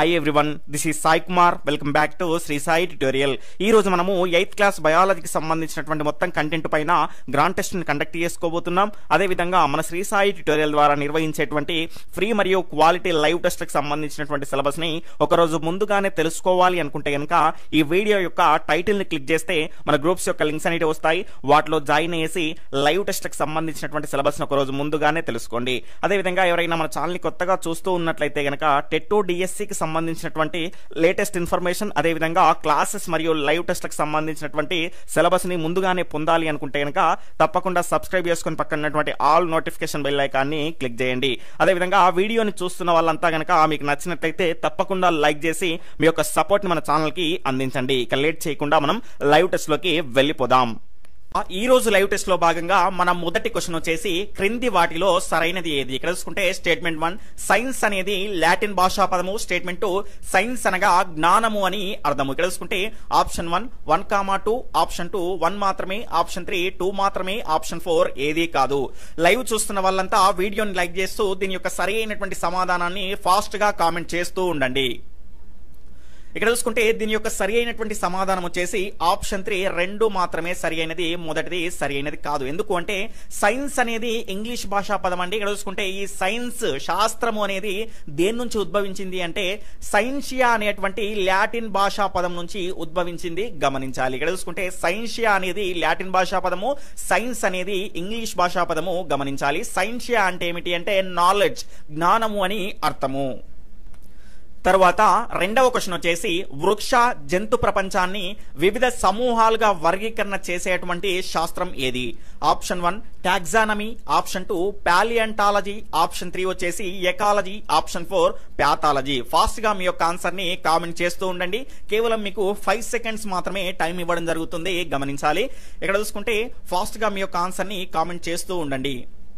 hi everyone this is Sai Kumar welcome back to Sri Sai tutorial ఈ రోజు మనము ఎయిత్ క్లాస్ బయాలజీకి సంబంధించినటువంటి మొత్తం కంటెంట్ పైన గ్రాండ్ టెస్ట్ ని కండక్ట్ చేసుకోబోతున్నాం అదే విధంగా మన శ్రీ సాయి ట్యూటోరియల్ ద్వారా నిర్వహించేటువంటి ఫ్రీ మరియు క్వాలిటీ లైవ్ టెస్ట్ కి సంబంధించినటువంటి సిలబస్ ని ఒక రోజు ముందుగానే తెలుసుకోవాలి అనుకుంటే కనుక ఈ వీడియో యొక్క టైటిల్ ని క్లిక్ చేస్తే మన గ్రూప్స్ యొక్క లింక్స్ అనేవి వస్తాయి వాటిలో జాయిన్ అయ్యేసి లైవ్ టెస్ట్ కి సంబంధించినటువంటి సిలబస్ ని ఒక రోజు ముందుగానే తెలుసుకోండి అదే విధంగా ఎవరైనా మన ఛానల్ ని కొత్తగా చూస్తూ ఉన్నట్లయితే గనక టెట్టో డిఎస్సికి సంబంధించినటువంటి లేటెస్ట్ ఇన్ఫర్మేషన్ అదే విధంగా క్లాసెస్ మరియు లైవ్ టెస్ట్లకు సంబంధించినటువంటి సిలబస్ ని ముందుగానే పొందాలి అనుకుంటే గనక తప్పకుండా సబ్స్క్రైబ్ చేసుకుని పక్కన ఉన్నటువంటి ఆల్ నోటిఫికేషన్ బెల్ ఐకాన్ని క్లిక్ చేయండి అదే విధంగా ఆ వీడియోని చూస్తున్న వాళ్ళంతా గనక మీకు నచ్చినట్లయితే తప్పకుండా లైక్ చేసి మీ యొక్క సపోర్ట్ ని మన ఛానల్ కి అందించండి ఇక లేట్ చేయకుండా మనం లైవ్ టెస్ట్ లోకి వెళ్ళిపోదాం ఆ ఈ రోజు లైవ్ టెస్ట్ లో భాగంగా మన మొదటి క్వశ్చన్ వచ్చేసి క్రింది వాటిలో సరైనది ఏది ఇక్కడ చూసుకుంటే స్టేట్మెంట్ వన్ సైన్స్ అనేది లాటిన్ భాషా పదము స్టేట్మెంట్ టూ సైన్స్ అనగా జ్ఞానము అని అర్థము ఇక్కడ చూసుకుంటే option one one comma two option two one మాత్రమే ఆప్షన్ త్రీ టూ మాత్రమే ఆప్షన్ ఫోర్ ఏది కాదు లైవ్ చూస్తున్న వాళ్ళంతా వీడియోని లైక్ చేస్తూ దీని యొక్క సరి అయినటువంటి సమాధానాన్ని ఫాస్ట్ గా కామెంట్ చేస్తూ ఉండండి ఇక్కడ చూసుకుంటే దీని యొక్క సరి అయినటువంటి సమాధానం వచ్చేసి ఆప్షన్ త్రీ రెండు మాత్రమే సరి అయినది మొదటిది సరి అయినది కాదు ఎందుకు అంటే సైన్స్ అనేది ఇంగ్లీష్ భాషా పదం అండి ఇక్కడ చూసుకుంటే ఈ సైన్స్ శాస్త్రము అనేది దేని నుంచి ఉద్భవించింది అంటే సైన్షియా అనేటువంటి లాటిన్ భాషా పదం నుంచి ఉద్భవించింది గమనించాలి ఇక్కడ చూసుకుంటే సైన్షియా అనేది లాటిన్ భాషా పదము సైన్స్ అనేది ఇంగ్లీష్ భాషా పదము గమనించాలి సైన్షియా అంటే ఏమిటి అంటే నాలెడ్జ్ జ్ఞానము అని అర్థము తర్వాత రెండవ క్వశ్చన్ వచ్చేసి వృక్ష జంతు ప్రపంచాన్ని వివిధ సమూహాలుగా వర్గీకరణ చేసేటువంటి శాస్త్రం ఏది option one taxonomy option two palaeontology option three వచ్చేసి ecology option four pathology fast గా మీ యొక్క ఆన్సర్ ని కామెంట్ చేస్తూ ఉండండి కేవలం మీకు ఫైవ్ సెకండ్స్ మాత్రమే టైం ఇవ్వడం జరుగుతుంది గమనించాలి ఇక్కడ చూసుకుంటే ఫాస్ట్ గా మీ యొక్క ఆన్సర్ ని కామెంట్ చేస్తూ ఉండండి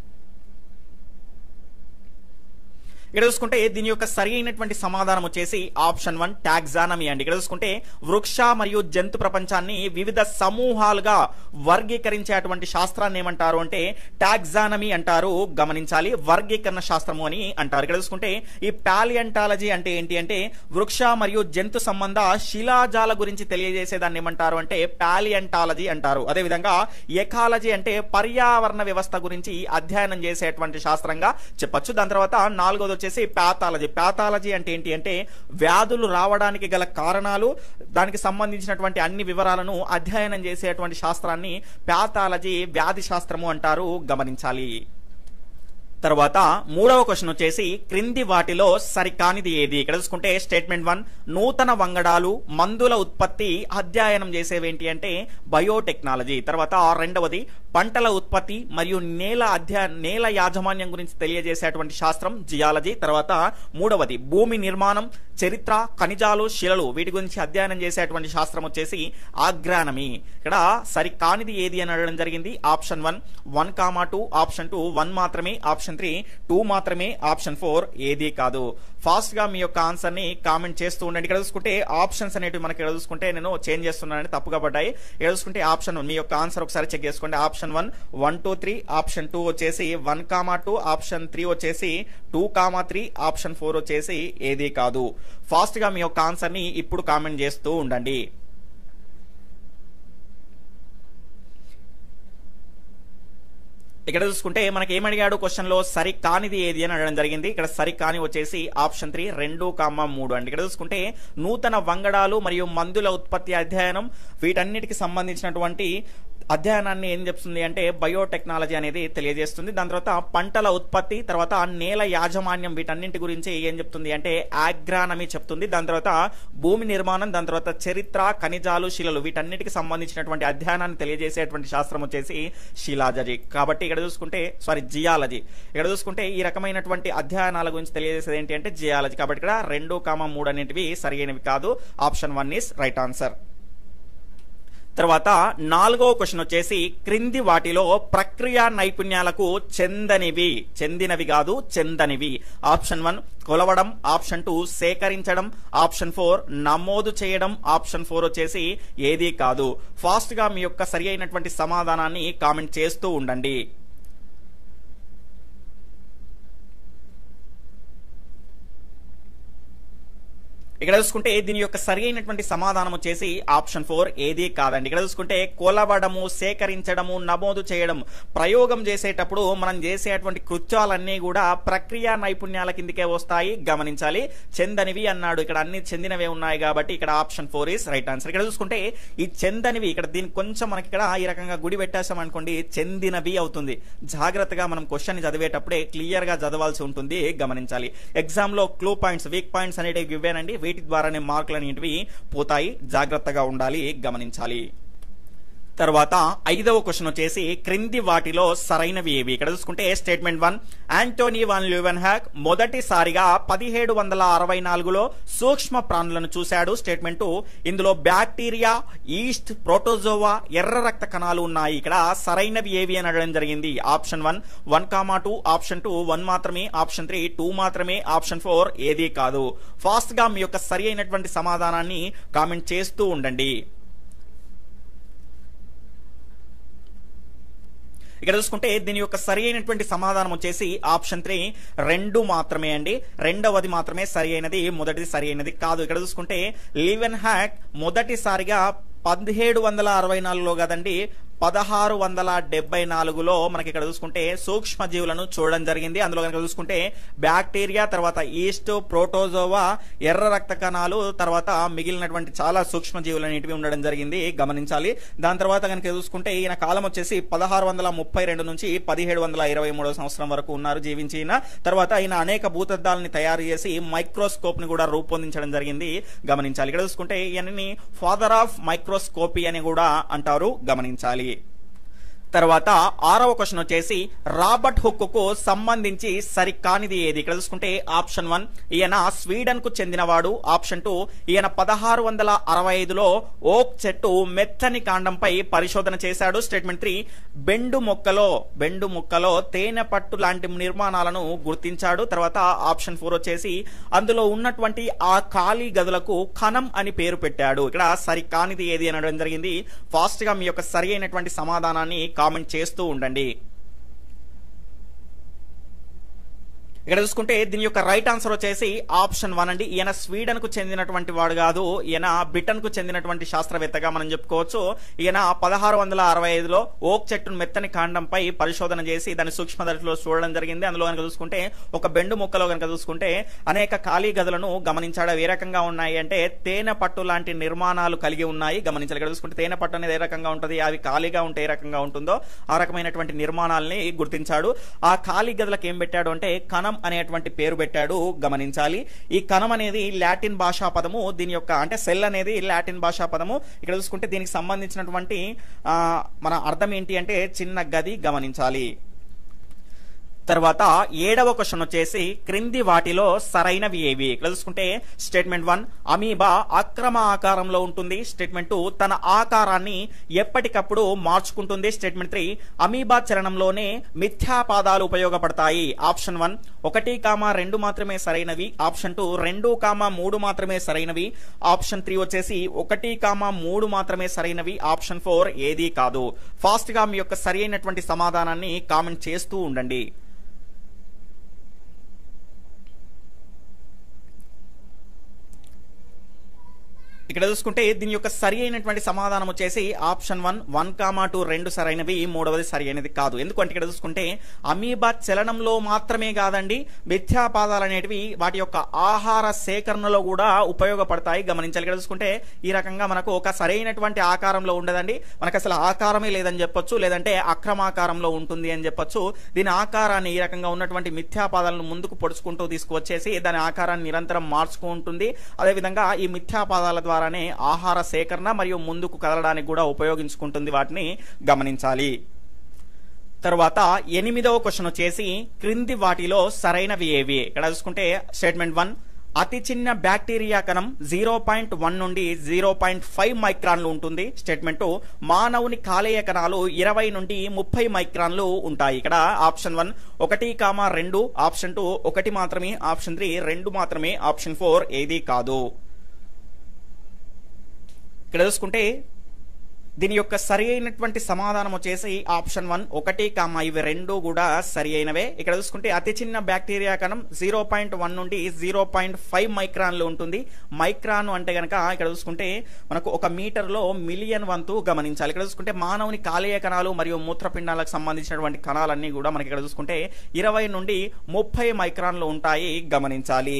ఇక్కడ చూసుకుంటే దీని యొక్క సరి అయినటువంటి సమాధానం వచ్చేసి ఆప్షన్ వన్ టాక్సానమీ అండి ఇక్కడ చూసుకుంటే వృక్ష మరియు జంతు ప్రపంచాన్ని వివిధ సమూహాలుగా వర్గీకరించేటువంటి శాస్త్రాన్ని ఏమంటారు అంటే టాక్సానమీ అంటారు గమనించాలి వర్గీకరణ శాస్త్రము అని అంటారు ఇక్కడ చూసుకుంటే ఈ పాలియంటాలజీ అంటే ఏంటి అంటే వృక్ష మరియు జంతు సంబంధ శిలాజాల గురించి తెలియజేసే దాన్ని ఏమంటారు అంటే పాలియంటాలజీ అంటారు అదేవిధంగా ఎకాలజీ అంటే పర్యావరణ వ్యవస్థ గురించి అధ్యయనం చేసేటువంటి శాస్త్రంగా చెప్పొచ్చు దాని తర్వాత నాలుగోది వచ్చేసి ప్యాథాలజీ ప్యాథాలజీ అంటే ఏంటి అంటే వ్యాధులు రావడానికి గల కారణాలు దానికి సంబంధించినటువంటి అన్ని వివరాలను అధ్యయనం చేసేటువంటి శాస్త్రాన్ని ప్యాథాలజీ వ్యాధి శాస్త్రము అంటారు గమనించాలి తర్వాత మూడవ క్వశ్చన్ వచ్చేసి క్రింది వాటిలో సరికానిది ఏది ఇక్కడ చూసుకుంటే స్టేట్మెంట్ వన్ నూతన వంగడాలు మందుల ఉత్పత్తి అధ్యయనం చేసేవేంటి అంటే బయోటెక్నాలజీ తర్వాత రెండవది పంటల ఉత్పత్తి మరియు నేల అధ్యయ నేల యాజమాన్యం గురించి తెలియజేసేటువంటి శాస్త్రం జియాలజీ తర్వాత మూడవది భూమి నిర్మాణం చరిత్ర ఖనిజాలు శిలలు వీటి గురించి అధ్యయనం చేసేటువంటి శాస్త్రం వచ్చేసి ఆగ్రానమీ ఇక్కడ సరి కానిది ఏది అని అడగడం జరిగింది option one one comma two option two one మాత్రమే ఆప్షన్ త్రీ టూ మాత్రమే ఆప్షన్ ఫోర్ ఏది కాదు ఫాస్ట్ గా మీ యొక్క ఆన్సర్ ని కామెంట్ చేస్తూ ఉండండి ఇక్కడ చూసుకుంటే ఆప్షన్స్ అనేవి మనకి ఇక్కడ చూసుకుంటే నేను చేంజ్ చేస్తున్నానని తప్పుగా పడ్డాయి ఇక్కడ చూసుకుంటే ఆప్షన్ మీ యొక్క ఆన్సర్ ఒకసారి చెక్ చేసుకోండి option one one two three option two వచ్చేసి one comma two option three వచ్చేసి two comma three option four వచ్చేసి ఏది కాదు ఫాస్ట్ గా మీ యొక్క ఆన్సర్ ని ఇప్పుడు కామెంట్ చేస్తూ ఉండండి ఇక్కడ చూసుకుంటే మనకి ఏమడిగాడు క్వశ్చన్ లో సరి కానిది ఏది అని అడగడం జరిగింది ఇక్కడ సరి కాని వచ్చేసి ఆప్షన్ త్రీ రెండు కామ మూడు అండి ఇక్కడ చూసుకుంటే నూతన వంగడాలు మరియు మందుల ఉత్పత్తి అధ్యయనం వీటన్నిటికి సంబంధించినటువంటి అధ్యయనాన్ని ఏం చెప్తుంది అంటే బయోటెక్నాలజీ అనేది తెలియజేస్తుంది దాని తర్వాత పంటల ఉత్పత్తి తర్వాత నేల యాజమాన్యం వీటన్నింటి గురించి ఏం చెప్తుంది అంటే ఆగ్రానమీ చెప్తుంది దాని తర్వాత భూమి నిర్మాణం దాని తర్వాత చరిత్ర ఖనిజాలు శిలలు వీటన్నిటికి సంబంధించినటువంటి అధ్యయనాన్ని తెలియజేసేటువంటి శాస్త్రం వచ్చేసి శిలాజీ కాబట్టి ఇక్కడ చూసుకుంటే సారీ జియాలజీ ఇక్కడ చూసుకుంటే ఈ రకమైనటువంటి అధ్యయనాల గురించి తెలియజేసేది ఏంటి అంటే జియాలజీ కాబట్టి ఇక్కడ రెండు కామ మూడు అనేటివి సరైనవి కాదు option one is right answer తర్వాత నాలుగో క్వశ్చన్ వచ్చేసి క్రింది వాటిలో ప్రక్రియ నైపుణ్యాలకు చెందనివి చెందినవి కాదు చెందనివి ఆప్షన్ వన్ కొలవడం ఆప్షన్ టూ సేకరించడం ఆప్షన్ ఫోర్ నమోదు చేయడం ఆప్షన్ ఫోర్ వచ్చేసి ఏది కాదు ఫాస్ట్ గా మీ యొక్క సరి అయినటువంటి సమాధానాన్ని కామెంట్ చేస్తూ ఉండండి ఇక్కడ చూసుకుంటే దీని యొక్క సరి అయినటువంటి సమాధానం వచ్చేసి ఆప్షన్ ఫోర్ ఏది కాదండి ఇక్కడ చూసుకుంటే కొలవడము సేకరించడము నమోదు చేయడం ప్రయోగం చేసేటప్పుడు మనం చేసేటువంటి కృత్యాలన్నీ కూడా ప్రక్రియ నైపుణ్యాల కిందకే వస్తాయి గమనించాలి చెందనివి అన్నాడు ఇక్కడ అన్ని చెందినవే ఉన్నాయి కాబట్టి ఇక్కడ option four is right answer ఇక్కడ చూసుకుంటే ఈ చెందనివి ఇక్కడ దీనికి కొంచెం మనకి ఇక్కడ ఈ రకంగా గుడి పెట్టేసాం అనుకోండి చెందినవి అవుతుంది జాగ్రత్తగా మనం క్వశ్చన్ చదివేటప్పుడే క్లియర్ గా చదవాల్సి ఉంటుంది గమనించాలి ఎగ్జామ్ లో క్లూ పాయింట్స్ వీక్ పాయింట్స్ అనేటివి ఇవ్వేనండి వీటి ద్వారానే మార్కులు అనేటివి పోతాయి జాగ్రత్తగా ఉండాలి గమనించాలి తర్వాత ఐదవ క్వశ్చన్ వచ్చేసి క్రింది వాటిలో సరైనవి ఏవి ఇక్కడ చూసుకుంటే statement one Antonie van Leeuwenhoek మొదటిసారిగా పదిహేడు వందల అరవై నాలుగులో సూక్ష్మ ప్రాణులను చూశాడు స్టేట్మెంట్ టూ ఇందులో బ్యాక్టీరియా ఈస్ట్ ప్రోటోజోవా ఎర్ర రక్త కణాలు ఉన్నాయి ఇక్కడ సరైనవి ఏవి అని అడగడం జరిగింది option one one comma two option two one మాత్రమే ఆప్షన్ త్రీ టూ మాత్రమే ఆప్షన్ ఫోర్ ఏది కాదు ఫాస్ట్ గా మీ యొక్క సరి అయినటువంటి సమాధానాన్ని కామెంట్ చేస్తూ ఉండండి ఇక్కడ చూసుకుంటే దీని యొక్క సరి అయినటువంటి సమాధానం వచ్చేసి ఆప్షన్ త్రీ రెండు మాత్రమే అండి రెండవది మాత్రమే సరి అయినది మొదటిది సరి అయినది కాదు ఇక్కడ చూసుకుంటే లివెన్ హ్యాక్ మొదటిసారిగా పదిహేడు వందల అరవై నాలుగులో కదండి పదహారు వందల డెబ్బై నాలుగులో మనకి ఇక్కడ చూసుకుంటే సూక్ష్మ జీవులను చూడడం జరిగింది అందులో కనుక చూసుకుంటే బ్యాక్టీరియా తర్వాత ఈస్ట్ ప్రోటోజోవా ఎర్ర రక్త కణాలు తర్వాత మిగిలినటువంటి చాలా సూక్ష్మ జీవులు అనేటివి ఉండడం జరిగింది గమనించాలి దాని తర్వాత కనుక చూసుకుంటే ఈయన కాలం వచ్చేసి పదహారు వందల ముప్పై రెండు నుంచి పదిహేడు వందల ఇరవై మూడో సంవత్సరం వరకు ఉన్నారు జీవించి ఈయన తర్వాత ఈయన అనేక భూతద్దాలని తయారు చేసి మైక్రోస్కోప్ ని కూడా రూపొందించడం జరిగింది గమనించాలి ఇక్కడ చూసుకుంటే ఈయనని ఫాదర్ ఆఫ్ మైక్రోస్కోపీ అని కూడా అంటారు గమనించాలి తర్వాత ఆరవ క్వశ్చన్ వచ్చేసి రాబర్ట్ హుక్ కు సంబంధించి సరికానిది ఏది ఇక్కడ చూసుకుంటే ఆప్షన్ వన్ ఈయన స్వీడన్ కు చెందినవాడు ఆప్షన్ టూ ఈయన పదహారు వందల అరవై ఐదులో ఓక్ చెట్టు మెత్తని కాండంపై పరిశోధన చేశాడు స్టేట్మెంట్ త్రీ బెండు మొక్కలో బెండు మొక్కలో తేనె పట్టు లాంటి నిర్మాణాలను గుర్తించాడు తర్వాత ఆప్షన్ ఫోర్ వచ్చేసి అందులో ఉన్నటువంటి ఆ ఖాళీ గదులకు ఖనం అని పేరు పెట్టాడు ఇక్కడ సరికానిది ఏది అనడం జరిగింది ఫాస్ట్ గా మీ యొక్క సరి అయినటువంటి సమాధానాన్ని కామెంట్ చేస్తూ ఉండండి ఇక్కడ చూసుకుంటే దీని యొక్క రైట్ ఆన్సర్ వచ్చేసి ఆప్షన్ వన్ అండి ఈయన స్వీడన్ కు చెందినటువంటి వాడు కాదు ఈయన బ్రిటన్ కు చెందినటువంటి శాస్త్రవేత్తగా మనం చెప్పుకోవచ్చు ఈయన పదహారు వందల అరవై ఐదులో ఓక్ చెట్టును మెత్తని కాండంపై పరిశోధన చేసి దాని సూక్ష్మదర్శిలో చూడడం జరిగింది అందులో కనుక చూసుకుంటే ఒక బెండు మొక్కలో కనుక చూసుకుంటే అనేక ఖాళీ గదులను గమనించాడు అవి ఏ రకంగా ఉన్నాయి అంటే తేనె పట్టు లాంటి నిర్మాణాలు కలిగి ఉన్నాయి గమనించాలి ఇక్కడ చూసుకుంటే తేనె పట్టు అనేది ఏ రకంగా ఉంటుంది అవి ఖాళీగా ఉంటే ఏ రకంగా ఉంటుందో ఆ రకమైనటువంటి నిర్మాణాలని గుర్తించాడు ఆ ఖాళీ గదులకు ఏం పెట్టాడు అంటే కణం అనేటువంటి పేరు పెట్టాడు గమనించాలి ఈ కణం అనేది లాటిన్ భాషా పదము దీని యొక్క అంటే సెల్ అనేది లాటిన్ భాషా పదము ఇక్కడ చూసుకుంటే దీనికి సంబంధించినటువంటి ఆ, మన అర్థం ఏంటి అంటే చిన్న గది గమనించాలి తర్వాత ఏడవ క్వశ్చన్ వచ్చేసి క్రింది వాటిలో సరైనవి ఏవి ఇక్కడ చూసుకుంటే స్టేట్మెంట్ వన్ అమీబా అక్రమ ఆకారంలో ఉంటుంది స్టేట్మెంట్ టూ తన ఆకారాన్ని ఎప్పటికప్పుడు మార్చుకుంటుంది స్టేట్మెంట్ త్రీ అమీబా చలనంలోనే మిథ్యాపాదాలు ఉపయోగపడతాయి ఆప్షన్ వన్ ఒకటి కామా రెండు మాత్రమే సరైనవి ఆప్షన్ టూ రెండు కామా మూడు మాత్రమే సరైనవి ఆప్షన్ త్రీ వచ్చేసి ఒకటి కామా మూడు మాత్రమే సరైనవి ఆప్షన్ ఫోర్ ఏదీ కాదు ఫాస్ట్ గా మీ యొక్క సరి అయినటువంటి సమాధానాన్ని కామెంట్ చేస్తూ ఉండండి ఇక్కడ చూసుకుంటే దీని యొక్క సరి అయినటువంటి సమాధానం వచ్చేసి option one one comma two రెండు సరైనవి మూడవది సరి అయినది కాదు ఎందుకంటే ఇక్కడ చూసుకుంటే అమీబా చలనంలో మాత్రమే కాదండి మిథ్యాపాదాలు అనేటివి వాటి యొక్క ఆహార సేకరణలో కూడా ఉపయోగపడతాయి గమనించాలి ఇక్కడ చూసుకుంటే ఈ రకంగా మనకు ఒక సరైనటువంటి ఆకారంలో ఉండదండి మనకు అసలు ఆకారమే లేదని చెప్పొచ్చు లేదంటే అక్రమాకారంలో ఉంటుంది అని చెప్పొచ్చు దీని ఆకారాన్ని ఈ రకంగా ఉన్నటువంటి మిథ్యాపాదాలను ముందుకు పొడుచుకుంటూ తీసుకువచ్చేసి దాని ఆకారాన్ని నిరంతరం మార్చుకుంటుంది అదేవిధంగా ఈ మిథ్యాపాదాల ద్వారానే ఆహార సేకరణ మరియు ముందుకు కదలడానికి కూడా ఉపయోగించుకుంటుంది వాటిని గమనించాలి తర్వాత ఎనిమిదవ క్వశ్చన్ వచ్చేసి క్రింది వాటిలో సరైనవి ఏవి ఇక్కడ చూసుకుంటే స్టేట్మెంట్ వన్ అతి చిన్న బ్యాక్టీరియా కణం జీరో పాయింట్ వన్ నుండి జీరో పాయింట్ ఫైవ్ మైక్రాన్లు ఉంటుంది స్టేట్మెంట్ టూ మానవుని కాలేయ కణాలు ఇరవై నుండి ముప్పై మైక్రాన్లు ఉంటాయి ఇక్కడ ఆప్షన్ వన్ ఒకటి కామా రెండు ఆప్షన్ టూ ఒకటి మాత్రమే ఆప్షన్ త్రీ రెండు మాత్రమే ఆప్షన్ ఫోర్ ఏది కాదు ఇక్కడ చూసుకుంటే దీని యొక్క సరి అయినటువంటి సమాధానం వచ్చేసి ఆప్షన్ వన్ ఒకటి కామ ఇవి రెండు కూడా సరి అయినవే ఇక్కడ చూసుకుంటే అతి చిన్న బ్యాక్టీరియా కణం జీరో పాయింట్ వన్ నుండి జీరో పాయింట్ ఫైవ్ మైక్రాన్లు ఉంటుంది మైక్రాన్ అంటే గనక ఇక్కడ చూసుకుంటే మనకు ఒక మీటర్లో మిలియన్ వంతు గమనించాలి ఇక్కడ చూసుకుంటే మానవుని కాలేయ కణాలు మరియు మూత్రపిండాలకు సంబంధించినటువంటి కణాలన్నీ కూడా మనకి ఇక్కడ చూసుకుంటే ఇరవై నుండి ముప్పై మైక్రాన్లు ఉంటాయి గమనించాలి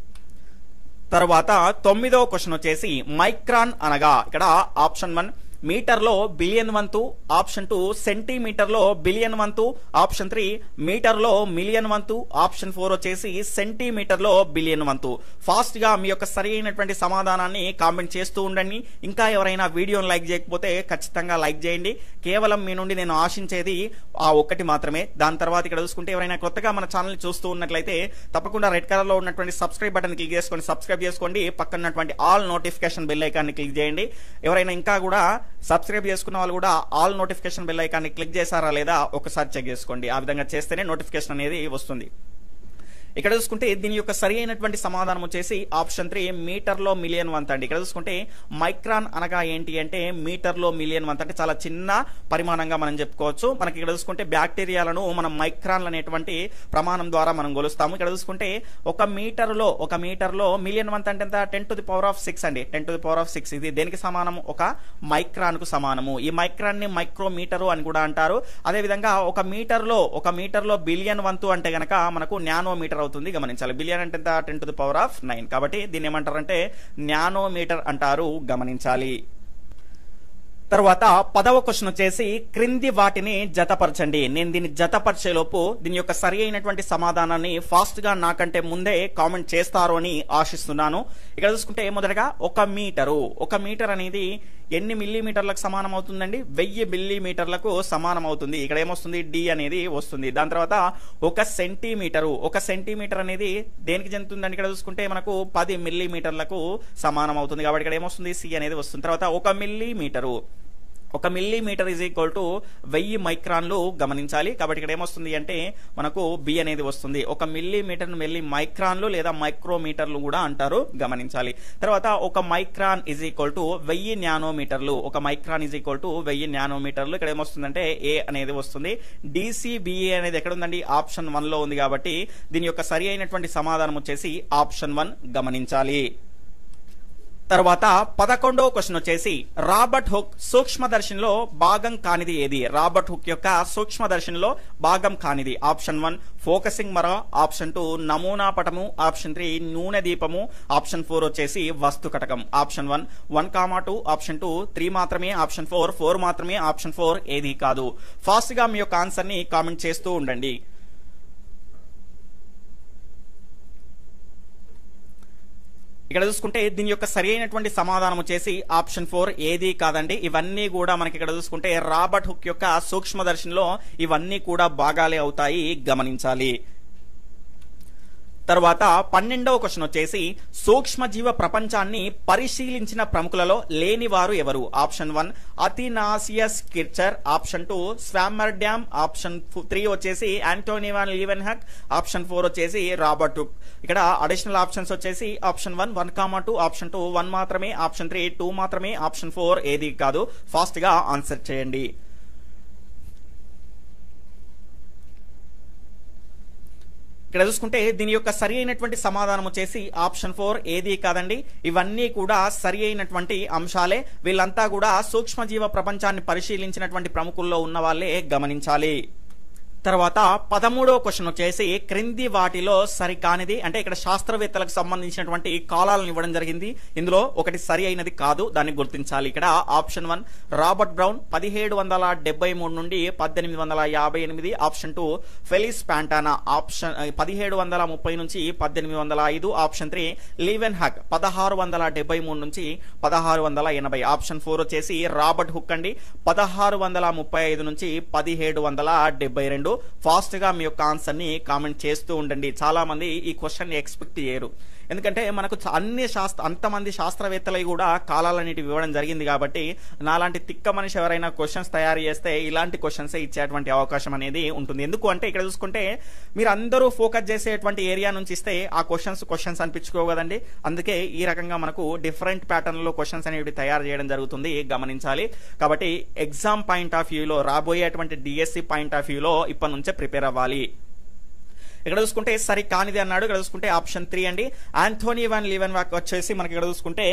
తర్వాత తొమ్మిదో క్వశ్చన్ వచ్చేసి మైక్రాన్ అనగా ఇక్కడ ఆప్షన్ వన్ మీటర్లో బిలియన్ వంతు ఆప్షన్ టూ సెంటీమీటర్లో బిలియన్ వంతు ఆప్షన్ త్రీ మీటర్లో మిలియన్ వంతు ఆప్షన్ ఫోర్ వచ్చేసి సెంటీమీటర్లో బిలియన్ వంతు ఫాస్ట్ గా మీ యొక్క సరి అయినటువంటి సమాధానాన్ని కామెంట్ చేస్తూ ఉండండి ఇంకా ఎవరైనా వీడియోని లైక్ చేయకపోతే ఖచ్చితంగా లైక్ చేయండి కేవలం మీ నుండి నేను ఆశించేది ఆ ఒక్కటి మాత్రమే దాని తర్వాత ఇక్కడ చూసుకుంటే ఎవరైనా కొత్తగా మన ఛానల్ చూస్తూ ఉన్నట్లయితే తప్పకుండా రెడ్ కలర్ లో ఉన్నటువంటి సబ్స్క్రైబ్ బటన్ క్లిక్ చేసుకొని సబ్స్క్రైబ్ చేసుకోండి పక్కన ఉన్నటువంటి ఆల్ నోటిఫికేషన్ బెల్ ఐకాన్ని క్లిక్ చేయండి ఎవరైనా ఇంకా కూడా సబ్స్క్రైబ్ చేసుకున్న వాళ్ళు కూడా ఆల్ నోటిఫికేషన్ బెల్ ఐకాన్ని క్లిక్ చేశారా లేదా ఒకసారి చెక్ చేసుకోండి ఆ విధంగా చేస్తేనే నోటిఫికేషన్ అనేది వస్తుంది ఇక్కడ చూసుకుంటే దీని యొక్క సరి అయినటువంటి సమాధానం వచ్చేసి ఆప్షన్ త్రీ మీటర్లో మిలియన్ వంత్ అండి ఇక్కడ చూసుకుంటే మైక్రాన్ అనగా ఏంటి అంటే మీటర్లో మిలియన్ వంత్ అంటే చాలా చిన్న పరిమాణంగా మనం చెప్పుకోవచ్చు మనకి ఇక్కడ చూసుకుంటే బ్యాక్టీరియాలను మనం మైక్రాన్లు అనేటువంటి ప్రమాణం ద్వారా మనం కొలుస్తాము ఇక్కడ చూసుకుంటే ఒక మీటర్లో ఒక మీటర్లో మిలియన్ వంత్ అంటే ఎంత ten to the power of six అండి ten to the power of six ఇది దేనికి సమానము ఒక మైక్రాన్ కు సమానము ఈ మైక్రాన్ ని మైక్రోమీటరు అని కూడా అంటారు అదే విధంగా ఒక మీటర్లో ఒక మీటర్లో బిలియన్ వంతు అంటే గనక మనకు నానోమీటర్ అవుతుంది గమనించాలి బిలియన్ అంటే ఎంత ten to the power of nine కాబట్టి దీన్ని ఏమంటారంటే నానోమీటర్ అంటారు గమనించాలి తర్వాత పదవ క్వశ్చన్ వచ్చేసి క్రింది వాటిని జతపరచండి నేను దీన్ని జతపరిచేలోపు దీని యొక్క సరి అయినటువంటి సమాధానాన్ని ఫాస్ట్ గా నాకంటే ముందే కామెంట్ చేస్తారు అని ఆశిస్తున్నాను ఇక్కడ చూసుకుంటే మొదటగా ఒక మీటరు ఒక మీటర్ అనేది ఎన్ని మిల్లీమీటర్లకు సమానం అవుతుందండి వెయ్యి మిల్లీమీటర్లకు సమానం అవుతుంది ఇక్కడ ఏమొస్తుంది డి అనేది వస్తుంది దాని తర్వాత ఒక సెంటీమీటరు ఒక సెంటీమీటర్ అనేది దేనికి చెందుతుందండి ఇక్కడ చూసుకుంటే మనకు పది మిల్లీమీటర్లకు సమానం అవుతుంది కాబట్టి ఇక్కడ ఏమొస్తుంది సి అనేది వస్తుంది తర్వాత ఒక మిల్లీమీటరు ఒక మిల్లీమీటర్ ఈజ్ ఈక్వల్ టు వెయ్యి మైక్రాన్లు గమనించాలి కాబట్టి ఇక్కడ ఏమొస్తుంది అంటే మనకు బి అనేది వస్తుంది ఒక మిల్లీమీటర్ మిల్లీ మైక్రాన్లు లేదా మైక్రోమీటర్లు కూడా అంటారు గమనించాలి తర్వాత ఒక మైక్రాన్ ఈజ్ ఈక్వల్ టు వెయ్యి నానోమీటర్లు ఒక మైక్రాన్ ఈజ్ ఈక్వల్ టు వెయ్యి నానోమీటర్లు ఇక్కడ ఏమొస్తుందంటే ఏ అనేది వస్తుంది డిసిబిఏ అనేది ఎక్కడ ఉందండి ఆప్షన్ వన్ లో ఉంది కాబట్టి దీని యొక్క సరి అయినటువంటి సమాధానం వచ్చేసి ఆప్షన్ వన్ గమనించాలి తర్వాత పదకొండవ క్వశ్చన్ వచ్చేసి రాబర్ట్ హుక్ సూక్ష్మదర్శినిలో భాగం కానిది ఏది రాబర్ట్ హుక్ యొక్క సూక్ష్మదర్శినిలో భాగం కానిది ఆప్షన్ వన్ ఫోకసింగ్ మర ఆప్షన్ టూ నమూనా పటము ఆప్షన్ త్రీ నూనె దీపము ఆప్షన్ ఫోర్ వచ్చేసి వస్తు కటకం option one one comma two option two three మాత్రమే ఆప్షన్ ఫోర్ ఫోర్ మాత్రమే ఆప్షన్ ఫోర్ ఏది కాదు ఫాస్ట్ గా మీ యొక్క ఆన్సర్ ని కామెంట్ చేస్తూ ఉండండి ఇక్కడ చూసుకుంటే దీని యొక్క సరి అయినటువంటి సమాధానం వచ్చేసి ఆప్షన్ ఫోర్ ఏది కాదండి ఇవన్నీ కూడా మనకి ఇక్కడ చూసుకుంటే రాబర్ట్ హుక్ యొక్క సూక్ష్మదర్శినిలో ఇవన్నీ కూడా భాగాలే అవుతాయి గమనించాలి తర్వాత పన్నెండవ క్వశ్చన్ వచ్చేసి సూక్ష్మజీవ ప్రపంచాన్ని పరిశీలించిన ప్రముఖులలో లేనివారు ఎవరు option one Athanasius Kircher option two Swammerdam option three వచ్చేసి Antonie van Leeuwenhoek option four వచ్చేసి రాబర్ట్ హుక్ ఇక్కడ అడిషనల్ ఆప్షన్స్ వచ్చేసి option one one comma two option two one మాత్రమే ఆప్షన్ త్రీ టూ మాత్రమే ఆప్షన్ ఫోర్ ఏది కాదు fast గా answer చేయండి ఇక్కడ చూసుకుంటే దీని యొక్క సరి అయినటువంటి సమాధానం వచ్చేసి ఆప్షన్ ఫోర్ ఏది కాదండి ఇవన్నీ కూడా సరి అయినటువంటి అంశాలే వీళ్ళంతా కూడా సూక్ష్మజీవ ప్రపంచాన్ని పరిశీలించినటువంటి ప్రముఖుల్లో ఉన్న వాళ్ళే గమనించాలి తర్వాత పదమూడవ క్వశ్చన్ వచ్చేసి క్రింది వాటిలో సరికానిది అంటే ఇక్కడ శాస్త్రవేత్తలకు సంబంధించినటువంటి కాలాలను ఇవ్వడం జరిగింది ఇందులో ఒకటి సరి అయినది కాదు దాన్ని గుర్తించాలి ఇక్కడ ఆప్షన్ వన్ రాబర్ట్ బ్రౌన్ పదిహేడు వందల డెబ్బై మూడు నుండి పద్దెనిమిది వందల యాభై ఎనిమిది option two Felice Fontana option పదిహేడు వందల ముప్పై నుంచి పద్దెనిమిది వందల ఐదు ఆప్షన్ త్రీ లీవెన్ హక్ పదహారు వందల డెబ్బై మూడు నుంచి పదహారు వందల ఎనభై ఆప్షన్ ఫోర్ వచ్చేసి రాబర్ట్ హుక్ అండి పదహారు వందల ముప్పై ఐదు నుంచి పదిహేడు వందల డెబ్బై రెండు ఫాస్ట్ గా మీ యొక్క ఆన్సర్ ని కామెంట్ చేస్తూ ఉండండి చాలా మంది ఈ క్వశ్చన్ ని ఎక్స్పెక్ట్ చేయరు ఎందుకంటే మనకు చ- అన్ని శాస్త్ర అంతమంది శాస్త్రవేత్తలు కూడా కాలాలన్నిటివి ఇవ్వడం జరిగింది కాబట్టి నాలాంటి తిక్క మనిషి ఎవరైనా క్వశ్చన్స్ తయారు చేస్తే ఇలాంటి క్వశ్చన్స్ ఇచ్చేటువంటి అవకాశం అనేది ఉంటుంది ఎందుకు అంటే ఇక్కడ చూసుకుంటే మీరు అందరూ ఫోకస్ చేసేటువంటి ఏరియా నుంచి ఇస్తే ఆ క్వశ్చన్స్ క్వశ్చన్స్ అనిపించుకో కదండి అందుకే ఈ రకంగా మనకు డిఫరెంట్ ప్యాటర్న్ లో క్వశ్చన్స్ అనేవి తయారు చేయడం జరుగుతుంది గమనించాలి కాబట్టి ఎగ్జామ్ పాయింట్ ఆఫ్ వ్యూలో రాబోయేటువంటి డిఎస్సి పాయింట్ ఆఫ్ వ్యూలో ఇప్పటి నుంచే ప్రిపేర్ అవ్వాలి ఇక్కడ చూసుకుంటే సరి కానిది అన్నాడు ఇక్కడ చూసుకుంటే ఆప్షన్ త్రీ అండి ఆంథోనీ వన్ లీవెన్ వాక్ వచ్చేసి మనకి ఇక్కడ చూసుకుంటే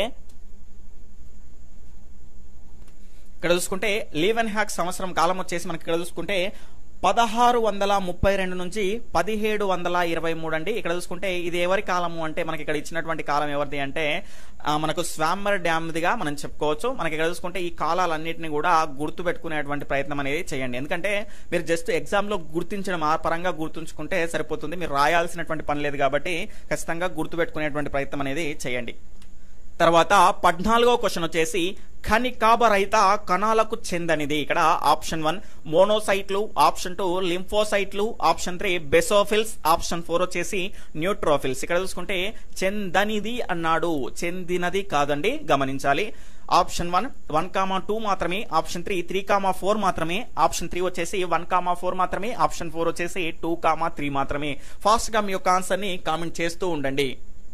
ఇక్కడ చూసుకుంటే లీవెన్ హ్యాక్ సంవత్సరం కాలం వచ్చేసి మనకి ఇక్కడ చూసుకుంటే పదహారు వందల ముప్పై రెండు నుంచి పదిహేడు వందల ఇరవై మూడు అండి ఇక్కడ చూసుకుంటే ఇది ఎవరి కాలము అంటే మనకి ఇక్కడ ఇచ్చినటువంటి కాలం ఎవరిది అంటే ఆ, మనకు స్వామర్ డ్యామ్దిగా మనం చెప్పుకోవచ్చు మనకి ఇక్కడ చూసుకుంటే ఈ కాలాలన్నింటినీ కూడా గుర్తు పెట్టుకునేటువంటి ప్రయత్నం అనేది చేయండి ఎందుకంటే మీరు జస్ట్ ఎగ్జామ్ లో గుర్తించడం ఆ పరంగా గుర్తుంచుకుంటే సరిపోతుంది మీరు రాయాల్సినటువంటి పని లేదు కాబట్టి ఖచ్చితంగా గుర్తు పెట్టుకునేటువంటి ప్రయత్నం అనేది చేయండి తర్వాత పద్నాలుగో క్వశ్చన్ వచ్చేసి ఖనికాబరహిత కణాలకు చెందనిది ఇక్కడ ఆప్షన్ వన్ మోనోసైట్లు ఆప్షన్ టూ లింఫోసైట్లు option three basophils option four వచ్చేసి న్యూట్రోఫిల్స్ ఇక్కడ చూసుకుంటే చెందనిది అన్నాడు చెందినది కాదండి గమనించాలి option one one comma two మాత్రమే option three three comma four మాత్రమే ఆప్షన్ త్రీ వచ్చేసి వన్ కామా ఫోర్ మాత్రమే ఆప్షన్ ఫోర్ వచ్చేసి టూ కామా త్రీ మాత్రమే ఫాస్ట్ గా మీ యొక్క ఆన్సర్ ని కామెంట్ చేస్తూ ఉండండి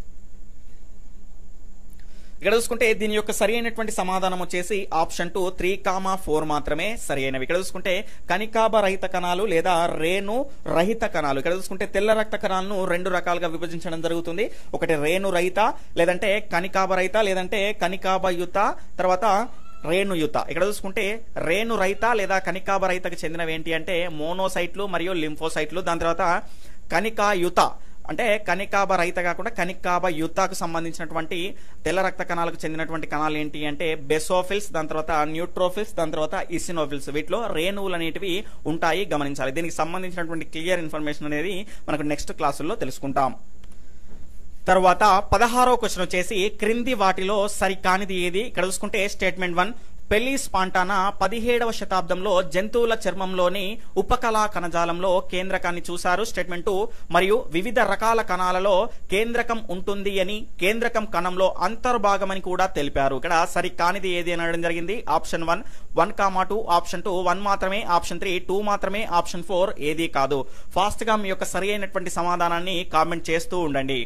ఇక్కడ చూసుకుంటే దీని యొక్క సరి అయినటువంటి సమాధానం వచ్చేసి option two three comma four మాత్రమే సరి అయినవి ఇక్కడ చూసుకుంటే కనికాబ రహిత కణాలు లేదా రేణు రహిత కణాలు ఇక్కడ చూసుకుంటే తెల్ల రక్త కణాలను రెండు రకాలుగా విభజించడం జరుగుతుంది ఒకటి రేణు రహిత లేదంటే కనికాబ రహిత లేదంటే కనికాబయుత తర్వాత రేణుయుత ఇక్కడ చూసుకుంటే రేణు రహిత లేదా కనికాబ రహితకు చెందినవి ఏంటి అంటే మోనోసైట్లు మరియు లింఫోసైట్లు దాని తర్వాత కనికాయుత అంటే కనికాబ రహిత కాకుండా కనికాబ యుతాకు సంబంధించినటువంటి తెల్ల రక్త కణాలకు చెందినటువంటి కణాలు ఏంటి అంటే బెసోఫిల్స్ దాని తర్వాత న్యూట్రోఫిల్స్ దాని తర్వాత ఇసినోఫిల్స్ వీటిలో రేణువులు అనేటివి ఉంటాయి గమనించాలి దీనికి సంబంధించినటువంటి క్లియర్ ఇన్ఫర్మేషన్ అనేది మనకు నెక్స్ట్ క్లాసుల్లో తెలుసుకుంటాం తర్వాత పదహారో క్వశ్చన్ వచ్చేసి క్రింది వాటిలో సరికానిది ఏది ఇక్కడ చూసుకుంటే స్టేట్మెంట్ వన్ పెళ్లి స్పాంటానా పదిహేడవ శతాబ్దంలో జంతువుల చర్మంలోని ఉపకళా కణజాలంలో కేంద్రకాన్ని చూశారు స్టేట్మెంట్ టూ మరియు వివిధ రకాల కణాలలో కేంద్రకం ఉంటుంది అని కేంద్రకం కణంలో అంతర్భాగమని కూడా తెలిపారు ఇక్కడ సరి కానిది ఏది అని అడగడం జరిగింది option one one comma two option two one మాత్రమే ఆప్షన్ త్రీ టూ మాత్రమే ఆప్షన్ ఫోర్ ఏది కాదు ఫాస్ట్ గా మీ యొక్క సరి అయినటువంటి సమాధానాన్ని కామెంట్ చేస్తూ ఉండండి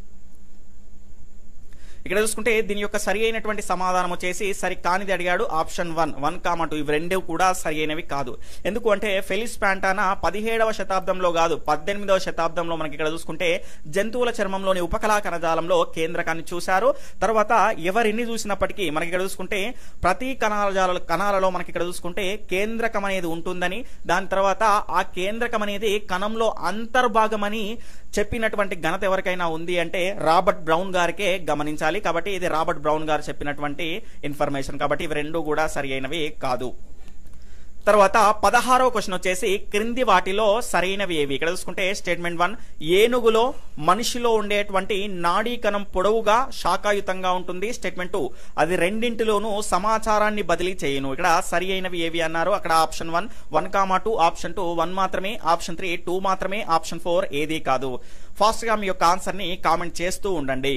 ఇక్కడ చూసుకుంటే దీని యొక్క సరి అయినటువంటి సమాధానం వచ్చేసి సరి కానిది అడిగాడు option one one comma two ఇవి రెండు కూడా సరి అయినవి కాదు ఎందుకు అంటే ఫెలిస్ ప్యాంటానా పదిహేడవ శతాబ్దంలో కాదు పద్దెనిమిదవ శతాబ్దంలో మనకి ఇక్కడ చూసుకుంటే జంతువుల చర్మంలోని ఉపకళా కణజాలంలో కేంద్రకాన్ని చూశారు తర్వాత ఎవరిని చూసినప్పటికీ మనకి ఇక్కడ చూసుకుంటే ప్రతి కణాల కణాలలో మనకి ఇక్కడ చూసుకుంటే కేంద్రకం అనేది ఉంటుందని దాని తర్వాత ఆ కేంద్రకం అనేది కణంలో అంతర్భాగమని చెప్పినటువంటి ఘనత ఎవరికైనా ఉంది అంటే రాబర్ట్ బ్రౌన్ గారికే గమనించాలి కాబట్టి ఇది రాబర్ట్ బ్రౌన్ గారు చెప్పినటువంటి ఇన్ఫర్మేషన్ కాబట్టి ఇవి రెండు కూడా సరి అయినవి కాదు తర్వాత పదహారవ క్వశ్చన్ వచ్చేసి క్రింది వాటిలో సరైనవి ఏవి ఇక్కడ చూసుకుంటే స్టేట్మెంట్ వన్ ఏనుగులో మనిషిలో ఉండేటువంటి నాడీ కణం పొడవుగా శాఖాయుతంగా ఉంటుంది స్టేట్మెంట్ టూ అది రెండింటిలోనూ సమాచారాన్ని బదిలీ చేయను ఇక్కడ సరి అయినవి ఏవి అన్నారు అక్కడ option one one comma two option two one మాత్రమే ఆప్షన్ త్రీ టూ మాత్రమే ఆప్షన్ ఫోర్ ఏది కాదు ఫాస్ట్ గా మీ యొక్క ఆన్సర్ ని కామెంట్ చేస్తూ ఉండండి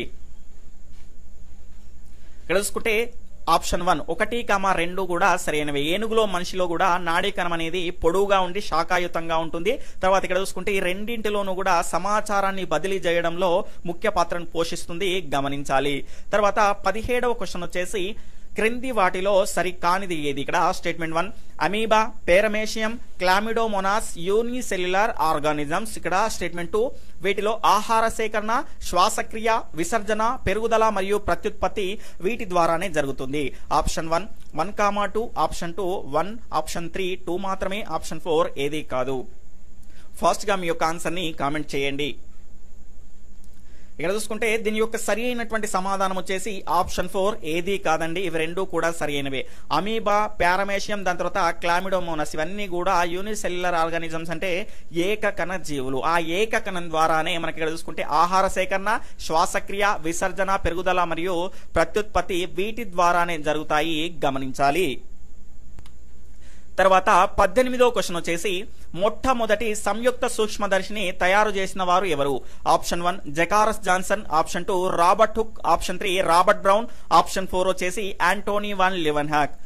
ఇక్కడ చూసుకుంటే ఆప్షన్ వన్ ఒకటి కామా రెండు కూడా సరైనవి ఏనుగులో మనిషిలో కూడా నాడీ కణం అనేది పొడవుగా ఉండి శాఖాయుతంగా ఉంటుంది తర్వాత ఇక్కడ చూసుకుంటే ఈ రెండింటిలోనూ కూడా సమాచారాన్ని బదిలీ చేయడంలో ముఖ్య పాత్రను పోషిస్తుంది గమనించాలి తర్వాత పదిహేడవ క్వశ్చన్ వచ్చేసి క్రింది వాటిలో సరి కానిది ఏది ఇక్కడ statement one amoeba paramecium chlamydomonas unicellular organisms ఇక్కడ స్టేట్మెంట్ టూ వీటిలో ఆహార సేకరణ శ్వాసక్రియ విసర్జన పెరుగుదల మరియు ప్రత్యుత్పత్తి వీటి ద్వారానే జరుగుతుంది option one one comma two option two one option three two మాత్రమే ఆప్షన్ ఫోర్ ఏది కాదు ఫాస్ట్ గా మీ యొక్క ఆన్సర్ ని కామెంట్ చేయండి ఇక్కడ చూసుకుంటే దీని యొక్క సరి అయినటువంటి సమాధానం వచ్చేసి ఆప్షన్ ఫోర్ ఏది కాదండి ఇవి రెండు కూడా సరి అయినవే అమీబా పారమేషియం దాని తర్వాత క్లామిడోమోనస్ ఇవన్నీ కూడా యూనిసెల్యులర్ ఆర్గానిజమ్స్ అంటే ఏకకణ జీవులు ఆ ఏకకణం ద్వారానే మనకి ఇక్కడ చూసుకుంటే ఆహార సేకరణ శ్వాసక్రియ విసర్జన పెరుగుదల మరియు ప్రత్యుత్పత్తి వీటి ద్వారానే జరుగుతాయి గమనించాలి తర్వాత పద్దెనిమిదో క్వశ్చన్ వచ్చేసి మొట్టమొదటి సంయుక్త సూక్ష్మదర్శిని తయారు చేసిన వారు ఎవరు option one Zacharias Janssen option two Robert Hooke option three Robert Brown option four వచ్చేసి యాంటోనీ వాన్ లివెన్ హ్యాక్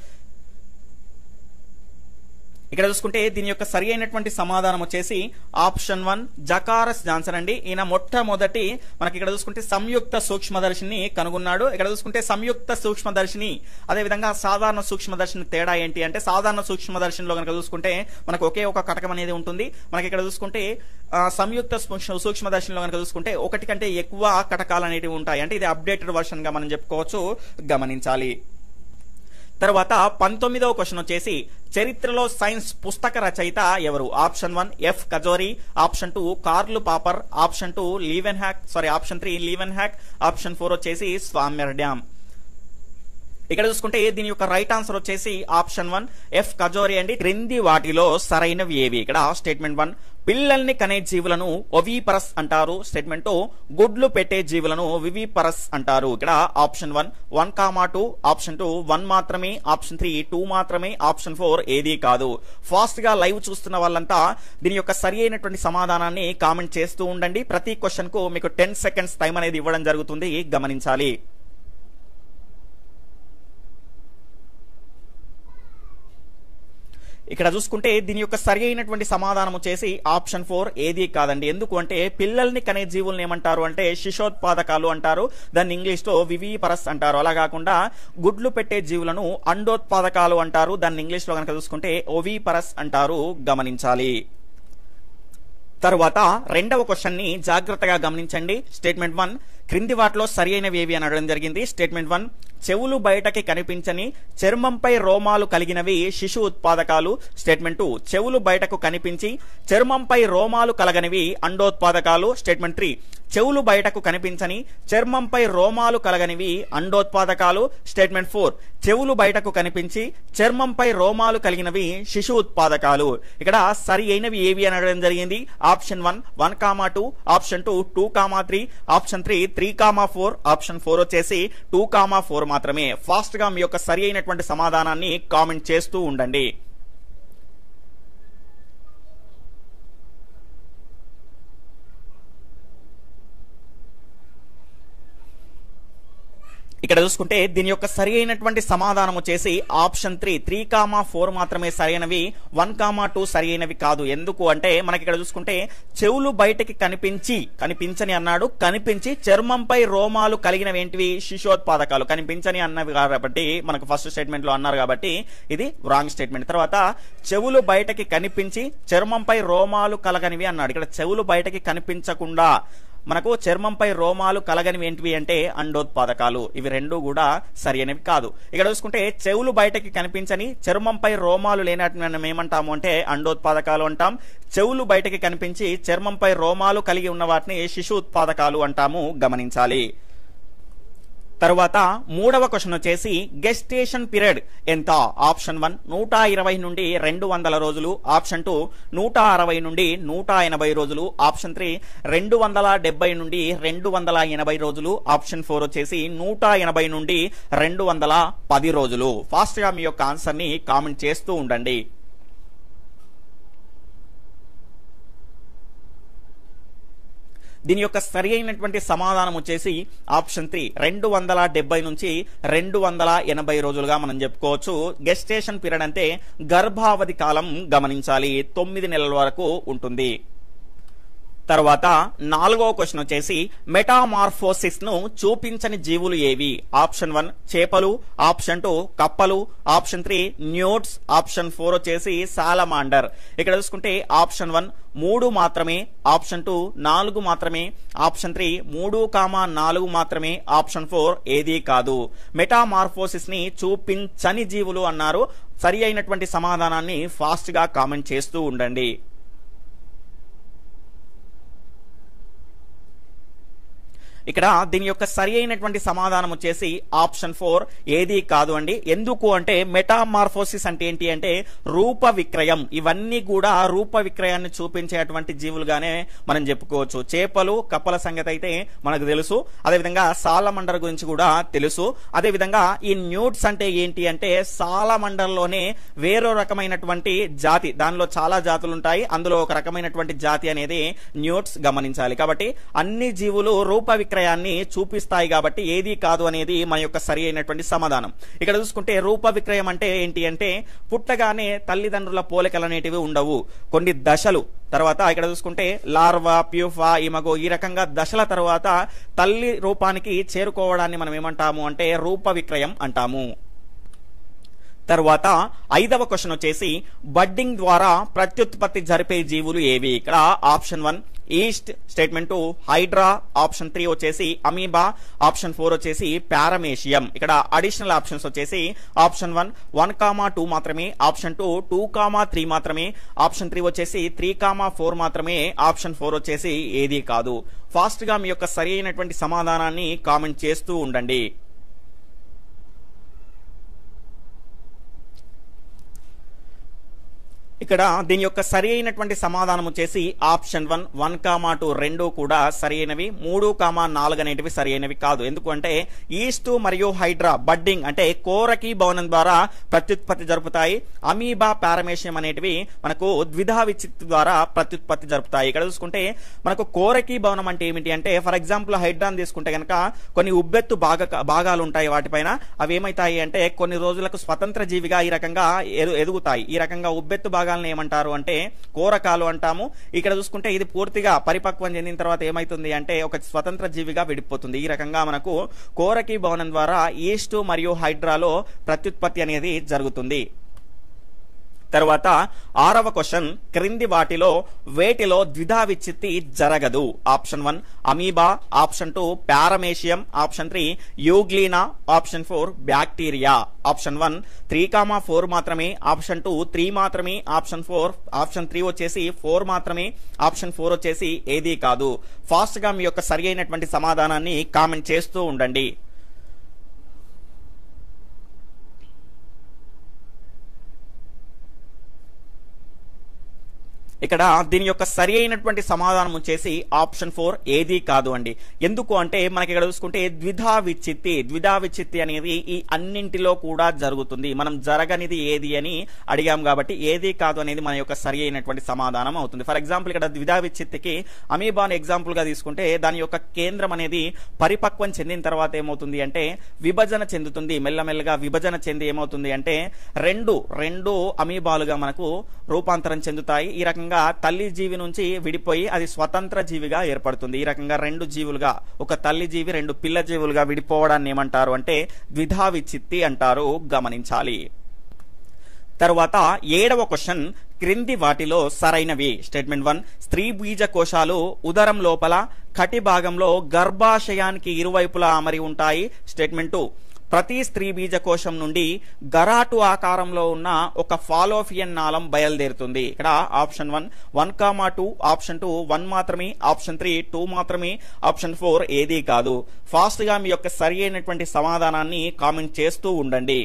ఇక్కడ చూసుకుంటే దీని యొక్క సరి అయినటువంటి సమాధానం వచ్చేసి ఆప్షన్ వన్ జకారస్ జాన్సన్ అండి ఈయన మొట్టమొదటి మనకి ఇక్కడ చూసుకుంటే సంయుక్త సూక్ష్మదర్శిని కనుగొన్నాడు ఇక్కడ చూసుకుంటే సంయుక్త సూక్ష్మదర్శిని అదేవిధంగా సాధారణ సూక్ష్మదర్శిని తేడా ఏంటి అంటే సాధారణ సూక్ష్మదర్శినిలో కనుక చూసుకుంటే మనకు ఒకే ఒక కటకం అనేది ఉంటుంది మనకి ఇక్కడ చూసుకుంటే ఆ, సంయుక్త సూక్ష్మ- సూక్ష్మదర్శినిలో కనుక చూసుకుంటే ఒకటి కంటే ఎక్కువ కటకాలు అనేటివి ఉంటాయి అంటే ఇది అప్డేటెడ్ వర్షన్ గా మనం చెప్పుకోవచ్చు గమనించాలి తర్వాత పంతొమ్మిదవ క్వశ్చన్ వచ్చేసి చరిత్రలో సైన్స్ పుస్తక రచయిత ఎవరు option one F Cajori option two Karl Popper option two Leeuwenhoek sorry option three Leeuwenhoek option four వచ్చేసి స్వామ్యర్ డ్యామ్ ఇక్కడ చూసుకుంటే దీని యొక్క రైట్ ఆన్సర్ వచ్చేసి ఆప్షన్ వన్ ఎఫ్ కజోరి అండి క్రింది వాటిలో సరైనవి ఏవి ఇక్కడ స్టేట్మెంట్ వన్ పిల్లల్ని కనే జీవులను ఒవీపరస్ అంటారు స్టేట్మెంట్ టూ గుడ్లు పెట్టే జీవులను వివిపరస్ అంటారు ఇక్కడ option one one comma two option two one మాత్రమే ఆప్షన్ త్రీ టూ మాత్రమే ఆప్షన్ ఫోర్ ఏది కాదు ఫాస్ట్ గా లైవ్ చూస్తున్న వాళ్ళంతా దీని యొక్క సరి అయినటువంటి సమాధానాన్ని కామెంట్ చేస్తూ ఉండండి ప్రతి క్వశ్చన్ కు మీకు టెన్ సెకండ్స్ టైం అనేది ఇవ్వడం జరుగుతుంది గమనించాలి ఇక్కడ చూసుకుంటే దీని యొక్క సరి అయినటువంటి సమాధానం వచ్చేసి ఆప్షన్ ఫోర్ ఏది కాదండి ఎందుకు అంటే పిల్లల్ని కనే జీవుల్ని ఏమంటారు అంటే శిశోత్పాదకాలు అంటారు దాన్ని ఇంగ్లీష్ లో వివిపరస్ అంటారు అలా కాకుండా గుడ్లు పెట్టే జీవులను అండోత్పాదకాలు అంటారు దాన్ని ఇంగ్లీష్ లో కనుక చూసుకుంటే ఓవిపరస్ అంటారు గమనించాలి తరువాత రెండవ క్వశ్చన్ ని జాగ్రత్తగా గమనించండి స్టేట్మెంట్ వన్ క్రింది వాటిలో సరి అయినవి ఏవి అని అడగడం జరిగింది స్టేట్మెంట్ వన్ చెవులు బయటకి కనిపించని చర్మంపై రోమాలు కలిగినవి శిశు ఉత్పాదకాలు స్టేట్మెంట్ టూ చెవులు బయటకు కనిపించి చర్మంపై రోమాలు కలగనివి అండోత్పాదకాలు స్టేట్మెంట్ త్రీ చెవులు బయటకు కనిపించని చర్మంపై రోమాలు కలగనివి అండోత్పాదకాలు స్టేట్మెంట్ ఫోర్ చెవులు బయటకు కనిపించి చర్మంపై రోమాలు కలిగినవి శిశు ఉత్పాదకాలు ఇక్కడ సరి అయినవి ఏవి అని అడగడం జరిగింది option one one comma two option two two comma three option three three comma four option four వచ్చేసి టూ కామా ఫోర్ మాత్రమే ఫాస్ట్ గా మీ యొక్క సరి అయినటువంటి సమాధానాన్ని కామెంట్ చేస్తూ ఉండండి ఇక్కడ చూసుకుంటే దీని యొక్క సరి అయినటువంటి సమాధానం వచ్చేసి option three three comma four మాత్రమే సరైనవి వన్ కామా టూ సరి అయినవి కాదు ఎందుకు అంటే మనకి ఇక్కడ చూసుకుంటే చెవులు బయటకి కనిపించి కనిపించని అన్నాడు కనిపించి చర్మంపై రోమాలు కలిగినవి ఏంటివి శిశోత్పాదకాలు కనిపించని అన్నవి కాబట్టి మనకు ఫస్ట్ స్టేట్మెంట్ లో అన్నారు కాబట్టి ఇది రాంగ్ స్టేట్మెంట్ తర్వాత చెవులు బయటకి కనిపించి చర్మంపై రోమాలు కలగనివి అన్నాడు ఇక్కడ చెవులు బయటకి కనిపించకుండా మనకు చర్మంపై రోమాలు కలగనివి ఏంటివి అంటే అండోత్పాదకాలు ఇవి రెండు కూడా సరి అనేవి కాదు ఇక్కడ చూసుకుంటే చెవులు బయటకి కనిపించని చర్మంపై రోమాలు లేనట్టు మనం ఏమంటాము అంటే అండోత్పాదకాలు అంటాం చెవులు బయటకి కనిపించి చర్మంపై రోమాలు కలిగి ఉన్న వాటిని శిశు ఉత్పాదకాలు అంటాము గమనించాలి తరువాత మూడవ క్వశ్చన్ వచ్చేసి గెస్టేషన్ పీరియడ్ ఎంత ఆప్షన్ వన్ నూట ఇరవై నుండి రెండు వందల రోజులు ఆప్షన్ టూ నూట అరవై నుండి నూట ఎనభై రోజులు ఆప్షన్ త్రీ రెండు వందల డెబ్బై నుండి రెండు వందల ఎనభై రోజులు ఆప్షన్ ఫోర్ వచ్చేసి నూట ఎనభై నుండి రెండు వందల పది రోజులు ఫాస్ట్ గా మీ యొక్క ఆన్సర్ ని కామెంట్ చేస్తూ ఉండండి దీని యొక్క సరి అయినటువంటి సమాధానం వచ్చేసి ఆప్షన్ త్రీ రెండు వందల డెబ్బై నుంచి రెండు వందల ఎనభై రోజులుగా మనం చెప్పుకోవచ్చు గెస్టేషన్ పీరియడ్ అంటే గర్భావధి కాలం గమనించాలి తొమ్మిది నెలల వరకు ఉంటుంది తర్వాత నాలుగో క్వశ్చన్ వచ్చేసి మెటామార్ఫోసిస్ ను చూపించని జీవులు ఏవి ఆప్షన్ వన్ చేపలు ఆప్షన్ టూ కప్పలు option three newts option four వచ్చేసి సాలమాండర్ ఇక్కడ చూసుకుంటే ఆప్షన్ వన్ మూడు మాత్రమే ఆప్షన్ టూ నాలుగు మాత్రమే ఆప్షన్ త్రీ మూడు కామా నాలుగు మాత్రమే ఆప్షన్ ఫోర్ ఏది కాదు మెటామార్ఫోసిస్ ని చూపించని జీవులు అన్నారు సరి అయినటువంటి సమాధానాన్ని ఫాస్ట్ గా కామెంట్ చేస్తూ ఉండండి ఇక్కడ దీని యొక్క సరి అయినటువంటి సమాధానం వచ్చేసి ఆప్షన్ ఫోర్ ఏది కాదు అండి ఎందుకు అంటే మెటామార్ఫోసిస్ అంటే ఏంటి అంటే రూప విక్రయం ఇవన్నీ కూడా రూప విక్రయాన్ని చూపించేటువంటి జీవులుగానే మనం చెప్పుకోవచ్చు చేపలు కప్పల సంగతి అయితే మనకు తెలుసు అదేవిధంగా సాలమండర్ గురించి కూడా తెలుసు అదేవిధంగా ఈ న్యూట్స్ అంటే ఏంటి అంటే సాలమండర్లోనే వేరో రకమైనటువంటి జాతి దానిలో చాలా జాతులు ఉంటాయి అందులో ఒక రకమైనటువంటి జాతి అనేది న్యూట్స్ గమనించాలి కాబట్టి అన్ని జీవులు రూప విక్రయాన్ని చూపిస్తాయి కాబట్టి ఏది కాదు అనేది మన యొక్క సరి అయినటువంటి సమాధానం ఇక్కడ చూసుకుంటే రూప విక్రయం అంటే ఏంటి అంటే పుట్టగానే తల్లిదండ్రుల పోలికలు అనేటివి ఉండవు కొన్ని దశలు తర్వాత ఇక్కడ చూసుకుంటే లార్వా ప్యూఫా ఇమగో ఈ రకంగా దశల తర్వాత తల్లి రూపానికి చేరుకోవడాన్ని మనం ఏమంటాము అంటే రూప విక్రయం అంటాము తర్వాత ఐదవ క్వశ్చన్ వచ్చేసి బడ్డింగ్ ద్వారా ప్రత్యుత్పత్తి జరిపే జీవులు ఏవి ఇక్కడ option one yeast statement two hydra option three వచ్చేసి అమీబా ఆప్షన్ ఫోర్ వచ్చేసి పారమేషియం ఇక్కడ అడిషనల్ ఆప్షన్స్ వచ్చేసి option one one comma two మాత్రమే option two two comma three మాత్రమే ఆప్షన్ త్రీ వచ్చేసి త్రీ కామా ఫోర్ మాత్రమే ఆప్షన్ ఫోర్ వచ్చేసి ఏది కాదు ఫాస్ట్ గా మీ యొక్క సరి అయినటువంటి సమాధానాన్ని కామెంట్ చేస్తూ ఉండండి ఇక్కడ దీని యొక్క సరి అయినటువంటి సమాధానం వచ్చేసి option one one comma two రెండు కూడా సరి అయినవి మూడు కామా నాలుగు అనేటివి సరి అయినవి కాదు ఎందుకంటే ఈస్ట్ మరియు హైడ్రా బడ్డింగ్ అంటే కోరకి భవనం ద్వారా ప్రత్యుత్పత్తి జరుపుతాయి అమీబా పారమేషియం అనేటివి మనకు ద్విధా విచిత్ ద్వారా ప్రత్యుత్పత్తి జరుపుతాయి ఇక్కడ చూసుకుంటే మనకు కోరకి భవనం అంటే ఏమిటి అంటే ఫర్ ఎగ్జాంపుల్ హైడ్రాన్ తీసుకుంటే కనుక కొన్ని ఉబ్బెత్తు భాగ భాగాలు ఉంటాయి వాటిపైన అవి ఏమైతాయి అంటే కొన్ని రోజులకు స్వతంత్ర జీవిగా ఈ రకంగా ఎదు- ఎదుగుతాయి ఈ రకంగా ఉబ్బెత్తు భాగాలను ఏమంటారు అంటే కోరకాలు అంటాము ఇక్కడ చూసుకుంటే ఇది పూర్తిగా పరిపక్వం చెందిన తర్వాత ఏమైతుంది అంటే ఒక స్వతంత్ర జీవిగా విడిపోతుంది ఈ రకంగా మనకు కోరకి భవనం ద్వారా ఈస్ట్ మరియు హైడ్రాలో ప్రత్యుత్పత్తి అనేది జరుగుతుంది తర్వాత ఆరవ క్వశ్చన్ క్రింది వాటిలో వేటిలో ద్విధా విచ్చిత్తి జరగదు option one amoeba option two paramecium option three euglena option four bacteria option one three comma four మాత్రమే ఆప్షన్ టూ త్రీ మాత్రమే ఆప్షన్ ఫోర్ ఆప్షన్ త్రీ వచ్చేసి ఫోర్ మాత్రమే ఆప్షన్ ఫోర్ వచ్చేసి ఏదీ కాదు ఫాస్ట్ గా మీ యొక్క సరి అయినటువంటి సమాధానాన్ని కామెంట్ చేస్తూ ఉండండి ఇక్కడ దీని యొక్క సరి అయినటువంటి సమాధానం వచ్చేసి ఆప్షన్ ఫోర్ ఏది కాదు అండి ఎందుకు అంటే మనకి ఇక్కడ చూసుకుంటే ద్విధా విచ్చిత్తి ద్విధా విచ్చిత్తి అనేది ఈ అన్నింటిలో కూడా జరుగుతుంది మనం జరగనిది ఏది అని అడిగాం కాబట్టి ఏది కాదు అనేది మన యొక్క సరి అయినటువంటి సమాధానం అవుతుంది ఫర్ ఎగ్జాంపుల్ ఇక్కడ ద్విధా విచ్చిత్తికి అమీబాన్ ఎగ్జాంపుల్ గా తీసుకుంటే దాని యొక్క కేంద్రం అనేది పరిపక్వం చెందిన తర్వాత ఏమవుతుంది అంటే విభజన చెందుతుంది మెల్లమెల్లగా విభజన చెంది ఏమవుతుంది అంటే రెండు రెండు అమీబాలుగా మనకు రూపాంతరం చెందుతాయి ఈ రకంగా తల్లి జీవి నుంచి విడిపోయి అది స్వతంత్ర జీవిగా ఏర్పడుతుంది ఈ రకంగా రెండు జీవులుగా ఒక తల్లి జీవి రెండు పిల్ల జీవులుగా విడిపోవడాన్ని ఏమంటారు అంటే ద్విధా విచ్చిత్తి అంటారు గమనించాలి తర్వాత ఏడవ క్వశ్చన్ క్రింది వాటిలో సరైనవి స్టేట్మెంట్ వన్ స్త్రీ బీజ కోశాలు ఉదరం లోపల కటి భాగంలో గర్భాశయానికి ఇరువైపులా అమరి ఉంటాయి స్టేట్మెంట్ టూ ప్రతి స్త్రీ బీజ కోశం నుండి గరాటు ఆకారంలో ఉన్న ఒక ఫాలోఫియన్ నాళం బయలుదేరుతుంది ఇక్కడ option one one comma two option two one మాత్రమే ఆప్షన్ త్రీ టూ మాత్రమే ఆప్షన్ ఫోర్ ఏదీ కాదు ఫాస్ట్ గా మీ యొక్క సరి అయినటువంటి సమాధానాన్ని కామెంట్ చేస్తూ ఉండండి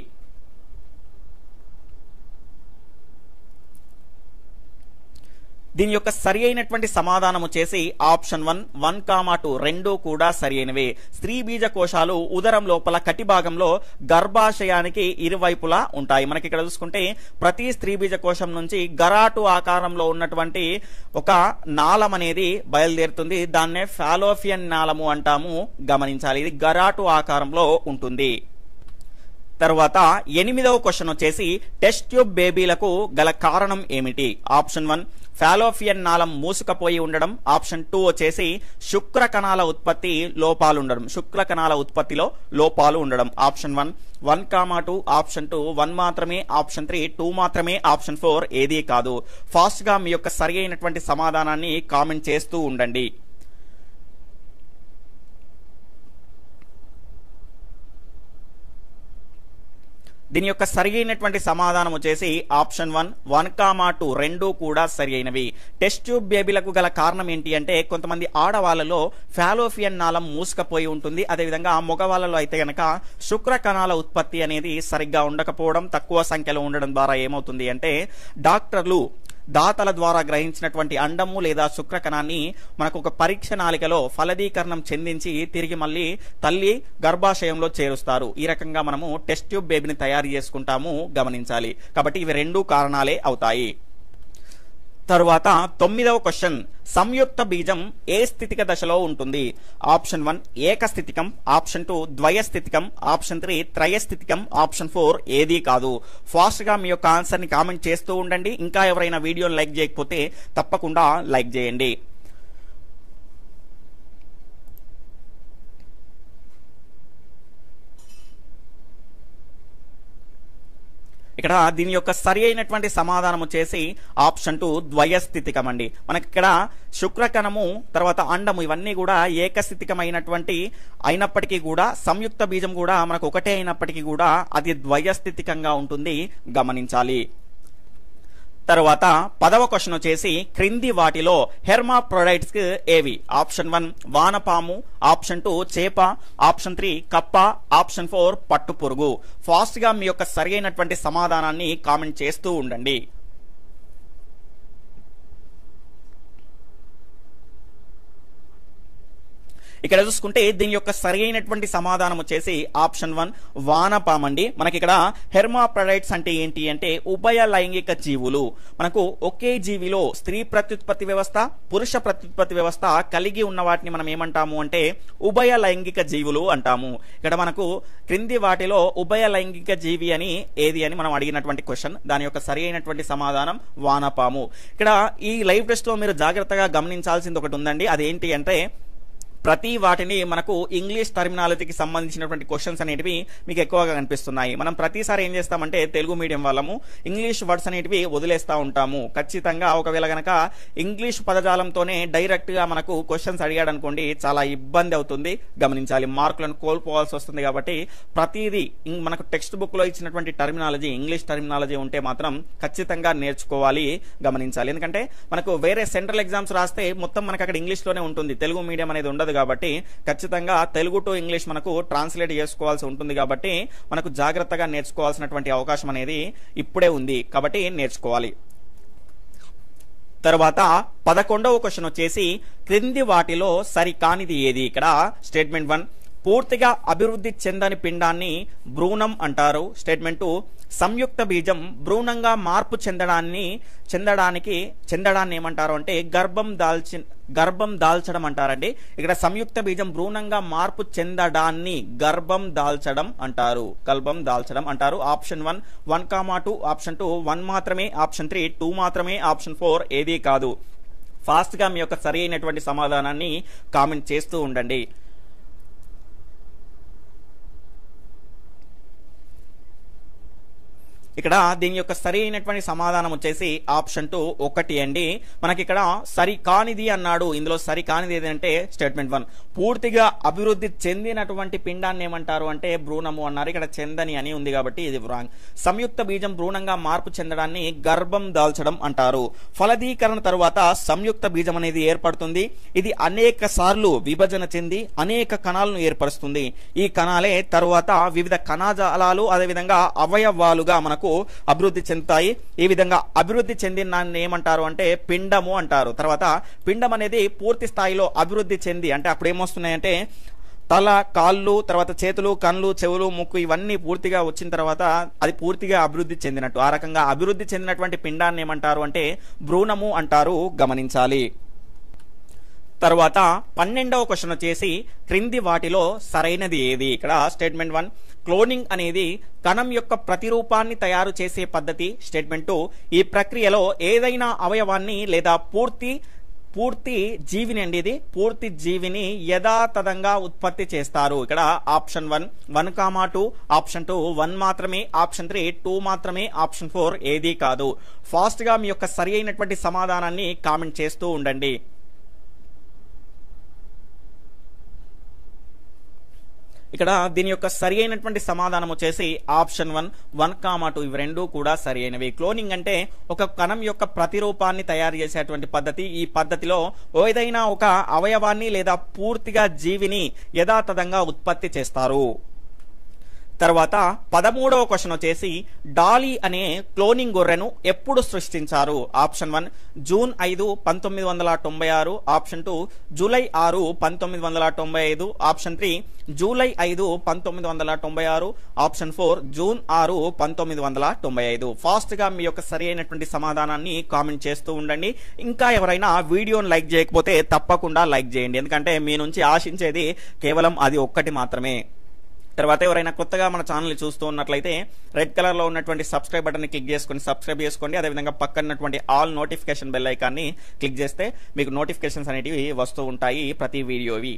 దీని యొక్క సరి అయినటువంటి సమాధానం వచ్చేసి option one one comma two రెండు కూడా సరి అయినవే స్త్రీ బీజ కోశాలు ఉదరం లోపల కటి భాగంలో గర్భాశయానికి ఇరువైపులా ఉంటాయి మనకి ఇక్కడ చూసుకుంటే ప్రతి స్త్రీ బీజ కోశం నుంచి గరాటు ఆకారంలో ఉన్నటువంటి ఒక నాళం అనేది బయలుదేరుతుంది దాన్నే ఫాలోఫియన్ నాళము అంటాము గమనించాలి ఇది గరాటు ఆకారంలో ఉంటుంది తర్వాత ఎనిమిదవ క్వశ్చన్ వచ్చేసి టెస్ట్ ట్యూబ్ బేబీలకు గల కారణం ఏమిటి ఆప్షన్ వన్ ఫాలోఫియన్ నాళం మూసుకపోయి ఉండడం ఆప్షన్ టూ వచ్చేసి శుక్ర కణాల ఉత్పత్తి లోపాలు ఉండడం శుక్ర కణాల ఉత్పత్తిలో లోపాలు ఉండడం option one one comma two option two one మాత్రమే ఆప్షన్ త్రీ టూ మాత్రమే ఆప్షన్ ఫోర్ ఏదీ కాదు ఫాస్ట్ గా మీ యొక్క సరి అయినటువంటి సమాధానాన్ని కామెంట్ చేస్తూ ఉండండి దీని యొక్క సరి అయినటువంటి సమాధానం వచ్చేసి option one one comma two రెండు కూడా సరి అయినవి టెస్ట్ ట్యూబ్ బేబీలకు గల కారణం ఏంటి అంటే కొంతమంది ఆడవాళ్ళలో ఫాలోఫియన్ నాళం మూసుకపోయి ఉంటుంది అదేవిధంగా మగవాళ్ళలో అయితే గనక శుక్ర కణాల ఉత్పత్తి అనేది సరిగ్గా ఉండకపోవడం తక్కువ సంఖ్యలో ఉండడం ద్వారా ఏమవుతుంది అంటే డాక్టర్లు దాతల ద్వారా గ్రహించినటువంటి అండము లేదా శుక్రకణాన్ని మనకు ఒక పరీక్ష నాలికలో ఫలదీకరణం చెందించి తిరిగి మళ్ళీ తల్లి గర్భాశయంలో చేరుస్తారు ఈ రకంగా మనము టెస్ట్ ట్యూబ్ బేబీని తయారు చేసుకుంటాము గమనించాలి కాబట్టి ఇవి రెండు కారణాలే అవుతాయి తరువాత తొమ్మిదవ క్వశ్చన్ సంయుక్త బీజం ఏ స్థితిక దశలో ఉంటుంది ఆప్షన్ వన్ ఏకస్థితికం ఆప్షన్ టూ ద్వయస్థితికం ఆప్షన్ త్రీ త్రయస్థితికం ఆప్షన్ ఫోర్ ఏదీ కాదు ఫాస్ట్ గా మీ యొక్క ఆన్సర్ ని కామెంట్ చేస్తూ ఉండండి ఇంకా ఎవరైనా వీడియోని లైక్ చేయకపోతే తప్పకుండా లైక్ చేయండి ఇక్కడ దీని యొక్క సరి అయినటువంటి సమాధానం వచ్చేసి ఆప్షన్ టూ ద్వయస్థితికం అండి మనకి ఇక్కడ శుక్రకణము తర్వాత అండము ఇవన్నీ కూడా ఏకస్థితికమైనటువంటి అయినప్పటికీ కూడా సంయుక్త బీజం కూడా మనకు ఒకటే అయినప్పటికీ కూడా అది ద్వయస్థితికంగా ఉంటుంది గమనించాలి తరువాత పదవ క్వశ్చన్ వచ్చేసి క్రింది వాటిలో హెర్మా ప్రొడైట్స్ ఏవి ఆప్షన్ వన్ వానపాము ఆప్షన్ టూ చేప ఆప్షన్ త్రీ కప్ప ఆప్షన్ ఫోర్ పట్టు పురుగు ఫాస్ట్ గా మీ యొక్క సరైనటువంటి సమాధానాన్ని కామెంట్ చేస్తూ ఉండండి ఇక్కడ చూసుకుంటే దీని యొక్క సరైనటువంటి సమాధానం వచ్చేసి ఆప్షన్ వన్ వానపామ్ అండి మనకి ఇక్కడ హెర్మాప్రడైట్స్ అంటే ఏంటి అంటే ఉభయ లైంగిక జీవులు మనకు ఒకే జీవిలో స్త్రీ ప్రత్యుత్పత్తి వ్యవస్థ పురుష ప్రత్యుత్పత్తి వ్యవస్థ కలిగి ఉన్న వాటిని మనం ఏమంటాము అంటే ఉభయ లైంగిక జీవులు అంటాము ఇక్కడ మనకు క్రింది వాటిలో ఉభయ లైంగిక జీవి అని ఏది అని మనం అడిగినటువంటి క్వశ్చన్ దాని యొక్క సరి అయినటువంటి సమాధానం వానపాము ఇక్కడ ఈ లైవ్ టెస్ట్ లో మీరు జాగ్రత్తగా గమనించాల్సింది ఒకటి ఉందండి అదేంటి అంటే ప్రతి వాటిని మనకు ఇంగ్లీష్ టర్మినాలజీకి సంబంధించినటువంటి క్వశ్చన్స్ అనేటివి మీకు ఎక్కువగా కనిపిస్తున్నాయి మనం ప్రతిసారి ఏం చేస్తామంటే తెలుగు మీడియం వాళ్ళము ఇంగ్లీష్ వర్డ్స్ అనేటివి వదిలేస్తా ఉంటాము ఖచ్చితంగా ఒకవేళ గనక ఇంగ్లీష్ పదజాలంతోనే డైరెక్ట్ గా మనకు క్వశ్చన్స్ అడిగాడు అనుకోండి చాలా ఇబ్బంది అవుతుంది గమనించాలి మార్కులను కోల్పోవాల్సి వస్తుంది కాబట్టి ప్రతిదీ ఇం- మనకు టెక్స్ట్ బుక్ లో ఇచ్చినటువంటి టర్మినాలజీ ఇంగ్లీష్ టర్మినాలజీ ఉంటే మాత్రం ఖచ్చితంగా నేర్చుకోవాలి గమనించాలి ఎందుకంటే మనకు వేరే సెంట్రల్ ఎగ్జామ్స్ రాస్తే మొత్తం మనకు అక్కడ ఇంగ్లీష్ లోనే ఉంటుంది తెలుగు మీడియం అనేది ఉండదు కాబట్టి ఖచ్చితంగా తెలుగు టు ఇంగ్లీష్ మనకు ట్రాన్స్లేట్ చేసుకోవాల్సి ఉంటుంది కాబట్టి మనకు జాగ్రత్తగా నేర్చుకోవాల్సినటువంటి అవకాశం అనేది ఇప్పుడే ఉంది కాబట్టి నేర్చుకోవాలి తర్వాత పదకొండవ క్వశ్చన్ వచ్చేసి క్రింది వాటిలో సరికానిది ఏది ఇక్కడ స్టేట్మెంట్ వన్ పూర్తిగా అభివృద్ధి చెందని పిండాన్ని భ్రూణం అంటారు స్టేట్మెంట్ టూ సంయుక్త బీజం భ్రూణంగా మార్పు చెందడాన్ని చెందడానికి చెందడాన్ని ఏమంటారు అంటే గర్భం దాల్చి గర్భం దాల్చడం అంటారండి ఇక్కడ సంయుక్త బీజం భ్రూణంగా మార్పు చెందడాన్ని గర్భం దాల్చడం అంటారు గర్భం దాల్చడం అంటారు option one one comma two option two one మాత్రమే ఆప్షన్ త్రీ టూ మాత్రమే ఆప్షన్ ఫోర్ ఏదీ కాదు ఫాస్ట్ గా మీ యొక్క సరి అయినటువంటి సమాధానాన్ని కామెంట్ చేస్తూ ఉండండి ఇక్కడ దీని యొక్క సరి అయినటువంటి సమాధానం వచ్చేసి ఆప్షన్ టూ ఒకటి అండి మనకి ఇక్కడ సరి కానిది అన్నాడు ఇందులో సరి కానిది ఏదంటే స్టేట్మెంట్ వన్ పూర్తిగా అభివృద్ధి చెందినటువంటి పిండాన్ని ఏమంటారు అంటే భ్రూణము అన్నారు ఇక్కడ చెందని అని ఉంది కాబట్టి ఇది రాంగ్ సంయుక్త బీజం భ్రూణంగా మార్పు చెందడాన్ని గర్భం దాల్చడం అంటారు ఫలదీకరణ తరువాత సంయుక్త బీజం అనేది ఏర్పడుతుంది ఇది అనేక సార్లు విభజన చెంది అనేక కణాలను ఏర్పరుస్తుంది ఈ కణాలే తరువాత వివిధ కణజాలాలు అదేవిధంగా అవయవాలుగా మనకు అభివృద్ధి చెందుతాయి ఈ విధంగా అభివృద్ధి చెందిన దాన్ని ఏమంటారు అంటే పిండము అంటారు తర్వాత పిండం అనేది పూర్తి స్థాయిలో అభివృద్ధి చెంది అంటే అప్పుడు ఏమొస్తున్నాయంటే తల కాళ్ళు తర్వాత చేతులు కళ్ళు చెవులు ముక్కు ఇవన్నీ పూర్తిగా వచ్చిన తర్వాత అది పూర్తిగా అభివృద్ధి చెందినట్టు ఆ రకంగా అభివృద్ధి చెందినటువంటి పిండాన్ని ఏమంటారు అంటే భ్రూణము అంటారు గమనించాలి తర్వాత పన్నెండవ క్వశ్చన్ వచ్చేసి క్రింది వాటిలో సరైనది ఏది ఇక్కడ స్టేట్మెంట్ వన్ క్లోనింగ్ అనేది కణం యొక్క ప్రతిరూపాన్ని తయారు చేసే పద్ధతి స్టేట్మెంట్ టూ ఈ ప్రక్రియలో ఏదైనా అవయవాన్ని లేదా పూర్తి పూర్తి జీవిని అండి ఇది పూర్తి జీవిని యథాతథంగా ఉత్పత్తి చేస్తారు ఇక్కడ option one one comma two option two one మాత్రమే ఆప్షన్ త్రీ టూ మాత్రమే ఆప్షన్ ఫోర్ ఏదీ కాదు ఫాస్ట్ గా మీ యొక్క సరి అయినటువంటి సమాధానాన్ని కామెంట్ చేస్తూ ఉండండి ఇక్కడ దీని యొక్క సరి అయినటువంటి సమాధానం వచ్చేసి option one one comma two ఇవి రెండు కూడా సరి అయినవి క్లోనింగ్ అంటే ఒక కణం యొక్క ప్రతిరూపాన్ని తయారు చేసేటువంటి పద్ధతి ఈ పద్ధతిలో ఏదైనా ఒక అవయవాన్ని లేదా పూర్తిగా జీవిని యథాతథంగా ఉత్పత్తి చేస్తారు తర్వాత పదమూడవ క్వశ్చన్ వచ్చేసి డాలీ అనే క్లోనింగ్ గొర్రెను ఎప్పుడు సృష్టించారు ఆప్షన్ వన్ జూన్ ఐదు పంతొమ్మిది వందల తొంభై ఆరు ఆప్షన్ టూ జూలై ఆరు పంతొమ్మిది వందల తొంభై ఐదు ఆప్షన్ త్రీ జూలై ఐదు పంతొమ్మిది వందల తొంభై ఆరు ఆప్షన్ ఫోర్ జూన్ ఆరు పంతొమ్మిది వందల తొంభై ఐదు ఫాస్ట్ గా మీ యొక్క సరి అయినటువంటి సమాధానాన్ని కామెంట్ చేస్తూ ఉండండి ఇంకా ఎవరైనా వీడియోని లైక్ చేయకపోతే తప్పకుండా లైక్ చేయండి ఎందుకంటే మీ నుంచి ఆశించేది కేవలం అది ఒక్కటి మాత్రమే తర్వాత ఎవరైనా కొత్తగా మన ఛానల్ చూస్తూ ఉన్నట్లయితే రెడ్ కలర్ లో ఉన్నటువంటి సబ్స్క్రైబ్ బటన్ క్లిక్ చేసుకొని సబ్స్క్రైబ్ చేసుకోండి అదేవిధంగా పక్కన ఉన్నటువంటి ఆల్ నోటిఫికేషన్ బెల్ ఐకాన్ని క్లిక్ చేస్తే మీకు నోటిఫికేషన్స్ అనేటివి వస్తూ ఉంటాయి ప్రతి వీడియోవి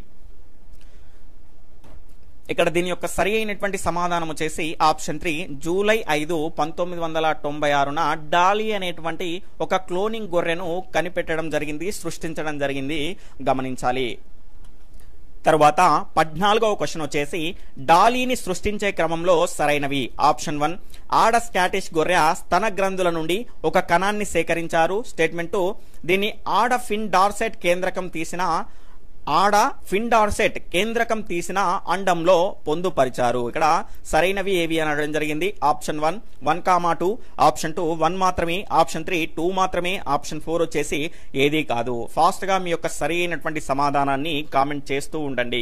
ఇక్కడ దీని యొక్క సరి అయినటువంటి సమాధానం వచ్చేసి ఆప్షన్ త్రీ జూలై ఐదు పంతొమ్మిది వందల తొంభై ఆరున డాలీ అనేటువంటి ఒక క్లోనింగ్ గొర్రెను కనిపెట్టడం జరిగింది సృష్టించడం జరిగింది గమనించాలి తర్వాత పద్నాలుగవ క్వశ్చన్ వచ్చేసి డాలీని సృష్టించే క్రమంలో సరైనవి ఆప్షన్ వన్ ఆడ స్కాటిష్ గొర్రె స్తన గ్రంథుల నుండి ఒక కణాన్ని సేకరించారు స్టేట్మెంట్ దీన్ని ఆడ ఫిన్ డార్సెట్ కేంద్రకం తీసిన ఆడ ఫిండార్సెట్ కేంద్రకం తీసిన అండంలో పొందుపరిచారు ఇక్కడ సరైనవి ఏవి అనడం జరిగింది option one one comma two option two one మాత్రమే ఆప్షన్ త్రీ టూ మాత్రమే ఆప్షన్ ఫోర్ వచ్చేసి ఏది కాదు ఫాస్ట్ గా మీ యొక్క సరి అయినటువంటి సమాధానాన్ని కామెంట్ చేస్తూ ఉండండి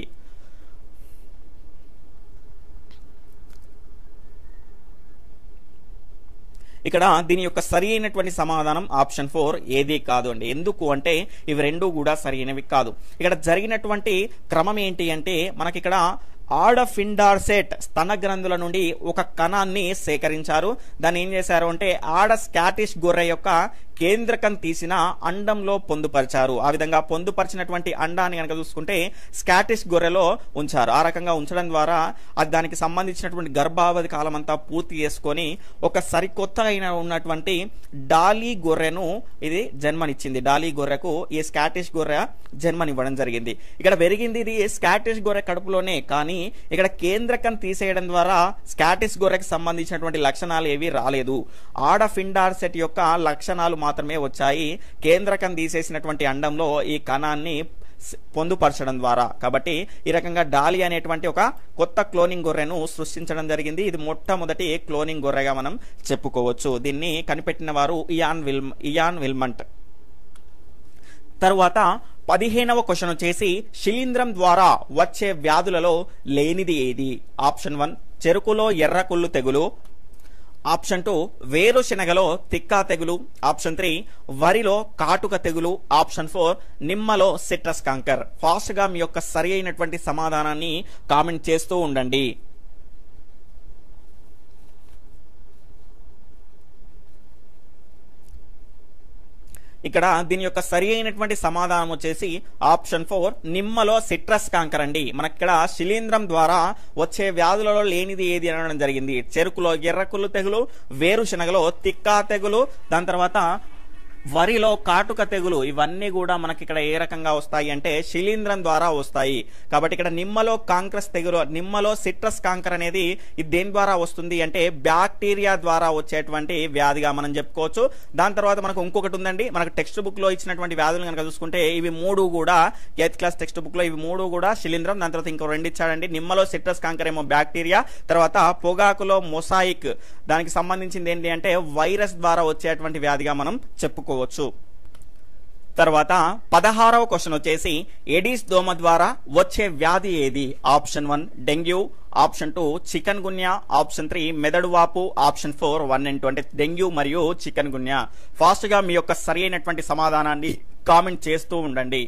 ఇక్కడ దీని యొక్క సరి అయినటువంటి సమాధానం ఆప్షన్ ఫోర్ ఏది కాదు అండి ఎందుకు అంటే ఇవి రెండు కూడా సరైనవి కాదు ఇక్కడ జరిగినటువంటి క్రమం ఏంటి అంటే మనకి ఇక్కడ ఆడ ఫిండార్సెట్ స్తన గ్రంథుల నుండి ఒక కణాన్ని సేకరించారు దాన్ని ఏం చేశారు అంటే ఆడ స్కాటిష్ గొర్రె యొక్క కేంద్రకం తీసిన అండంలో పొందుపరిచారు ఆ విధంగా పొందుపరిచినటువంటి అండాన్ని కనుక చూసుకుంటే స్కాటిష్ గొర్రెలో ఉంచారు ఆ రకంగా ఉంచడం ద్వారా అది దానికి సంబంధించినటువంటి గర్భావధి కాలం అంతా పూర్తి చేసుకొని ఒక సరికొత్త అయిన ఉన్నటువంటి డాలీ గొర్రెను ఇది జన్మనిచ్చింది డాలీ గొర్రెకు ఈ స్కాటిష్ గొర్రె జన్మనివ్వడం జరిగింది ఇక్కడ పెరిగింది ఇది స్కాటిష్ గొర్రె కడుపులోనే కానీ ఇక్కడ కేంద్రకం తీసేయడం ద్వారా స్కాటిష్ గొర్రెకి సంబంధించినటువంటి లక్షణాలు ఏవి రాలేదు ఆడ ఫిండార్సెట్ యొక్క లక్షణాలు మాత్రమే వచ్చాయి కేంద్రకం తీసేసినటువంటి అండంలో ఈ కణాన్ని స్- పొందుపరచడం ద్వారా కాబట్టి ఈ రకంగా డాలి అనేటువంటి ఒక కొత్త క్లోనింగ్ గొర్రెను సృష్టించడం జరిగింది ఇది మొట్టమొదటి క్లోనింగ్ గొర్రెగా మనం చెప్పుకోవచ్చు దీన్ని కనిపెట్టిన వారు ఇయాన్ విల్ ఇయాన్ విల్మంట్ తరువాత పదిహేనవ క్వశ్చన్ వచ్చేసి శిలీంధ్రం ద్వారా వచ్చే వ్యాధులలో లేనిది ఏది ఆప్షన్ వన్ చెరుకులో ఎర్రకుళ్ళు తెగులు ఆప్షన్ టూ వేరుశెనగలో తిక్కా తెగులు ఆప్షన్ త్రీ వరిలో కాటుక తెగులు ఆప్షన్ ఫోర్ నిమ్మలో సిట్రస్ కాంకర్ ఫాస్ట్ గా మీ యొక్క సరి అయినటువంటి సమాధానాన్ని కామెంట్ చేస్తూ ఉండండి ఇక్కడ దీని యొక్క సరి అయినటువంటి సమాధానం వచ్చేసి ఆప్షన్ ఫోర్ నిమ్మలో సిట్రస్ కాంకర్ అండి మనకి ఇక్కడ శిలీంధ్రం ద్వారా వచ్చే వ్యాధులలో లేనిది ఏది అనడం జరిగింది చెరుకులో ఎర్రకుళ్ళు తెగులు వేరుశనగలో తిక్కా తెగులు దాని తర్వాత వరిలో కాటుక తెగులు ఇవన్నీ కూడా మనకి ఇక్కడ ఏ రకంగా వస్తాయి అంటే శిలీంధ్రం ద్వారా వస్తాయి కాబట్టి ఇక్కడ నిమ్మలో కాంక్రస్ తెగులు నిమ్మలో సిట్రస్ కాంకర్ అనేది ఇది దేని ద్వారా వస్తుంది అంటే బ్యాక్టీరియా ద్వారా వచ్చేటువంటి వ్యాధిగా మనం చెప్పుకోవచ్చు దాని తర్వాత మనకు ఇంకొకటి ఉందండి మనకు టెక్స్ట్ బుక్ లో ఇచ్చినటువంటి వ్యాధులు కనుక చూసుకుంటే ఇవి మూడు కూడా ఎయిత్ క్లాస్ టెక్స్ట్ బుక్ లో ఇవి మూడు కూడా శిలీంధ్రం దాని తర్వాత ఇంకో రెండు ఇచ్చాడండి నిమ్మలో సిట్రస్ కాంకర్ ఏమో బ్యాక్టీరియా తర్వాత పొగాకులో మొసాయిక్ దానికి సంబంధించింది ఏంటి అంటే వైరస్ ద్వారా వచ్చేటువంటి వ్యాధిగా మనం చెప్పుకోవచ్చు తర్వాత పదహారవ క్వశ్చన్ వచ్చేసి ఎడిస్ దోమ ద్వారా వచ్చే వ్యాధి ఏది option one dengue option two chikungunya option three మెదడు వాపు option four one and two అంటే డెంగ్యూ మరియు చికెన్ గున్యా ఫాస్ట్ గా మీ యొక్క సరి అయినటువంటి సమాధానాన్ని కామెంట్ చేస్తూ ఉండండి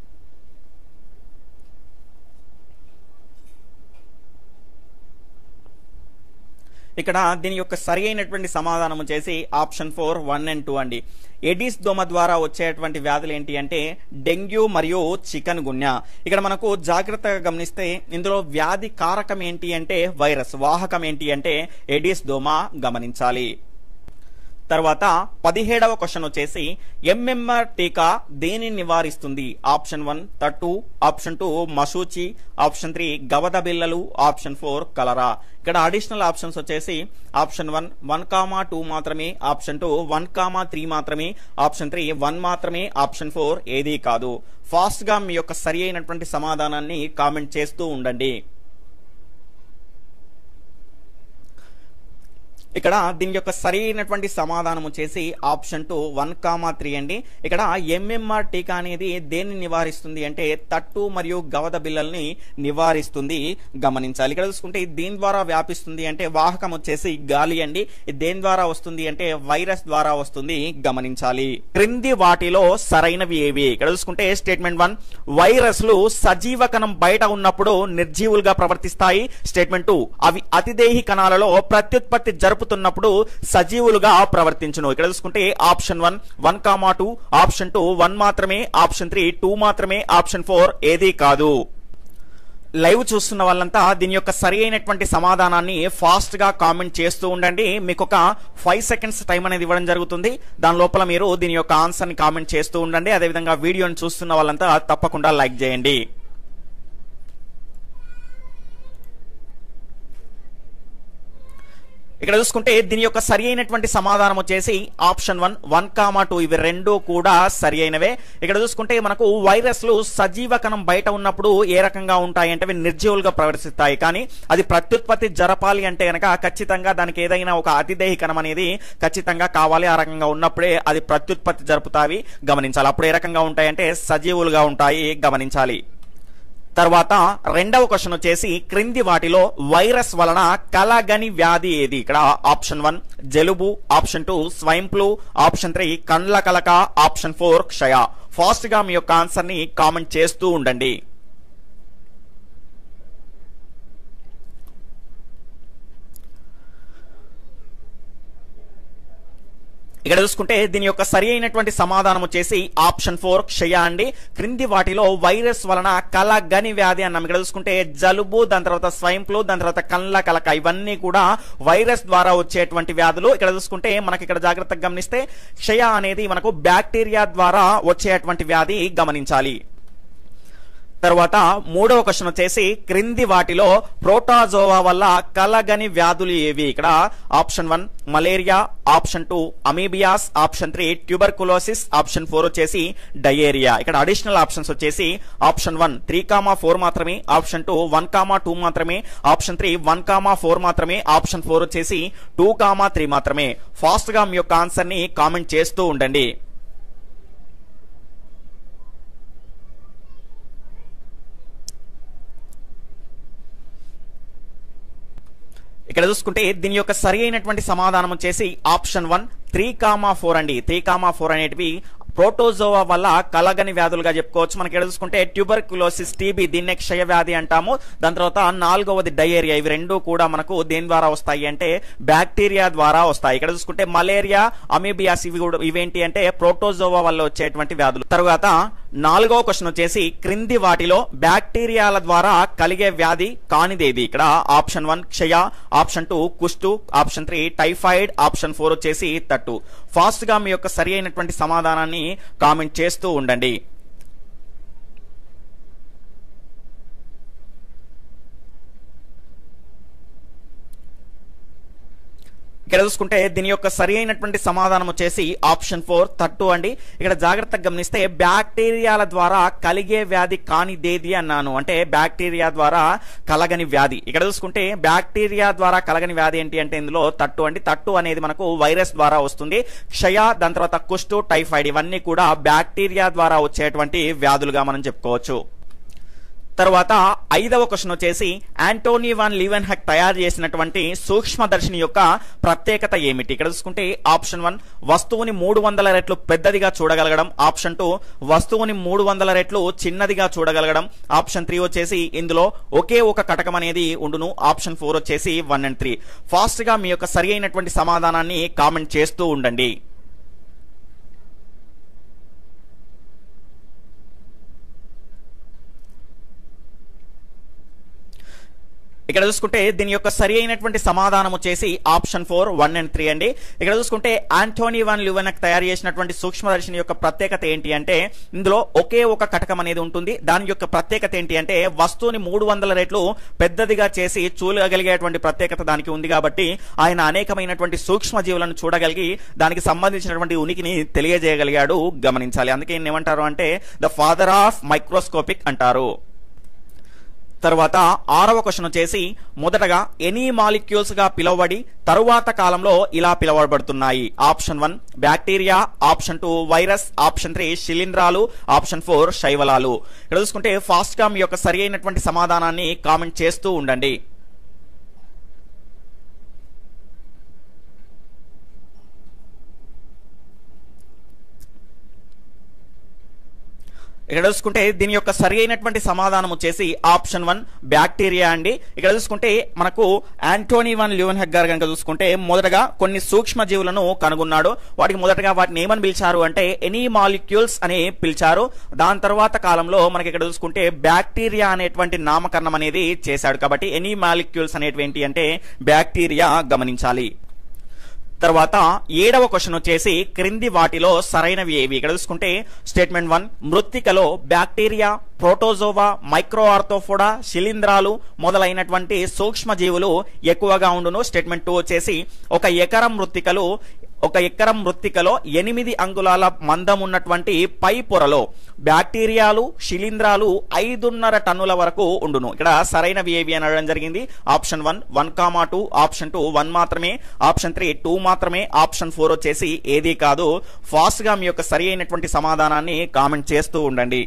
ఇక్కడ దీని యొక్క సరి అయినటువంటి సమాధానం వచ్చేసి option four one and two అండి ఎడిస్ దోమ ద్వారా వచ్చేటువంటి వ్యాధులు ఏంటి అంటే డెంగ్యూ మరియు చికెన్ గున్యా ఇక్కడ మనకు జాగ్రత్తగా గమనిస్తే ఇందులో వ్యాధి కారకం ఏంటి అంటే వైరస్ వాహకం ఏంటి అంటే ఎడిస్ దోమ గమనించాలి తర్వాత పదిహేడవ క్వశ్చన్ వచ్చేసి ఎంఎంఆర్ టీకా దేనిని నివారిస్తుంది ఆప్షన్ వన్ తట్టు ఆప్షన్ టూ మసూచి ఆప్షన్ త్రీ గవద బిల్లలు ఆప్షన్ ఫోర్ కలరా ఇక్కడ అడిషనల్ ఆప్షన్స్ వచ్చేసి option one one comma two మాత్రమే option two one comma three మాత్రమే ఆప్షన్ త్రీ వన్ మాత్రమే ఆప్షన్ ఫోర్ ఏదీ కాదు ఫాస్ట్ గా మీ యొక్క సరి అయినటువంటి సమాధానాన్ని కామెంట్ చేస్తూ ఉండండి ఇక్కడ దీని యొక్క సరైనటువంటి సమాధానం వచ్చేసి option two one comma three అండి ఇక్కడ ఎంఎంఆర్ టీకా అనేది దేన్ని నివారిస్తుంది అంటే తట్టు మరియు గవద బిల్లల్ని నివారిస్తుంది గమనించాలి ఇక్కడ చూసుకుంటే దీని ద్వారా వ్యాపిస్తుంది అంటే వాహకం వచ్చేసి గాలి అండి ఇది దేని ద్వారా వస్తుంది అంటే వైరస్ ద్వారా వస్తుంది గమనించాలి క్రింది వాటిలో సరైనవి ఏవి ఇక్కడ చూసుకుంటే స్టేట్మెంట్ వన్ వైరస్లు సజీవ కణం బయట ఉన్నప్పుడు నిర్జీవులుగా ప్రవర్తిస్తాయి స్టేట్మెంట్ టూ అవి అతిదేహి కణాలలో ప్రత్యుత్పత్తి జరుపుతున్నప్పుడు సజీవులుగా ప్రవర్తించును ఇక్కడ చూసుకుంటే option one one comma two option two one మాత్రమే ఆప్షన్ త్రీ టూ మాత్రమే ఆప్షన్ ఫోర్ ఏదీ కాదు లైవ్ చూస్తున్న వాళ్ళంతా దీని యొక్క సరి అయినటువంటి సమాధానాన్ని ఫాస్ట్ గా కామెంట్ చేస్తూ ఉండండి మీకు ఒక ఫైవ్ సెకండ్స్ టైం అనేది ఇవ్వడం జరుగుతుంది దాని లోపల మీరు దీని యొక్క ఆన్సర్ ని కామెంట్ చేస్తూ ఉండండి అదేవిధంగా వీడియోని చూస్తున్న వాళ్ళంతా తప్పకుండా లైక్ చేయండి ఇక్కడ చూసుకుంటే దీని యొక్క సరి అయినటువంటి సమాధానం వచ్చేసి option one one comma two ఇవి రెండు కూడా సరి అయినవే ఇక్కడ చూసుకుంటే మనకు వైరస్లు సజీవ కణం బయట ఉన్నప్పుడు ఏ రకంగా ఉంటాయి అంటే అవి నిర్జీవులుగా ప్రవర్తిస్తాయి కానీ అది ప్రత్యుత్పత్తి జరపాలి అంటే గనక ఖచ్చితంగా దానికి ఏదైనా ఒక అతిదేహి కణం అనేది ఖచ్చితంగా కావాలి ఆ రకంగా ఉన్నప్పుడే అది ప్రత్యుత్పత్తి జరుపుతావి గమనించాలి అప్పుడు ఏ రకంగా ఉంటాయంటే సజీవులుగా ఉంటాయి గమనించాలి తర్వాత రెండవ క్వశ్చన్ వచ్చేసి క్రింది వాటిలో వైరస్ వలన కలగని వ్యాధి ఏది ఇక్కడ ఆప్షన్ వన్ జలుబు option two swine flu option three కండ్ల కలక ఆప్షన్ ఫోర్ క్షయ ఫాస్ట్ గా మీ యొక్క ఆన్సర్ ని కామెంట్ చేస్తూ ఉండండి ఇక్కడ చూసుకుంటే దీని యొక్క సరి అయినటువంటి సమాధానం వచ్చేసి ఆప్షన్ ఫోర్ క్షయ అండి క్రింది వాటిలో వైరస్ వలన కలగని వ్యాధి అన్నాం ఇక్కడ చూసుకుంటే జలుబు దాని తర్వాత స్వైన్ ఫ్లూ దాని తర్వాత కళ్ళ కలక ఇవన్నీ కూడా వైరస్ ద్వారా వచ్చేటువంటి వ్యాధులు ఇక్కడ చూసుకుంటే మనకి ఇక్కడ జాగ్రత్తగా గమనిస్తే క్షయ అనేది మనకు బ్యాక్టీరియా ద్వారా వచ్చేటువంటి వ్యాధి గమనించాలి తర్వాత మూడవ క్వశ్చన్ వచ్చేసి క్రింది వాటిలో ప్రోటాజోవా వల్ల కలగని వ్యాధులు ఏవి ఇక్కడ option one malaria option two amoebiasis option three tuberculosis option four వచ్చేసి డయేరియా ఇక్కడ అడిషనల్ ఆప్షన్స్ వచ్చేసి option one three comma four మాత్రమే option two one comma two మాత్రమే option three one comma four మాత్రమే ఆప్షన్ ఫోర్ వచ్చేసి two comma three మాత్రమే fast గా మీ యొక్క ఆన్సర్ ని కామెంట్ చేస్తూ ఉండండి ఇక్కడ చూసుకుంటే దీని యొక్క సరి అయినటువంటి సమాధానం వచ్చేసి option one three comma four అండి త్రీ కామా ఫోర్ అనేటివి ప్రోటోజోవా వల్ల కలగని వ్యాధులుగా చెప్పుకోవచ్చు మనకి ఇక్కడ చూసుకుంటే ట్యూబర్క్యులోసిస్ టీబీ దీన్నే క్షయ వ్యాధి అంటాము దాని తర్వాత నాలుగవది డయేరియా ఇవి రెండు కూడా మనకు దేని ద్వారా వస్తాయి అంటే బ్యాక్టీరియా ద్వారా వస్తాయి ఇక్కడ చూసుకుంటే మలేరియా అమీబియాస్ ఇవి కూడా ఇవేంటి అంటే ప్రోటోజోవా వల్ల వచ్చేటువంటి వ్యాధులు తర్వాత నాలుగవ క్వశ్చన్ వచ్చేసి క్రింది వాటిలో బ్యాక్టీరియాల ద్వారా కలిగే వ్యాధి కానిదేది ఇక్కడ ఆప్షన్ వన్ క్షయ ఆప్షన్ టూ కుష్టు option three typhoid option four వచ్చేసి తట్టు ఫాస్ట్ గా మీ యొక్క సరి అయినటువంటి సమాధానాన్ని కామెంట్ చేస్తూ ఉండండి ఇక్కడ చూసుకుంటే దీని యొక్క సరి అయినటువంటి సమాధానం వచ్చేసి ఆప్షన్ ఫోర్ థర్టూ అండి ఇక్కడ జాగ్రత్తగా గమనిస్తే బ్యాక్టీరియాల ద్వారా కలిగే వ్యాధి కానిదేది అన్నాను అంటే బ్యాక్టీరియా ద్వారా కలగని వ్యాధి ఇక్కడ చూసుకుంటే బ్యాక్టీరియా ద్వారా కలగని వ్యాధి ఏంటి అంటే ఇందులో తట్టు అండి తట్టు అనేది మనకు వైరస్ ద్వారా వస్తుంది క్షయ దాని తర్వాత కుష్టు టైఫాయిడ్ ఇవన్నీ కూడా బ్యాక్టీరియా ద్వారా వచ్చేటువంటి వ్యాధులుగా మనం చెప్పుకోవచ్చు తర్వాత ఐదవ క్వశ్చన్ వచ్చేసి యాంటోనీ వాన్ లీవెన్ హక్ తయారు చేసినటువంటి సూక్ష్మదర్శిని యొక్క ప్రత్యేకత ఏమిటి ఇక్కడ చూసుకుంటే ఆప్షన్ వన్ వస్తువుని మూడు వందల రెట్లు పెద్దదిగా చూడగలగడం ఆప్షన్ టూ వస్తువుని మూడు వందల రెట్లు చిన్నదిగా చూడగలగడం ఆప్షన్ త్రీ వచ్చేసి ఇందులో ఒకే ఒక కటకం అనేది ఉండును ఆప్షన్ ఫోర్ వచ్చేసి వన్ అండ్ త్రీ ఫాస్ట్ గా మీ యొక్క సరి అయినటువంటి సమాధానాన్ని కామెంట్ చేస్తూ ఉండండి ఇక్కడ చూసుకుంటే దీని యొక్క సరి అయినటువంటి సమాధానం వచ్చేసి option four one and three అండి ఇక్కడ చూసుకుంటే ఆంటోనీ వన్ ల్యూవెనక్ తయారు చేసినటువంటి సూక్ష్మదర్శిని యొక్క ప్రత్యేకత ఏంటి అంటే ఇందులో ఒకే ఒక కటకం అనేది ఉంటుంది దాని యొక్క ప్రత్యేకత ఏంటి అంటే వస్తువుని మూడు వందల రెట్లు పెద్దదిగా చేసి చూడగలిగేటువంటి ప్రత్యేకత దానికి ఉంది కాబట్టి ఆయన అనేకమైనటువంటి సూక్ష్మ జీవులను చూడగలిగి దానికి సంబంధించినటువంటి ఉనికిని తెలియజేయగలిగాడు గమనించాలి అందుకే ఈయన్ని ఏమంటారు అంటే ద ఫాదర్ ఆఫ్ మైక్రోస్కోపిక్ అంటారు తర్వాత ఆరవ క్వశ్చన్ వచ్చేసి మొదటగా ఎనీ మాలిక్యూల్స్ గా పిలువబడి తరువాత కాలంలో ఇలా పిలువబడుతున్నాయి option one bacteria option two virus option three శిలీంధ్రాలు ఆప్షన్ ఫోర్ శైవలాలు ఇక్కడ చూసుకుంటే ఫాస్ట్ గా మీ యొక్క సరి అయినటువంటి సమాధానాన్ని కామెంట్ చేస్తూ ఉండండి ఇక్కడ చూసుకుంటే దీని యొక్క సరి అయినటువంటి సమాధానం వచ్చేసి ఆప్షన్ వన్ బ్యాక్టీరియా అండి ఇక్కడ చూసుకుంటే మనకు ఆంటోనీ వన్ ల్యూవెన్ హెగ్ గారు కనుక చూసుకుంటే మొదటగా కొన్ని సూక్ష్మ జీవులను కనుగొన్నాడు వాటికి మొదటగా వాటిని ఏమని పిలిచారు అంటే ఎనీ మాలిక్యూల్స్ అని పిలిచారు దాని తర్వాత కాలంలో మనకి ఇక్కడ చూసుకుంటే బ్యాక్టీరియా అనేటువంటి నామకరణం అనేది చేశాడు కాబట్టి ఎనీ మాలిక్యూల్స్ అనేటివి ఏంటి అంటే బ్యాక్టీరియా గమనించాలి తర్వాత ఏడవ క్వశ్చన్ వచ్చేసి క్రింది వాటిలో సరైనవి ఏవి ఇక్కడ చూసుకుంటే స్టేట్మెంట్ వన్ మృత్తికలో బ్యాక్టీరియా ప్రోటోజోవా మైక్రో ఆర్థోఫోడా శిలీంధ్రాలు మొదలైనటువంటి సూక్ష్మ జీవులు ఎక్కువగా ఉండును స్టేట్మెంట్ టూ వచ్చేసి ఒక ఎకరం మృత్తికలు ఒక ఎకరం మృత్తికలో ఎనిమిది అంగుళాల మందం ఉన్నటువంటి పై పొరలో బ్యాక్టీరియాలు శిలీంధ్రాలు ఐదున్నర టన్నుల వరకు ఉండును ఇక్కడ సరైనవి ఏవి అని అడగడం జరిగింది option one one comma two option two one మాత్రమే ఆప్షన్ త్రీ టూ మాత్రమే ఆప్షన్ ఫోర్ వచ్చేసి ఏది కాదు ఫాస్ట్ గా మీ యొక్క సరి అయినటువంటి సమాధానాన్ని కామెంట్ చేస్తూ ఉండండి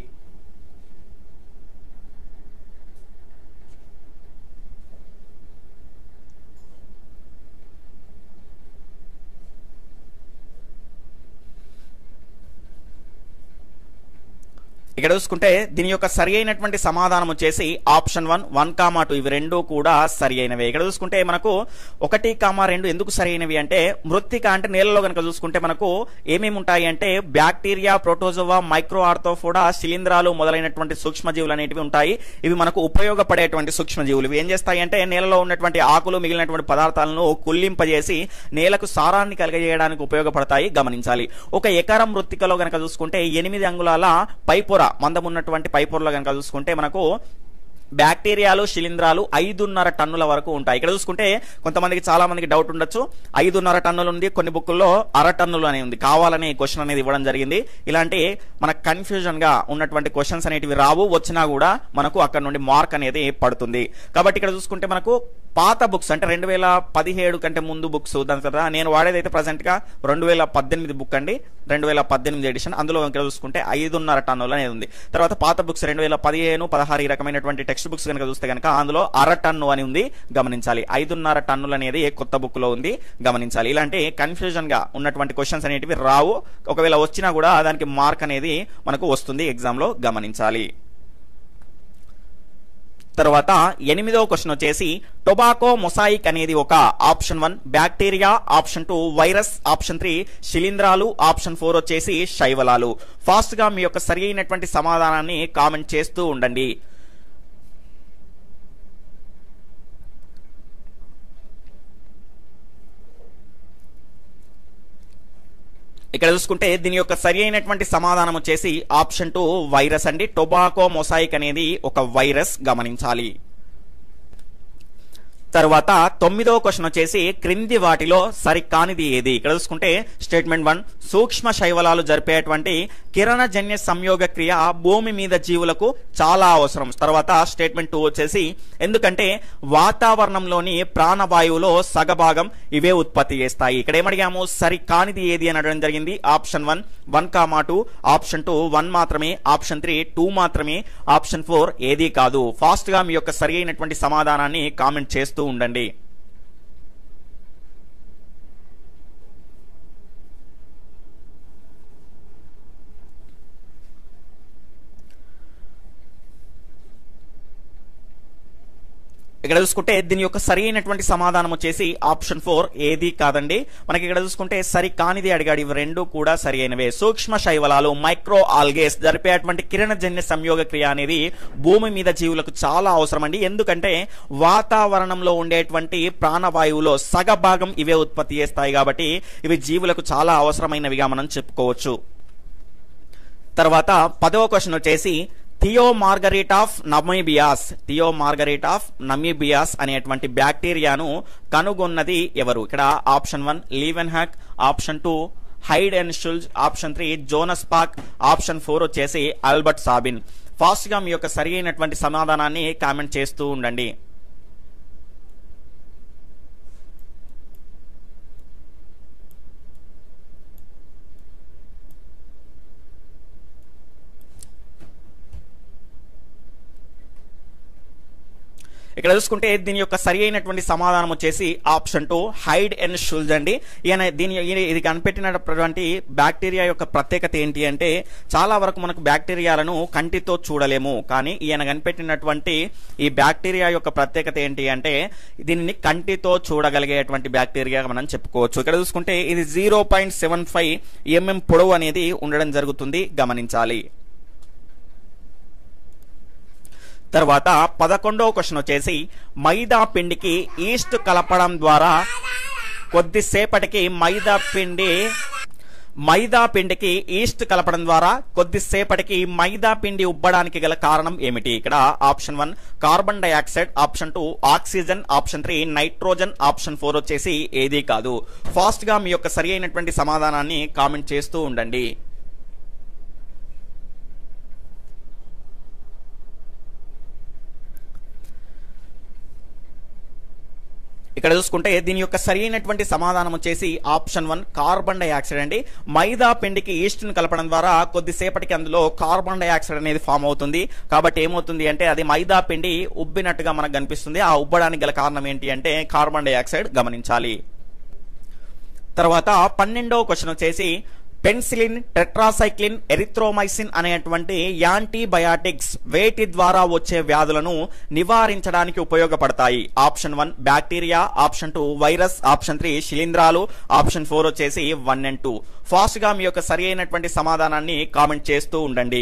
ఇక్కడ చూసుకుంటే దీని యొక్క సరి అయినటువంటి సమాధానం వచ్చేసి option one one comma two ఇవి రెండు కూడా సరి అయినవే ఇక్కడ చూసుకుంటే మనకు ఒకటి కామా రెండు ఎందుకు సరి అయినవి అంటే మృత్తిక అంటే నేలలో కనుక చూసుకుంటే మనకు ఏమేమి ఉంటాయి అంటే బ్యాక్టీరియా ప్రోటోజోవా మైక్రో ఆర్థోఫోడా శిలీంధ్రాలు మొదలైనటువంటి సూక్ష్మజీవులు అనేటివి ఉంటాయి ఇవి మనకు ఉపయోగపడేటువంటి సూక్ష్మజీవులు ఇవి ఏం చేస్తాయి అంటే నేలలో ఉన్నటువంటి ఆకులు మిగిలినటువంటి పదార్థాలను కుల్లింపజేసి నేలకు సారాన్ని కలిగజేయడానికి ఉపయోగపడతాయి గమనించాలి ఒక ఎకరం మృత్తికలో కనుక చూసుకుంటే ఎనిమిది అంగుళాల పైపొర మందం ఉన్నటువంటి పైపొరలో కనుక చూసుకుంటే మనకు బ్యాక్టీరియాలు శిలీంధ్రాలు ఐదున్నర టన్నుల వరకు ఉంటాయి ఇక్కడ చూసుకుంటే కొంతమందికి చాలా మందికి డౌట్ ఉండొచ్చు ఐదున్నర టన్నులు ఉంది కొన్ని బుక్కుల్లో అర టన్నులు అని ఉంది కావాలని క్వశ్చన్ అనేది ఇవ్వడం జరిగింది ఇలాంటి మనకు కన్ఫ్యూజన్ గా ఉన్నటువంటి క్వశ్చన్స్ అనేటివి రావు వచ్చినా కూడా మనకు అక్కడ నుండి మార్క్ అనేది పడుతుంది కాబట్టి ఇక్కడ చూసుకుంటే మనకు పాత బుక్స్ అంటే రెండు వేల పదిహేడు కంటే ముందు బుక్స్ దాని తర్వాత నేను వాడేది అయితే ప్రజెంట్ గా రెండు వేల పద్దెనిమిది బుక్ అండి రెండు వేల పద్దెనిమిది ఎడిషన్ అందులో ఇక్కడ చూసుకుంటే ఐదున్నర టన్నులు అనేది ఉంది తర్వాత పాత బుక్స్ రెండు వేల పదిహేను పదహారు ఈ రకమైనటువంటి టెక్స్ట్ బుక్స్ కనుక చూస్తే కనుక అందులో అర టన్ను అని ఉంది గమనించాలి ఐదున్నర టన్నులు అనేది కొత్త బుక్ లో ఉంది గమనించాలి ఇలాంటి కన్ఫ్యూజన్ గా ఉన్నటువంటి క్వశ్చన్స్ అనేటివి రావు ఒకవేళ వచ్చినా కూడా దానికి మార్క్ అనేది మనకు వస్తుంది ఎగ్జామ్ లో గమనించాలి తర్వాత ఎనిమిదవ క్వశ్చన్ వచ్చేసి టొబాకో మొసాయిక్ అనేది ఒక option one bacteria option two virus option three శిలీంధ్రాలు ఆప్షన్ ఫోర్ వచ్చేసి శైవలాలు ఫాస్ట్ గా మీ యొక్క సరి అయినటువంటి సమాధానాన్ని కామెంట్ చేస్తూ ఉండండి ఇక్కడ చూసుకుంటే దీని యొక్క సరి అయినటువంటి సమాధానం వచ్చేసి ఆప్షన్ టూ వైరస్ అండి టొబాకో మొసాయిక్ అనేది ఒక వైరస్ గమనించాలి తర్వాత తొమ్మిదో క్వశ్చన్ వచ్చేసి క్రింది వాటిలో సరికానిది ఏది ఇక్కడ చూసుకుంటే స్టేట్మెంట్ వన్ సూక్ష్మ శైవలాలు జరిపేటువంటి కిరణజన్య సంయోగ క్రియ భూమి మీద జీవులకు చాలా అవసరం తర్వాత స్టేట్మెంట్ టూ వచ్చేసి ఎందుకంటే వాతావరణంలోని ప్రాణవాయువులో సగభాగం ఇవే ఉత్పత్తి చేస్తాయి ఇక్కడ ఏమడిగాము సరికానిది ఏది అని అడగడం జరిగింది option one one comma two option two one మాత్రమే ఆప్షన్ త్రీ టూ మాత్రమే ఆప్షన్ ఫోర్ ఏది కాదు ఫాస్ట్ గా మీ యొక్క సరి అయినటువంటి సమాధానాన్ని కామెంట్ చేస్తూ ఉండండి ఇక్కడ చూసుకుంటే దీని యొక్క సరి అయినటువంటి సమాధానం వచ్చేసి ఆప్షన్ ఫోర్ ఏది కాదండి మనకి ఇక్కడ చూసుకుంటే సరి కానిది అడిగాడు ఇవి రెండు కూడా సరి అయినవే సూక్ష్మ శైవలాలు మైక్రో ఆల్గేస్ జరిపేటువంటి కిరణజన్య సంయోగ క్రియ అనేది భూమి మీద జీవులకు చాలా అవసరం అండి ఎందుకంటే వాతావరణంలో ఉండేటువంటి ప్రాణవాయువులో సగ భాగం ఇవే ఉత్పత్తి చేస్తాయి కాబట్టి ఇవి జీవులకు చాలా అవసరమైనవిగా మనం చెప్పుకోవచ్చు తర్వాత పదవ క్వశ్చన్ వచ్చేసి Thiomargarita of namibiensis Thiomargarita of namibiensis అనేటువంటి బ్యాక్టీరియాను కనుగొన్నది ఎవరు ఇక్కడ option one Leeuwenhoek option two Hyde and Schulz option three Jonas Salk option four వచ్చేసి ఆల్బర్ట్ సాబిన్ ఫాస్ట్ గా మీ యొక్క సరి అయినటువంటి సమాధానాన్ని కామెంట్ చేస్తూ ఉండండి ఇక్కడ చూసుకుంటే దీని యొక్క సరి అయినటువంటి సమాధానం వచ్చేసి option two Hyde and Schulz అండి ఈయన దీని ఈయన- ఇది కనిపెట్టినటువంటి బ్యాక్టీరియా యొక్క ప్రత్యేకత ఏంటి అంటే చాలా వరకు మనకు బ్యాక్టీరియాలను కంటితో చూడలేము కానీ ఈయన కనిపెట్టినటువంటి ఈ బ్యాక్టీరియా యొక్క ప్రత్యేకత ఏంటి అంటే దీనిని కంటితో చూడగలిగేటువంటి బ్యాక్టీరియా మనం చెప్పుకోవచ్చు ఇక్కడ చూసుకుంటే ఇది zero point seven five mm పొడవు అనేది ఉండడం జరుగుతుంది గమనించాలి తర్వాత పదకొండవ క్వశ్చన్ వచ్చేసి మైదా పిండికి ఈస్ట్ కలపడం ద్వారా కొద్దిసేపటికి మైదా పిండి మైదా పిండికి ఈస్ట్ కలపడం ద్వారా కొద్దిసేపటికి మైదా పిండి ఉబ్బడానికి గల కారణం ఏమిటి ఇక్కడ option one carbon dioxide option two oxygen option three nitrogen option four వచ్చేసి ఏది కాదు ఫాస్ట్ గా మీ యొక్క సరి అయినటువంటి సమాధానాన్ని కామెంట్ చేస్తూ ఉండండి ఇక్కడ చూసుకుంటే దీని యొక్క సరి అయినటువంటి సమాధానం వచ్చేసి ఆప్షన్ వన్ కార్బన్ డైఆక్సైడ్ అండి మైదా పిండికి ఈస్ట్ ను కలపడం ద్వారా కొద్దిసేపటికి అందులో కార్బన్ డైఆక్సైడ్ అనేది ఫామ్ అవుతుంది కాబట్టి ఏమవుతుంది అంటే అది మైదా పిండి ఉబ్బినట్టుగా మనకు కనిపిస్తుంది ఆ ఉబ్బడానికి గల కారణం ఏంటి అంటే కార్బన్ డైఆక్సైడ్ గమనించాలి తర్వాత పన్నెండవ క్వశ్చన్ వచ్చేసి పెన్సిలిన్ టెట్రాసైక్లిన్ ఎరిథ్రోమైసిన్ అనేటువంటి యాంటీబయాటిక్స్ వేటి ద్వారా వచ్చే వ్యాధులను నివారించడానికి ఉపయోగపడతాయి option one bacteria option two virus option three శిలీంధ్రాలు ఆప్షన్ ఫోర్ వచ్చేసి వన్ అండ్ టూ ఫాస్ట్ గా మీ యొక్క సరి అయినటువంటి సమాధానాన్ని కామెంట్ చేస్తూ ఉండండి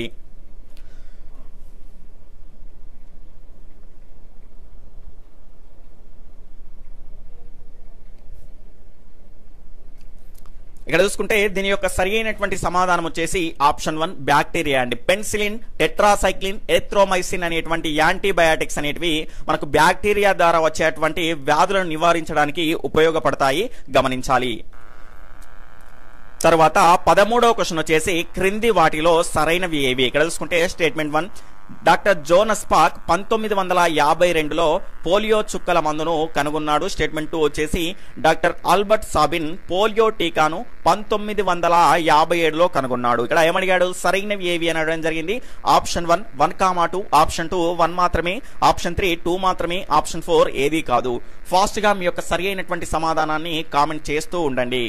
ఇక్కడ చూసుకుంటే దీని యొక్క సరి అయినటువంటి సమాధానం వచ్చేసి ఆప్షన్ వన్ బ్యాక్టీరియా అండి పెన్సిలిన్ టెట్రాసైక్లిన్ ఎథ్రోమైసిన్ అనేటువంటి యాంటీబయాటిక్స్ అనేటివి మనకు బ్యాక్టీరియా ద్వారా వచ్చేటువంటి వ్యాధులను నివారించడానికి ఉపయోగపడతాయి గమనించాలి తర్వాత పదమూడవ క్వశ్చన్ వచ్చేసి క్రింది వాటిలో సరైనవి ఏవి ఇక్కడ చూసుకుంటే statement one doctor Jonas Salk పంతొమ్మిది వందల యాభై రెండులో పోలియో చుక్కల మందును కనుగొన్నాడు స్టేట్మెంట్ టూ వచ్చేసి డాక్టర్ ఆల్బర్ట్ సాబిన్ పోలియో టీకాను పంతొమ్మిది వందల యాభై ఏడులో కనుగొన్నాడు ఇక్కడ ఏమడిగాడు సరైనవి ఏవి అని అడగడం జరిగింది option one one comma two option two one మాత్రమే ఆప్షన్ త్రీ టూ మాత్రమే ఆప్షన్ ఫోర్ ఏది కాదు ఫాస్ట్ గా మీ యొక్క సరి అయినటువంటి సమాధానాన్ని కామెంట్ చేస్తూ ఉండండి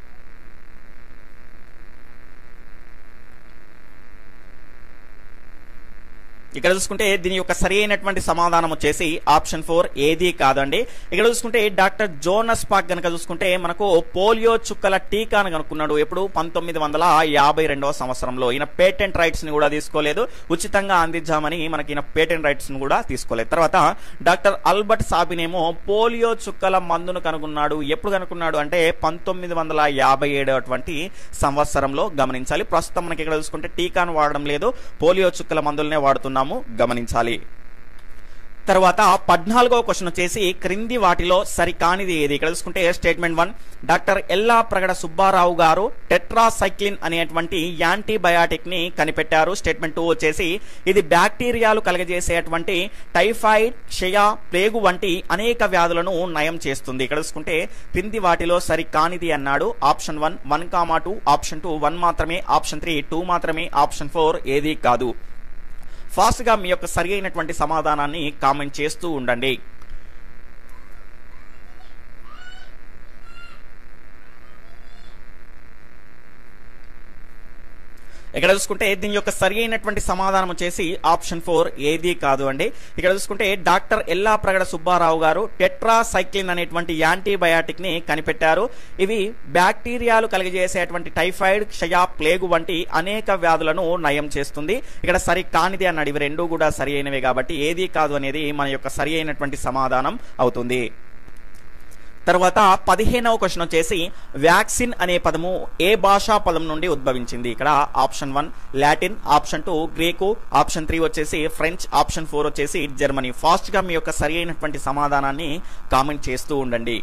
ఇక్కడ చూసుకుంటే దీని యొక్క సరి అయినటువంటి సమాధానం వచ్చేసి ఆప్షన్ ఫోర్ ఏది కాదండి ఇక్కడ చూసుకుంటే డాక్టర్ జోనస్ పాక్ గనక చూసుకుంటే మనకు పోలియో చుక్కల టీకాను కనుక్కున్నాడు ఎప్పుడు పంతొమ్మిది వందల యాభై రెండవ సంవత్సరంలో ఈయన పేటెంట్ రైట్స్ ని కూడా తీసుకోలేదు ఉచితంగా అందించామని మనకి ఈయన పేటెంట్ రైట్స్ ని కూడా తీసుకోలేదు తర్వాత డాక్టర్ అల్బర్ట్ సాబినేమో పోలియో చుక్కల మందును కనుగొన్నాడు ఎప్పుడు కనుక్కున్నాడు అంటే పంతొమ్మిది వందల యాభై ఏడవటువంటి సంవత్సరంలో గమనించాలి ప్రస్తుతం మనకి ఇక్కడ చూసుకుంటే టీకాను వాడడం లేదు పోలియో చుక్కల మందులనే వాడుతున్నాము గమనించాలి తర్వాత పద్నాలుగో క్వశ్చన్ వచ్చేసి క్రింది వాటిలో సరికానిది ఏది ఇక్కడ చూసుకుంటే స్టేట్మెంట్ వన్ డాక్టర్ ఎల్లా ప్రగడ సుబ్బారావు గారు టెట్రాసైక్లిన్ అనేటువంటి యాంటీబయాటిక్ ని కనిపెట్టారు స్టేట్మెంట్ టూ వచ్చేసి ఇది బ్యాక్టీరియాలు కలగజేసేటువంటి టైఫాయిడ్ క్షయ ప్లేగు వంటి అనేక వ్యాధులను నయం చేస్తుంది ఇక్కడ చూసుకుంటే క్రింది వాటిలో సరికానిది అన్నాడు option one one comma two option two one మాత్రమే ఆప్షన్ త్రీ టూ మాత్రమే ఆప్షన్ ఫోర్ ఏది కాదు ఫాస్ట్ గా మీ యొక్క సరి అయినటువంటి సమాధానాన్ని కామెంట్ చేస్తూ ఉండండి ఇక్కడ చూసుకుంటే దీని యొక్క సరి అయినటువంటి సమాధానం వచ్చేసి ఆప్షన్ ఫోర్ ఏది కాదు అండి ఇక్కడ చూసుకుంటే డాక్టర్ ఎల్లా ప్రగడ సుబ్బారావు గారు టెట్రాసైక్లిన్ అనేటువంటి యాంటీబయాటిక్ ని కనిపెట్టారు ఇవి బ్యాక్టీరియాలు కలిగజేసేటువంటి టైఫాయిడ్ క్షయ ప్లేగు వంటి అనేక వ్యాధులను నయం చేస్తుంది ఇక్కడ సరి కానిది అన్నాడు ఇవి రెండు కూడా సరి అయినవే కాబట్టి ఏది కాదు అనేది మన యొక్క సరి అయినటువంటి సమాధానం అవుతుంది తర్వాత పదిహేనవ క్వశ్చన్ వచ్చేసి వ్యాక్సిన్ అనే పదము ఏ భాషా పదం నుండి ఉద్భవించింది ఇక్కడ option one Latin option two Greek option three వచ్చేసి ఫ్రెంచ్ ఆప్షన్ ఫోర్ వచ్చేసి జర్మనీ ఫాస్ట్ గా మీ యొక్క సరి అయినటువంటి సమాధానాన్ని కామెంట్ చేస్తూ ఉండండి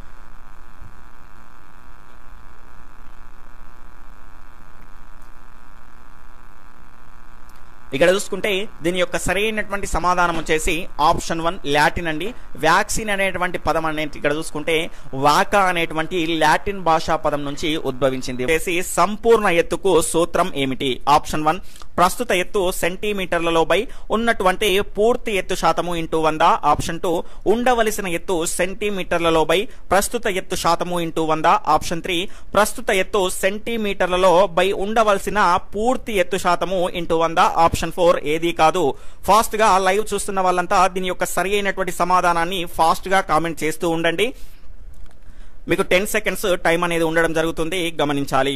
ఇక్కడ చూసుకుంటే దీని యొక్క సరైనటువంటి సమాధానం వచ్చేసి ఆప్షన్ వన్ లాటిన్ అండి వ్యాక్సిన్ అనేటువంటి పదం అనేది ఇక్కడ చూసుకుంటే వాకా అనేటువంటి లాటిన్ భాషా పదం నుంచి ఉద్భవించింది వచ్చేసి సంపూర్ణ ఎత్తుకు సూత్రం ఏమిటి ఆప్షన్ వన్ ప్రస్తుత ఎత్తు సెంటీమీటర్లలో బై ఉన్నటువంటి పూర్తి ఎత్తు శాతము ఇంటూ వంద ఆప్షన్ టూ ఉండవలసిన ఎత్తు సెంటీమీటర్లలో బై ప్రస్తుత ఎత్తు శాతము ఇంటూ వంద ఆప్షన్ త్రీ ప్రస్తుత ఎత్తు సెంటీమీటర్లలో బై ఉండవలసిన పూర్తి ఎత్తు శాతము ఇంటూ వంద ఆప్షన్ ఫోర్ ఏది కాదు ఫాస్ట్ గా లైవ్ చూస్తున్న వాళ్ళంతా దీని యొక్క సరి అయినటువంటి సమాధానాన్ని ఫాస్ట్ గా కామెంట్ చేస్తూ ఉండండి మీకు టెన్ సెకండ్స్ టైం అనేది ఉండడం జరుగుతుంది గమనించాలి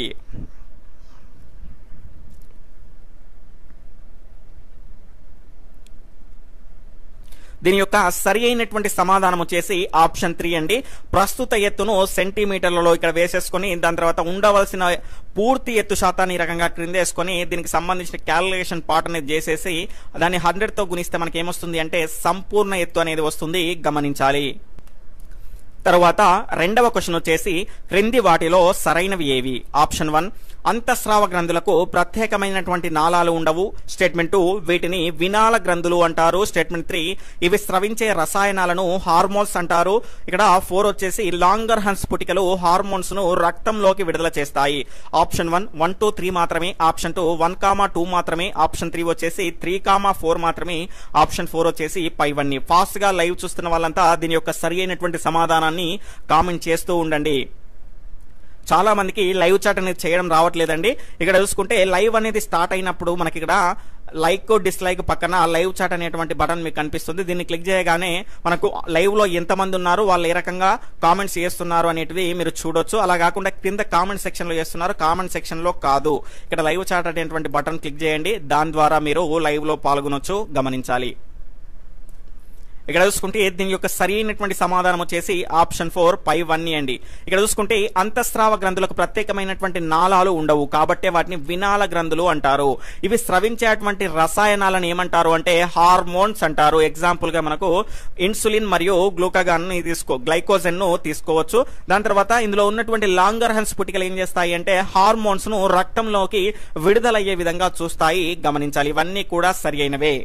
దీని యొక్క సరి అయినటువంటి సమాధానం వచ్చేసి ఆప్షన్ త్రీ అండి ప్రస్తుత ఎత్తును సెంటీమీటర్లలో ఇక్కడ వేసేసుకొని దాని తర్వాత ఉండవలసిన పూర్తి ఎత్తు శాతాన్ని ఈ రకంగా క్రిందేసుకొని దీనికి సంబంధించిన క్యాలిక్యులేషన్ పార్ట్ అనేది చేసేసి దాన్ని హండ్రెడ్ తో గుణిస్తే మనకి ఏమొస్తుంది అంటే సంపూర్ణ ఎత్తు అనేది వస్తుంది గమనించాలి తరువాత రెండవ క్వశ్చన్ వచ్చేసి క్రింది వాటిలో సరైనవి ఏవి ఆప్షన్ వన్ అంతఃస్రావ గ్రంథులకు ప్రత్యేకమైనటువంటి నాళాలు ఉండవు స్టేట్మెంట్ టూ వీటిని వినాల గ్రంథులు అంటారు స్టేట్మెంట్ త్రీ ఇవి స్రవించే రసాయనాలను హార్మోన్స్ అంటారు ఇక్కడ ఫోర్ వచ్చేసి లాంగర్ హన్స్ పుటికలు హార్మోన్స్ ను రక్తంలోకి విడుదల చేస్తాయి option one one two three మాత్రమే option two one comma two మాత్రమే ఆప్షన్ త్రీ వచ్చేసి త్రీ కామా ఫోర్ మాత్రమే ఆప్షన్ ఫోర్ వచ్చేసి పైవన్నీ ఫాస్ట్ గా లైవ్ చూస్తున్న వాళ్ళంతా దీని యొక్క సరి అయినటువంటి సమాధానాన్ని కామెంట్ చేస్తూ ఉండండి చాలా మందికి లైవ్ చాట్ అనేది చేయడం రావట్లేదండి ఇక్కడ చూసుకుంటే లైవ్ అనేది స్టార్ట్ అయినప్పుడు మనకి ఇక్కడ లైక్ డిస్లైక్ పక్కన లైవ్ చాట్ అనేటువంటి బటన్ మీకు కనిపిస్తుంది దీన్ని క్లిక్ చేయగానే మనకు లైవ్ లో ఎంతమంది ఉన్నారు వాళ్ళు ఏ రకంగా కామెంట్స్ చేస్తున్నారు అనేటివి మీరు చూడొచ్చు అలా కాకుండా కింద కామెంట్ సెక్షన్ లో చేస్తున్నారు కామెంట్ సెక్షన్ లో కాదు ఇక్కడ లైవ్ చాట్ అనేటువంటి బటన్ క్లిక్ చేయండి దాని ద్వారా మీరు లైవ్ లో పాల్గొనొచ్చు గమనించాలి ఇక్కడ చూసుకుంటే దీని యొక్క సరి అయినటువంటి సమాధానం వచ్చేసి ఆప్షన్ ఫోర్ పై వన్ అండి ఇక్కడ చూసుకుంటే అంతఃస్రావ గ్రంథులకు ప్రత్యేకమైనటువంటి నాళాలు ఉండవు కాబట్టి వాటిని వినాల గ్రంథులు అంటారు ఇవి స్రవించేటువంటి రసాయనాలను ఏమంటారు అంటే హార్మోన్స్ అంటారు ఎగ్జాంపుల్ గా మనకు ఇన్సులిన్ మరియు గ్లూకాగాన్ ని తీసుకో గ్లైకోజన్ ను తీసుకోవచ్చు దాని తర్వాత ఇందులో ఉన్నటువంటి లాంగర్ హన్స్ పుటికలు ఏం చేస్తాయి అంటే హార్మోన్స్ ను రక్తంలోకి విడుదలయ్యే విధంగా చూస్తాయి గమనించాలి ఇవన్నీ కూడా సరి అయినవే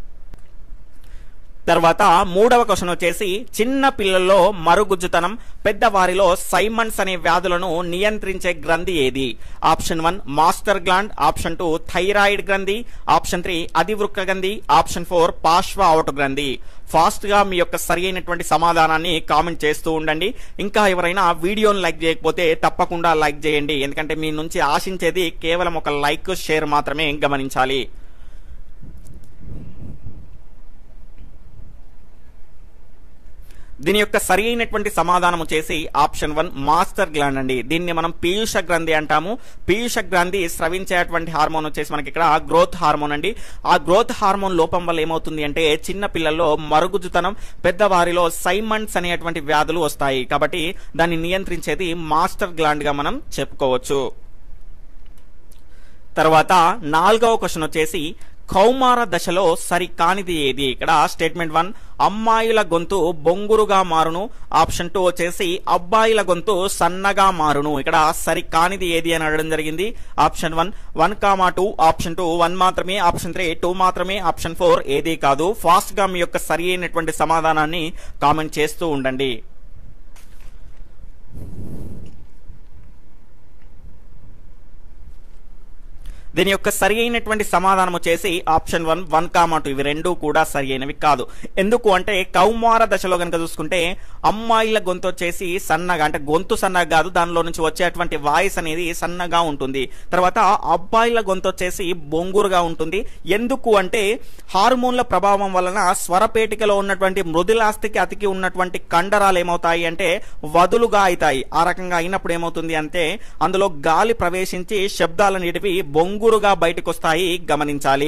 తర్వాత మూడవ క్వశ్చన్ వచ్చేసి చిన్న పిల్లల్లో మరుగుజ్జుతనం పెద్దవారిలో సైమన్స్ అనే వ్యాధులను నియంత్రించే గ్రంథి ఏది option one master gland option two thyroid గ్రంథి ఆప్షన్ త్రీ అధివృక్క గ్రంథి ఆప్షన్ ఫోర్ పార్శ్వ అవుట్ గ్రంథి ఫాస్ట్ గా మీ యొక్క సరి అయినటువంటి సమాధానాన్ని కామెంట్ చేస్తూ ఉండండి ఇంకా ఎవరైనా వీడియోని లైక్ చేయకపోతే తప్పకుండా లైక్ చేయండి ఎందుకంటే మీ నుంచి ఆశించేది కేవలం ఒక లైక్ షేర్ మాత్రమే గమనించాలి దీని యొక్క సరి అయినటువంటి సమాధానం వచ్చేసి ఆప్షన్ వన్ మాస్టర్ గ్లాండ్ అండి దీన్ని మనం పీయూష గ్రంథి అంటాము పీయూష గ్రంథి స్రవించేటువంటి హార్మోన్ వచ్చేసి మనకి ఇక్కడ గ్రోత్ హార్మోన్ అండి ఆ గ్రోత్ హార్మోన్ లోపం వల్ల ఏమవుతుంది అంటే చిన్న పిల్లల్లో మరుగుజ్జుతనం పెద్దవారిలో సైమన్స్ అనేటువంటి వ్యాధులు వస్తాయి కాబట్టి దాన్ని నియంత్రించేది మాస్టర్ గ్లాండ్ గా మనం చెప్పుకోవచ్చు తర్వాత నాలుగవ క్వశ్చన్ వచ్చేసి కౌమార దశలో సరి కానిది ఏది ఇక్కడ స్టేట్మెంట్ వన్ అమ్మాయిల గొంతు బొంగురుగా మారును ఆప్షన్ టూ వచ్చేసి అబ్బాయిల గొంతు సన్నగా మారును ఇక్కడ సరి కానిది ఏది అని అడగడం జరిగింది option one one comma two option two one మాత్రమే ఆప్షన్ త్రీ టూ మాత్రమే ఆప్షన్ ఫోర్ ఏది కాదు ఫాస్ట్ గా మీ యొక్క సరి అయినటువంటి సమాధానాన్ని కామెంట్ చేస్తూ ఉండండి దీని యొక్క సరి అయినటువంటి సమాధానం వచ్చేసి option one one comma two ఇవి రెండు కూడా సరి అయినవి కాదు ఎందుకు అంటే కౌమార దశలో కనుక చూసుకుంటే అమ్మాయిల గొంతు వచ్చేసి సన్నగా అంటే గొంతు సన్నగా కాదు దానిలో నుంచి వచ్చేటువంటి వాయిస్ అనేది సన్నగా ఉంటుంది తర్వాత అబ్బాయిల గొంతు వచ్చేసి బొంగురుగా ఉంటుంది ఎందుకు అంటే హార్మోన్ల ప్రభావం వలన స్వరపేటికలో ఉన్నటువంటి మృదులాస్థికి అతికి ఉన్నటువంటి కండరాలు ఏమవుతాయి అంటే వదులుగా అవుతాయి ఆ రకంగా అయినప్పుడు ఏమవుతుంది అంటే అందులో గాలి ప్రవేశించి శబ్దాలన్నిటివి బొంగురుగా బయటకు వస్తాయి గమనించాలి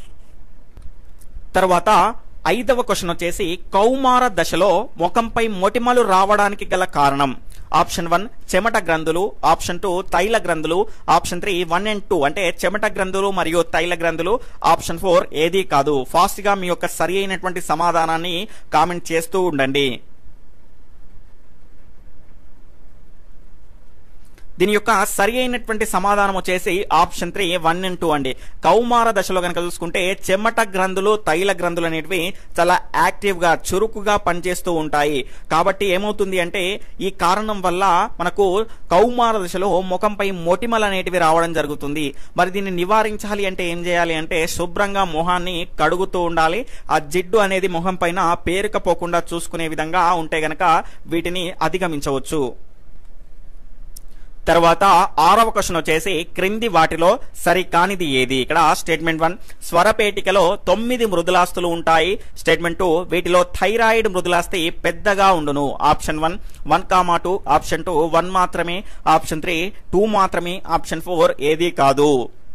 తర్వాత ఐదవ క్వశ్చన్ వచ్చేసి కౌమార దశలో ముఖంపై మొటిమలు రావడానికి గల కారణం ఆప్షన్ వన్ చెమట గ్రంథులు ఆప్షన్ టూ తైల గ్రంథులు option three one and two అంటే చెమట గ్రంథులు మరియు తైల గ్రంథులు ఆప్షన్ ఫోర్ ఏది కాదు ఫాస్ట్ గా మీ యొక్క సరి అయినటువంటి సమాధానాన్ని కామెంట్ చేస్తూ ఉండండి దీని యొక్క సరి అయినటువంటి సమాధానం వచ్చేసి option three one and two అండి కౌమార దశలో కనుక చూసుకుంటే చెమట గ్రంథులు తైల గ్రంథులు అనేటివి చాలా యాక్టివ్ గా చురుకుగా పనిచేస్తూ ఉంటాయి కాబట్టి ఏమవుతుంది అంటే ఈ కారణం వల్ల మనకు కౌమార దశలో ముఖంపై మొటిమలు అనేటివి రావడం జరుగుతుంది మరి దీన్ని నివారించాలి అంటే ఏం చేయాలి అంటే శుభ్రంగా మొహాన్ని కడుగుతూ ఉండాలి ఆ జిడ్డు అనేది మొహం పైన పేరుకపోకుండా చూసుకునే విధంగా ఉంటే గనక వీటిని అధిగమించవచ్చు తర్వాత ఆరవ క్వశ్చన్ వచ్చేసి క్రింది వాటిలో సరికానిది ఏది ఇక్కడ స్టేట్మెంట్ వన్ స్వరపేటికలో తొమ్మిది మృదులాస్తులు ఉంటాయి స్టేట్మెంట్ టూ వీటిలో థైరాయిడ్ మృదులాస్తి పెద్దగా ఉండును option one one comma two option two one మాత్రమే ఆప్షన్ త్రీ టూ మాత్రమే ఆప్షన్ ఫోర్ ఏది కాదు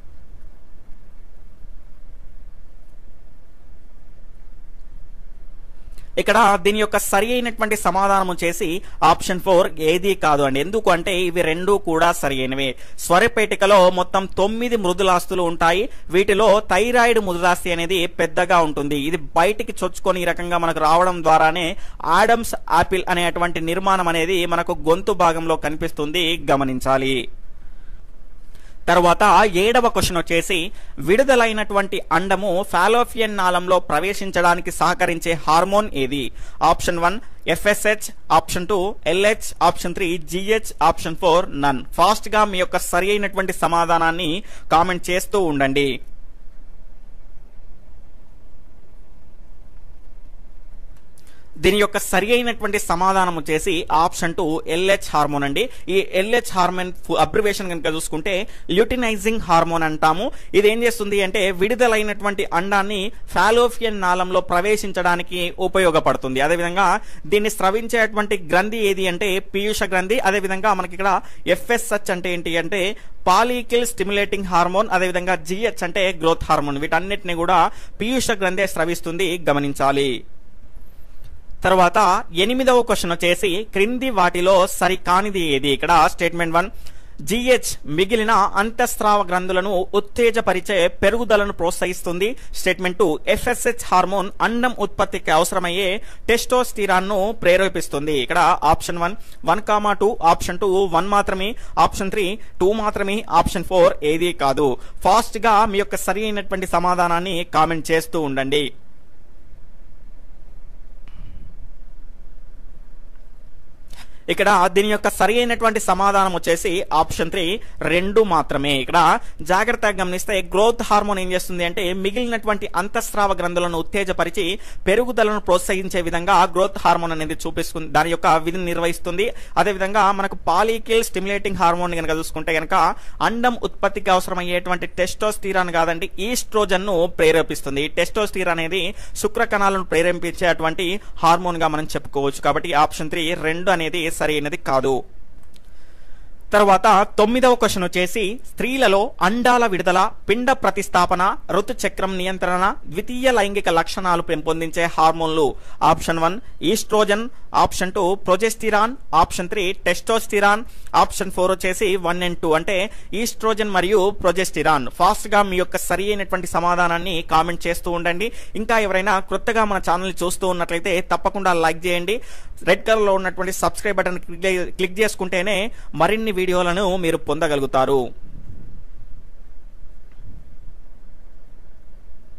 ఇక్కడ దీని యొక్క సరి అయినటువంటి సమాధానం వచ్చేసి ఆప్షన్ ఫోర్ ఏది కాదు అండి ఎందుకు అంటే ఇవి రెండు కూడా సరి అయినవి స్వరపేటికలో మొత్తం తొమ్మిది మృదులాస్తులు ఉంటాయి వీటిలో థైరాయిడ్ మృదులాస్తి అనేది పెద్దగా ఉంటుంది ఇది బయటికి చొచ్చుకొని ఈ రకంగా మనకు రావడం ద్వారానే ఆడమ్స్ ఆపిల్ అనేటువంటి నిర్మాణం అనేది మనకు గొంతు భాగంలో కనిపిస్తుంది గమనించాలి తర్వాత ఏడవ క్వశ్చన్ వచ్చేసి విడుదలైనటువంటి అండము ఫాలోఫియన్ నాళంలో ప్రవేశించడానికి సహకరించే హార్మోన్ ఏది option one FSH option two LH option three GH option four none fast గా మీ యొక్క సరి అయినటువంటి సమాధానాన్ని కామెంట్ చేస్తూ ఉండండి దీని యొక్క సరి అయినటువంటి సమాధానం వచ్చేసి ఆప్షన్ టూ ఎల్హెచ్ హార్మోన్ అండి ఈ ఎల్హెచ్ హార్మోన్ అబ్రివేషన్ కనుక చూసుకుంటే ల్యూటినైజింగ్ హార్మోన్ అంటాము ఇది ఏం చేస్తుంది అంటే విడుదలైనటువంటి అండాన్ని ఫాలోఫియన్ నాళంలో ప్రవేశించడానికి ఉపయోగపడుతుంది అదేవిధంగా దీన్ని స్రవించేటువంటి గ్రంథి ఏది అంటే పీయూష గ్రంథి అదేవిధంగా మనకి ఇక్కడ ఎఫ్ఎస్హెచ్ అంటే ఏంటి అంటే పాలీకిల్ స్టిమ్యులేటింగ్ హార్మోన్ అదేవిధంగా జిహెచ్ అంటే గ్రోత్ హార్మోన్ వీటన్నిటిని కూడా పీయూష గ్రంథి స్రవిస్తుంది గమనించాలి తర్వాత ఎనిమిదవ క్వశ్చన్ వచ్చేసి క్రింది వాటిలో సరికానిది ఏది ఇక్కడ స్టేట్మెంట్ వన్ జిహెచ్ మిగిలిన అంతఃస్రావ గ్రంథులను ఉత్తేజపరిచే పెరుగుదలను ప్రోత్సహిస్తుంది స్టేట్మెంట్ టూ ఎఫ్ఎస్హెచ్ హార్మోన్ అండం ఉత్పత్తికి అవసరమయ్యే టెస్టోస్టిరాన్ ను ప్రేరేపిస్తుంది ఇక్కడ option one one comma two option two one మాత్రమే ఆప్షన్ త్రీ టూ మాత్రమే ఆప్షన్ ఫోర్ ఏది కాదు ఫాస్ట్ గా మీ యొక్క సరి అయినటువంటి సమాధానాన్ని కామెంట్ చేస్తూ ఉండండి ఇక్కడ దీని యొక్క సరి అయినటువంటి సమాధానం వచ్చేసి ఆప్షన్ త్రీ రెండు మాత్రమే ఇక్కడ జాగ్రత్తగా గమనిస్తే గ్రోత్ హార్మోన్ ఏం చేస్తుంది అంటే మిగిలినటువంటి అంతఃస్రావ గ్రంథులను ఉత్తేజపరిచి పెరుగుదలను ప్రోత్సహించే విధంగా గ్రోత్ హార్మోన్ అనేది చూపిస్తుంది దాని యొక్క విధిని నిర్వహిస్తుంది అదేవిధంగా మనకు పాలీకిల్ స్టిమ్యులేటింగ్ హార్మోన్ కనుక చూసుకుంటే కనుక అండం ఉత్పత్తికి అవసరమయ్యేటువంటి టెస్టోస్టీరాన్ కాదండి ఈస్ట్రోజన్ ను ప్రేరేపిస్తుంది టెస్టోస్టీరాన్ అనేది శుక్ర కణాలను ప్రేరేపించేటువంటి హార్మోన్ గా మనం చెప్పుకోవచ్చు కాబట్టి ఆప్షన్ త్రీ రెండు అనేది సరైనది కాదు తర్వాత తొమ్మిదవ క్వశ్చన్ వచ్చేసి స్త్రీలలో అండాల విడుదల పిండ ప్రతిస్థాపన ఋతుచక్రం నియంత్రణ ద్వితీయ లైంగిక లక్షణాలు పెంపొందించే హార్మోన్లు option one oestrogen option two progesterone option three testosterone option four వచ్చేసి వన్ అండ్ టూ అంటే ఈస్ట్రోజన్ మరియు ప్రొజెస్టిరాన్ ఫాస్ట్ గా మీ యొక్క సరి అయినటువంటి సమాధానాన్ని కామెంట్ చేస్తూ ఉండండి ఇంకా ఎవరైనా కొత్తగా మన ఛానల్ చూస్తూ ఉన్నట్లయితే తప్పకుండా లైక్ చేయండి రెడ్ కలర్ లో ఉన్నటువంటి సబ్స్క్రైబ్ బటన్ క్లిక్ చేసుకుంటేనే మరిన్ని వీడియోలను మీరు పొందగలుగుతారు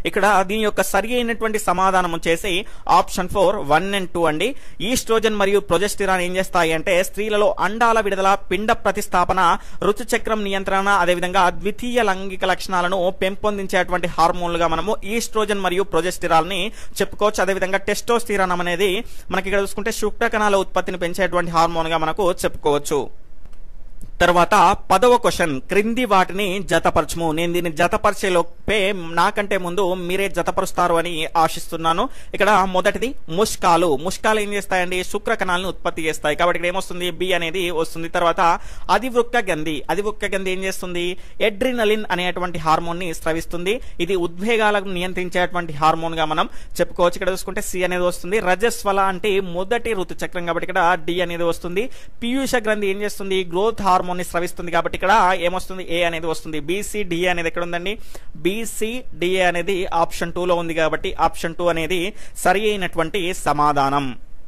ఇక్కడ దీని యొక్క సరి అయినటువంటి సమాధానం వచ్చేసి option four one and two అండి ఈస్ట్రోజన్ మరియు ప్రొజెస్టిరాన్ ఏం చేస్తాయి అంటే స్త్రీలలో అండాల విడుదల పిండ ప్రతిస్థాపన ఋతుచక్రం నియంత్రణ అదేవిధంగా ద్వితీయ లైంగిక లక్షణాలను పెంపొందించేటువంటి హార్మోన్లుగా మనము ఈస్ట్రోజన్ మరియు ప్రొజెస్టిరాల్ ని చెప్పుకోవచ్చు అదేవిధంగా టెస్టోస్టిరాన్ అనేది మనకి ఇక్కడ చూసుకుంటే శుక్ర కణాల ఉత్పత్తిని పెంచేటువంటి హార్మోన్ గా మనకు చెప్పుకోవచ్చు తర్వాత పదవ క్వశ్చన్ క్రింది వాటిని జతపరచము నేను దీన్ని జతపరిచే లోపే నాకంటే ముందు మీరే జతపరుస్తారు అని ఆశిస్తున్నాను ఇక్కడ మొదటిది ముష్కాలు ముష్కాలు ఏం చేస్తాయండి శుక్ర కణాలను ఉత్పత్తి చేస్తాయి కాబట్టి ఇక్కడ ఏమొస్తుంది బి అనేది వస్తుంది తర్వాత అధివృక్క గంధి అధివృక్క గంధి ఏం చేస్తుంది ఎడ్రినలిన్ అనేటువంటి హార్మోన్ ని స్రవిస్తుంది ఇది ఉద్వేగాలను నియంత్రించేటువంటి హార్మోన్ గా మనం చెప్పుకోవచ్చు ఇక్కడ చూసుకుంటే సి అనేది వస్తుంది రజస్వల అంటే మొదటి ఋతు చక్రం కాబట్టి ఇక్కడ డి అనేది వస్తుంది పీయూష గ్రంథి ఏం చేస్తుంది గ్రోత్ హార్మోన్ ని స్రవిస్తుంది కాబట్టి ఇక్కడ ఏమొస్తుంది ఏ అనేది వస్తుంది బీసీడిఏ అనేది ఎక్కడ ఉందండి బీసీడిఏ అనేది ఆప్షన్ టూ లో ఉంది కాబట్టి ఆప్షన్ టూ అనేది సరి అయినటువంటి సమాధానం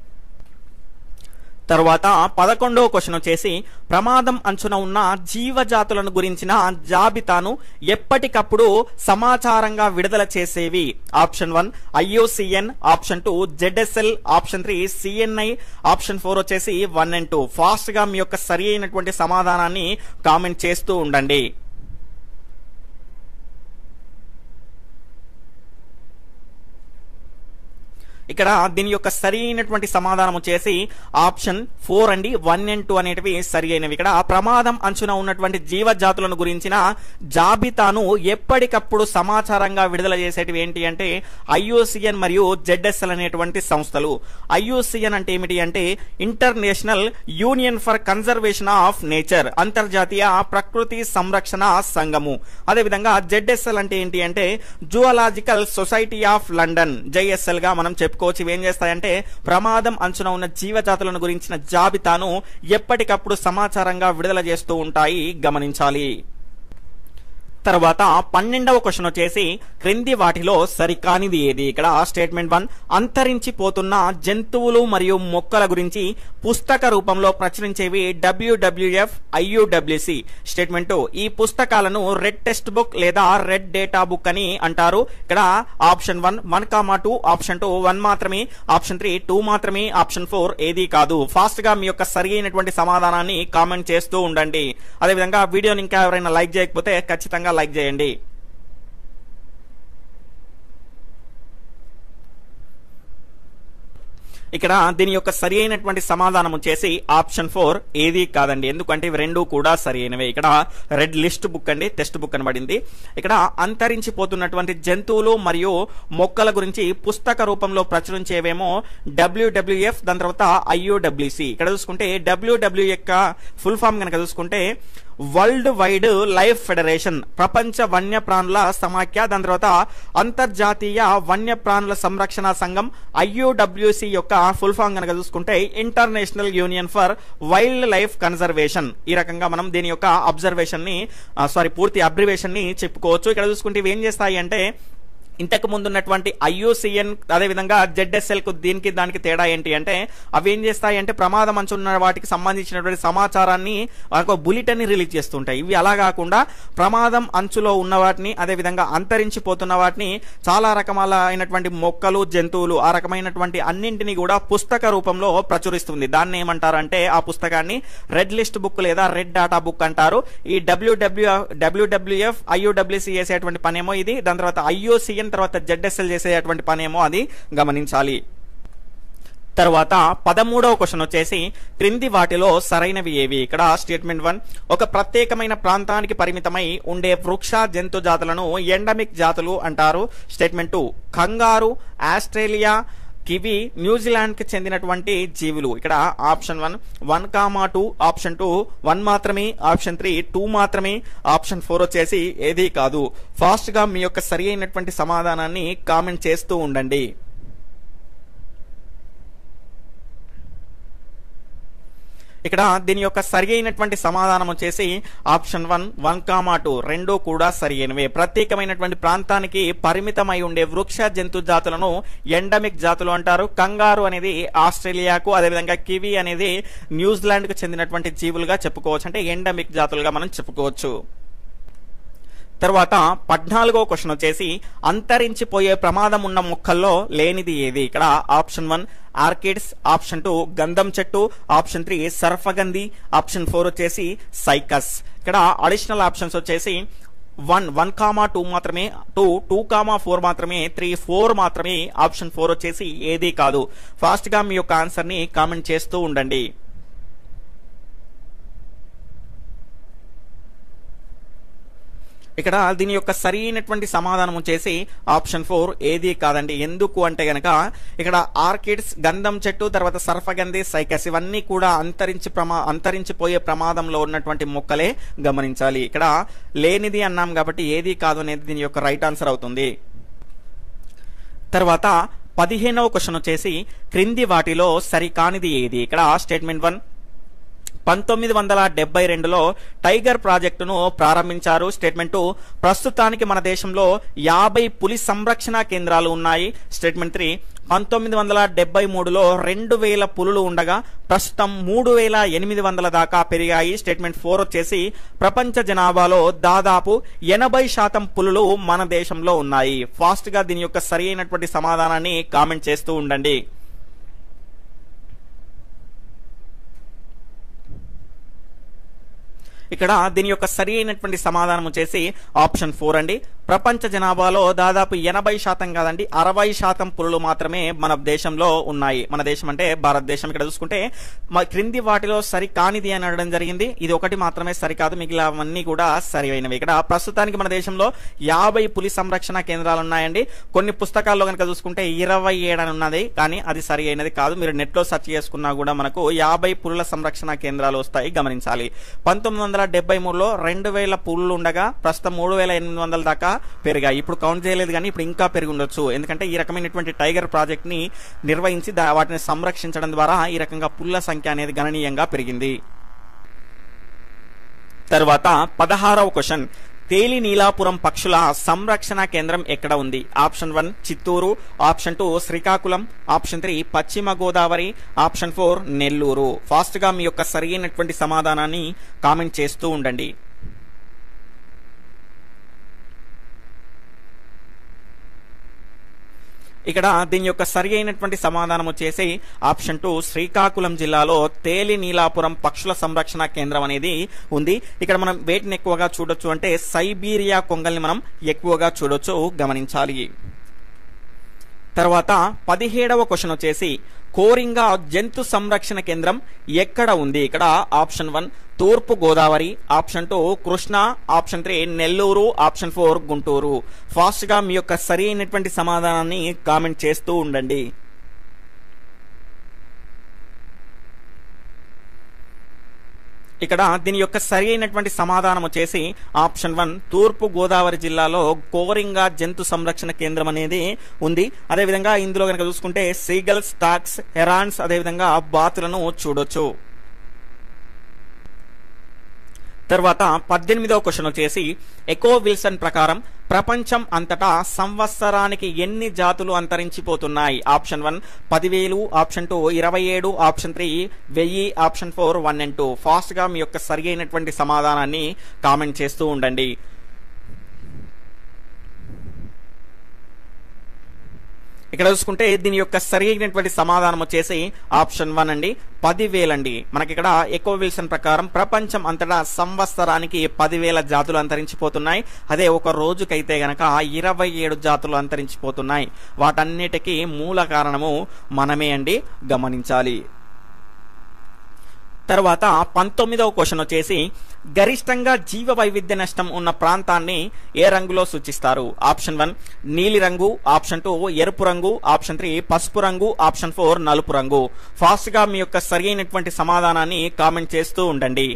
తరువాత పదకొండవ క్వశ్చన్ వచ్చేసి ప్రమాదం అంచున ఉన్న జీవజాతులను గురించిన జాబితాను ఎప్పటికప్పుడు సమాచారంగా విడుదల చేసేవి option one IOCN option two ZSL option three CNI option four వచ్చేసి వన్ అండ్ టూ ఫాస్ట్ గా మీ యొక్క సరి అయినటువంటి సమాధానాన్ని కామెంట్ చేస్తూ ఉండండి ఇక్కడ దీని యొక్క సరి అయినటువంటి సమాధానం వచ్చేసి ఆప్షన్ ఫోర్ అండి వన్ అండ్ టూ అనేటివి సరి అయినవి ఇక్కడ ప్రమాదం అంచున ఉన్నటువంటి జీవజాతులను గురించిన జాబితాను ఎప్పటికప్పుడు సమాచారంగా విడుదల చేసేటివి ఏంటి అంటే ఐఓసిఎన్ మరియు జెడ్ఎస్ఎల్ అనేటువంటి సంస్థలు ఐఓసిఎన్ అంటే ఏమిటి అంటే international union for conservation of nature అంతర్జాతీయ ప్రకృతి సంరక్షణ సంఘము అదేవిధంగా జెడ్ఎస్ఎల్ అంటే ఏంటి అంటే zoological society of London ZSL గా మనం చెప్పుకోవచ్చు ఇవి ఏం చేస్తాయంటే ప్రమాదం అంచున ఉన్న జీవజాతులను గురించిన జాబితాను ఎప్పటికప్పుడు సమాచారంగా విడుదల చేస్తూ ఉంటాయి గమనించాలి తర్వాత పన్నెండవ క్వశ్చన్ వచ్చేసి క్రింది వాటిలో సరికానిది ఏది ఇక్కడ స్టేట్మెంట్ వన్ అంతరించిపోతున్న జంతువులు మరియు మొక్కల గురించి పుస్తక రూపంలో ప్రచురించేవి డబ్ల్యూడబ్ల్యూఎఫ్ ఐయుడబ్ల్యూసి స్టేట్మెంట్ టూ ఈ పుస్తకాలను రెడ్ టెక్స్ట్ బుక్ లేదా రెడ్ డేటా బుక్ అని అంటారు ఇక్కడ option one one comma two option two one మాత్రమే ఆప్షన్ త్రీ టూ మాత్రమే ఆప్షన్ ఫోర్ ఏది కాదు ఫాస్ట్ గా మీ యొక్క సరి అయినటువంటి సమాధానాన్ని కామెంట్ చేస్తూ ఉండండి అదేవిధంగా వీడియోని ఇంకా ఎవరైనా లైక్ చేయకపోతే ఖచ్చితంగా లైక్ చేయండి ఇక్కడ దీని యొక్క సరి అయినటువంటి సమాధానం వచ్చేసి ఆప్షన్ ఫోర్ ఏది కాదండి ఎందుకంటే ఇవి రెండు కూడా సరి అయినవే ఇక్కడ రెడ్ లిస్ట్ బుక్ అండి టెక్స్ట్ బుక్ అనబడింది ఇక్కడ అంతరించిపోతున్నటువంటి జంతువులు మరియు మొక్కల గురించి పుస్తక రూపంలో ప్రచురించేవేమో డబ్ల్యూడబ్ల్యూఎఫ్ దాని తర్వాత ఐయుడబ్ల్యూసి ఇక్కడ చూసుకుంటే డబ్ల్యూడబ్ల్యూ యొక్క ఫుల్ ఫామ్ కనుక చూసుకుంటే వరల్డ్ వైడ్ లైఫ్ ఫెడరేషన్ ప్రపంచ వన్యప్రాణుల సమాఖ్య దాని తర్వాత అంతర్జాతీయ వన్యప్రాణుల సంరక్షణ సంఘం ఐయుడబ్ల్యూసి యొక్క ఫుల్ ఫామ్ కనుక చూసుకుంటే international union for wild life conservation ఈ రకంగా మనం దీని యొక్క అబ్జర్వేషన్ ని సారీ పూర్తి అబ్రివేషన్ ని చెప్పుకోవచ్చు ఇక్కడ చూసుకుంటే ఇవి ఏం చేస్తాయి అంటే ఇంతకు ముందు ఉన్నటువంటి ఐయుసిఎన్ అదేవిధంగా జెడ్ఎస్ఎల్ కు దీనికి దానికి తేడా ఏంటి అంటే అవి ఏం చేస్తాయి అంటే ప్రమాదం అంచున్న వాటికి సంబంధించినటువంటి సమాచారాన్ని ఒక బులెటిన్ ని రిలీజ్ చేస్తుంటాయి ఇవి అలా కాకుండా ప్రమాదం అంచులో ఉన్న వాటిని అదేవిధంగా అంతరించిపోతున్న వాటిని చాలా రకమాల అయినటువంటి మొక్కలు జంతువులు ఆ రకమైనటువంటి అన్నింటినీ కూడా పుస్తక రూపంలో ప్రచురిస్తుంది దాన్ని ఏమంటారంటే ఆ పుస్తకాన్ని రెడ్ లిస్ట్ బుక్ లేదా రెడ్ డాటా బుక్ అంటారు ఈ డబ్ల్యూడబ్ల్యూ డబ్ల్యూడబ్ల్యూఎఫ్ ఐయుడబ్ల్యూసి చేసేటువంటి పనేమో ఇది దాని తర్వాత ఐఓసిఎన్ తర్వాత జెడ్ఎస్ఎల్ చేసేటువంటి పనేమో అది గమనించాలి తర్వాత పదమూడవ క్వశ్చన్ వచ్చేసి క్రింది వాటిలో సరైనవి ఏవి ఇక్కడ స్టేట్మెంట్ వన్ ఒక ప్రత్యేకమైన ప్రాంతానికి పరిమితమై ఉండే వృక్ష జంతు జాతులను ఎండమిక్ జాతులు అంటారు statement two kangaroo Australia kiwi New Zealand కి చెందినటువంటి జీవులు ఇక్కడ option one one comma two option two one మాత్రమే ఆప్షన్ త్రీ టూ మాత్రమే ఆప్షన్ ఫోర్ వచ్చేసి ఏది కాదు ఫాస్ట్ గా మీ యొక్క సరి అయినటువంటి సమాధానాన్ని కామెంట్ చేస్తూ ఉండండి ఇక్కడ దీని యొక్క సరి అయినటువంటి సమాధానం వచ్చేసి option one one comma two రెండు కూడా సరి అయినవే ప్రత్యేకమైనటువంటి ప్రాంతానికి పరిమితమై ఉండే వృక్ష జంతు జాతులను ఎండమిక్ జాతులు అంటారు కంగారు అనేది ఆస్ట్రేలియాకు అదేవిధంగా కివి అనేది న్యూజిలాండ్ కు చెందినటువంటి జీవులుగా చెప్పుకోవచ్చు అంటే ఎండమిక్ జాతులుగా మనం చెప్పుకోవచ్చు తర్వాత పద్నాలుగో క్వశ్చన్ వచ్చేసి అంతరించిపోయే ప్రమాదం ఉన్న మొక్కల్లో లేనిది ఏది ఇక్కడ option one orchids option two గంధం చెట్టు ఆప్షన్ త్రీ సర్ఫగంధి ఆప్షన్ ఫోర్ వచ్చేసి సైకస్ ఇక్కడ అడిషనల్ ఆప్షన్స్ వచ్చేసి వన్ వన్ కామా టూ మాత్రమే టూ టూ కామా ఫోర్ మాత్రమే త్రీ ఫోర్ మాత్రమే ఆప్షన్ ఫోర్ వచ్చేసి ఏది కాదు ఫాస్ట్ గా మీ యొక్క ఆన్సర్ ని కామెంట్ చేస్తూ ఉండండి ఇక్కడ దీని యొక్క సరైనటువంటి సమాధానం వచ్చేసి ఆప్షన్ ఫోర్ ఏది కాదండి ఎందుకు అంటే గనక ఇక్కడ ఆర్కిడ్స్ గంధం చెట్టు తర్వాత సర్ఫగంధి సైకస్ ఇవన్నీ కూడా అంతరించి ప్రమా అంతరించిపోయే ప్రమాదంలో ఉన్నటువంటి మొక్కలే గమనించాలి ఇక్కడ లేనిది అన్నాం కాబట్టి ఏది కాదు అనేది దీని యొక్క రైట్ ఆన్సర్ అవుతుంది తర్వాత పదిహేనవ క్వశ్చన్ వచ్చేసి క్రింది వాటిలో సరికానిది ఏది ఇక్కడ స్టేట్మెంట్ వన్ పంతొమ్మిది వందల డెబ్బై రెండులో టైగర్ ప్రాజెక్టును ప్రారంభించారు స్టేట్మెంట్ టూ ప్రస్తుతానికి మన దేశంలో యాభై పులి సంరక్షణ కేంద్రాలు ఉన్నాయి స్టేట్మెంట్ త్రీ పంతొమ్మిది వందల డెబ్బై మూడులో రెండు వేల పులులు ఉండగా ప్రస్తుతం మూడు వేల ఎనిమిది వందల దాకా పెరిగాయి స్టేట్మెంట్ ఫోర్ వచ్చేసి ప్రపంచ జనాభాలో దాదాపు ఎనభై శాతం పులులు మన దేశంలో ఉన్నాయి ఫాస్ట్ గా దీని యొక్క సరి అయినటువంటి సమాధానాన్ని కామెంట్ చేస్తూ ఉండండి ఇక్కడ దీని యొక్క సరి అయినటువంటి సమాధానం వచ్చేసి ఆప్షన్ ఫోర్ అండి ప్రపంచ జనాభాలో దాదాపు ఎనభై శాతం కాదండి అరవై శాతం పులులు మాత్రమే మన దేశంలో ఉన్నాయి మన దేశం అంటే భారతదేశం ఇక్కడ చూసుకుంటే మ- క్రింది వాటిలో సరి కానిది అని అనడం జరిగింది ఇది ఒకటి మాత్రమే సరికాదు మిగిలినవన్నీ కూడా సరైనవి ఇక్కడ ప్రస్తుతానికి మన దేశంలో యాభై పులి సంరక్షణ కేంద్రాలు ఉన్నాయండి కొన్ని పుస్తకాల్లో కనుక చూసుకుంటే ఇరవై ఏడు అని ఉన్నది కానీ అది సరి అయినది కాదు మీరు నెట్ లో సెర్చ్ చేసుకున్నా కూడా మనకు యాభై పులుల సంరక్షణ కేంద్రాలు వస్తాయి గమనించాలి పంతొమ్మిది వందల డెబ్బై మూడులో రెండు వేల పులులు ఉండగా ప్రస్తుతం మూడు వేల ఎనిమిది వందల దాకా పెరిగాయి ఇప్పుడు కౌంట్ చేయలేదు కానీ ఇప్పుడు ఇంకా పెరిగి ఉండొచ్చు ఎందుకంటే ఈ రకమైనటువంటి టైగర్ ప్రాజెక్ట్ ని నిర్వహించి దా- వాటిని సంరక్షించడం ద్వారా ఈ రకంగా పుల్ల సంఖ్య అనేది గణనీయంగా పెరిగింది తర్వాత పదహారవ క్వశ్చన్ తేలి నీలాపురం పక్షుల సంరక్షణ కేంద్రం ఎక్కడ ఉంది option one Chittoor option two Srikakulam option three Paschima Godavari option four Nellore fast గా మీ యొక్క సరైనటువంటి సమాధానాన్ని కామెంట్ చేస్తూ ఉండండి ఇక్కడ దీని యొక్క సరి అయినటువంటి సమాధానం వచ్చేసి ఆప్షన్ టూ శ్రీకాకుళం జిల్లాలో తేలి నీలాపురం పక్షుల సంరక్షణ కేంద్రం అనేది ఉంది ఇక్కడ మనం వేటిని ఎక్కువగా చూడొచ్చు అంటే సైబీరియా కొంగల్ని మనం ఎక్కువగా చూడొచ్చు గమనించాలి తర్వాత పదిహేడవ క్వశ్చన్ వచ్చేసి కోరింగా జంతు సంరక్షణ కేంద్రం ఎక్కడ ఉంది ఇక్కడ ఆప్షన్ వన్ తూర్పు Godavari option two Krishna option three Nellore option four Guntur fast గా మీ యొక్క సరి అయినటువంటి సమాధానాన్ని కామెంట్ చేస్తూ ఉండండి ఇక్కడ దీని యొక్క సరి అయినటువంటి సమాధానం వచ్చేసి ఆప్షన్ వన్ తూర్పు గోదావరి జిల్లాలో కోరింగా జంతు సంరక్షణ కేంద్రం అనేది ఉంది అదేవిధంగా ఇందులో కనుక చూసుకుంటే సీగల్స్ టాక్స్ హెరాన్స్ అదేవిధంగా బాతులను చూడొచ్చు తర్వాత పద్దెనిమిదవ క్వశ్చన్ వచ్చేసి ఎకో విల్సన్ ప్రకారం ప్రపంచం అంతటా సంవత్సరానికి ఎన్ని జాతులు అంతరించిపోతున్నాయి ఆప్షన్ వన్ పదివేలు ఆప్షన్ టూ ఇరవై ఏడు ఆప్షన్ త్రీ వెయ్యి option four one and two fast గా మీ యొక్క సరి అయినటువంటి సమాధానాన్ని కామెంట్ చేస్తూ ఉండండి ఇక్కడ చూసుకుంటే దీని యొక్క సరి అయినటువంటి సమాధానం వచ్చేసి ఆప్షన్ వన్ అండి పదివేలండి మనకి ఇక్కడ ఎకో విల్సన్ ప్రకారం ప్రపంచం అంతటా సంవత్సరానికి పదివేల జాతులు అంతరించిపోతున్నాయి అదే ఒక రోజుకైతే గనక ఇరవై ఏడు జాతులు అంతరించిపోతున్నాయి వాటన్నిటికీ మూల కారణము మనమే అండి గమనించాలి తర్వాత పంతొమ్మిదవ క్వశ్చన్ వచ్చేసి గరిష్టంగా జీవ వైవిధ్య నష్టం ఉన్న ప్రాంతాన్ని ఏ రంగులో సూచిస్తారు ఆప్షన్ వన్ నీలి రంగు ఆప్షన్ టూ ఎరుపు రంగు ఆప్షన్ త్రీ పసుపు రంగు ఆప్షన్ ఫోర్ నలుపు రంగు ఫాస్ట్ గా మీ యొక్క సరి అయినటువంటి సమాధానాన్ని కామెంట్ చేస్తూ ఉండండి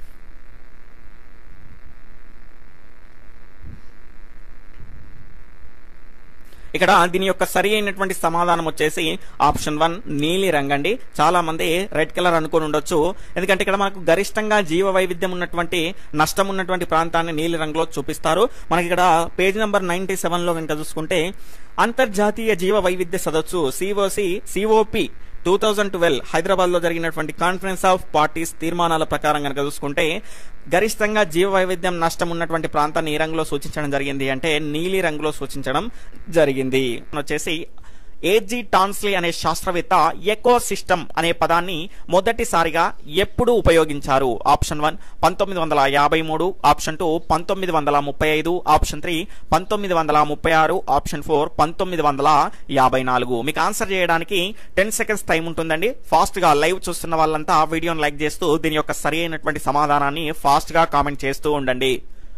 ఇక్కడ దీని యొక్క సరి అయినటువంటి సమాధానం వచ్చేసి ఆప్షన్ వన్ నీలి రంగండి చాలా మంది రెడ్ కలర్ అనుకుని ఉండొచ్చు ఎందుకంటే ఇక్కడ మనకు గరిష్టంగా జీవ వైవిధ్యం ఉన్నటువంటి నష్టం ఉన్నటువంటి ప్రాంతాన్ని నీలి రంగులో చూపిస్తారు మనకి ఇక్కడ పేజ్ నెంబర్ నైన్టీ సెవెన్ లో కనుక చూసుకుంటే అంతర్జాతీయ జీవ వైవిధ్య సదస్సు COC COP two thousand twelve Hyderabad లో జరిగినటువంటి కాన్ఫరెన్స్ ఆఫ్ పార్టీస్ తీర్మానాల ప్రకారం కనుక చూసుకుంటే గరిష్టంగా జీవ వైవిధ్యం నష్టం ఉన్నటువంటి ప్రాంతాన్ని ఏ రంగులో సూచించడం జరిగింది అంటే నీలి రంగులో సూచించడం జరిగింది వచ్చేసి ఏజీ టాన్స్లీ అనే శాస్త్రవేత్త ఎకో సిస్టమ్ అనే పదాన్ని మొదటిసారిగా ఎప్పుడు ఉపయోగించారు ఆప్షన్ వన్ పంతొమ్మిది వందల యాభై మూడు ఆప్షన్ టూ పంతొమ్మిది వందల ముప్పై ఐదు ఆప్షన్ త్రీ పంతొమ్మిది వందల ముప్పై ఆరు ఆప్షన్ ఫోర్ పంతొమ్మిది వందల యాభై నాలుగు మీకు ఆన్సర్ చేయడానికి టెన్ సెకండ్స్ టైం ఉంటుందండి ఫాస్ట్ గా లైవ్ చూస్తున్న వాళ్ళంతా వీడియోని లైక్ చేస్తూ దీని యొక్క సరి అయినటువంటి సమాధానాన్ని ఫాస్ట్ గా కామెంట్ చేస్తూ ఉండండి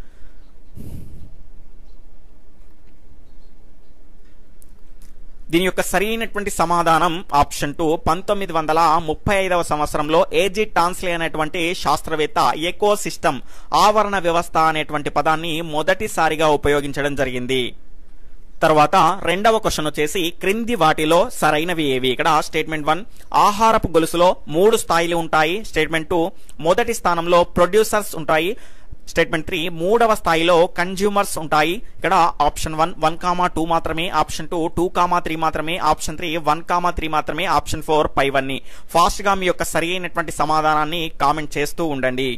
దీని యొక్క సరైనటువంటి సమాధానం ఆప్షన్ టూ పంతొమ్మిది వందల ముప్పై ఐదవ సంవత్సరంలో ఏజీ టాన్స్లే అనేటువంటి శాస్త్రవేత్త ఎకో సిస్టమ్ ఆవరణ వ్యవస్థ అనేటువంటి పదాన్ని మొదటిసారిగా ఉపయోగించడం జరిగింది తర్వాత రెండవ క్వశ్చన్ వచ్చేసి క్రింది వాటిలో సరైనవి ఏవి ఇక్కడ స్టేట్మెంట్ వన్ ఆహారపు గొలుసులో మూడు స్థాయిలు ఉంటాయి స్టేట్మెంట్ టూ మొదటి స్థానంలో ప్రొడ్యూసర్స్ ఉంటాయి స్టేట్మెంట్ త్రీ మూడవ స్థాయిలో కన్జ్యూమర్స్ ఉంటాయి ఇక్కడ option one one comma two మాత్రమే option two two comma three మాత్రమే option three one comma three మాత్రమే ఆప్షన్ ఫోర్ పైవన్నీ ఫాస్ట్ గా మీ యొక్క సరి అయినటువంటి సమాధానాన్ని కామెంట్ చేస్తూ ఉండండి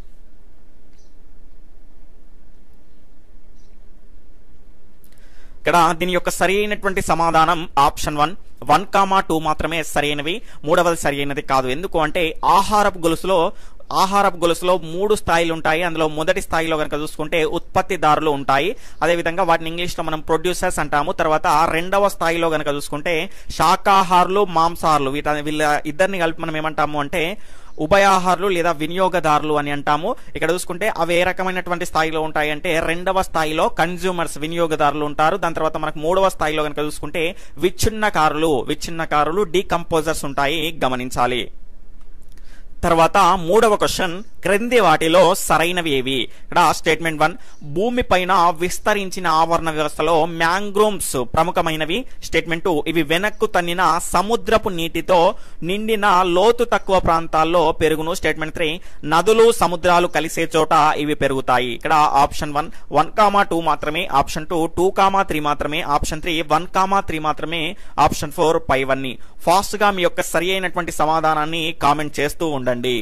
ఇక్కడ దీని యొక్క సరి అయినటువంటి సమాధానం option one one comma two మాత్రమే సరైనవి మూడవది సరి అయినది కాదు ఎందుకు అంటే ఆహారపు గొలుసులో ఆహారపు గొలుసులో మూడు స్థాయిలు ఉంటాయి అందులో మొదటి స్థాయిలో కనుక చూసుకుంటే ఉత్పత్తిదారులు ఉంటాయి అదేవిధంగా వాటిని ఇంగ్లీష్ లో మనం ప్రొడ్యూసర్స్ అంటాము తర్వాత రెండవ స్థాయిలో కనుక చూసుకుంటే శాకాహారులు మాంసాహారులు వీట వీళ్ళ ఇద్దరిని కలిపి మనం ఏమంటాము అంటే ఉభయాహారులు లేదా వినియోగదారులు అని అంటాము ఇక్కడ చూసుకుంటే అవి ఏ రకమైనటువంటి స్థాయిలో ఉంటాయి అంటే రెండవ స్థాయిలో కన్జ్యూమర్స్ వినియోగదారులు ఉంటారు దాని తర్వాత మనకు మూడవ స్థాయిలో కనుక చూసుకుంటే విచ్ఛిన్నకారులు విచ్ఛిన్నకారులు డీకంపోజర్స్ ఉంటాయి గమనించాలి తర్వాత మూడవ క్వశ్చన్ క్రింది వాటిలో సరైనవి ఏవి ఇక్కడ స్టేట్మెంట్ వన్ భూమి పైన విస్తరించిన ఆవరణ వ్యవస్థలో మ్యాంగ్రోమ్స్ ప్రముఖమైనవి స్టేట్మెంట్ టూ ఇవి వెనక్కు తన్నిన సముద్రపు నీటితో నిండిన లోతు తక్కువ ప్రాంతాల్లో పెరుగును స్టేట్మెంట్ త్రీ నదులు సముద్రాలు కలిసే చోట ఇవి పెరుగుతాయి ఇక్కడ option one one comma two మాత్రమే option two two comma three మాత్రమే option three one comma three మాత్రమే ఆప్షన్ ఫోర్ పైవన్నీ ఫాస్ట్ గా మీ యొక్క సరి అయినటువంటి సమాధానాన్ని కామెంట్ చేస్తూ ఉండండి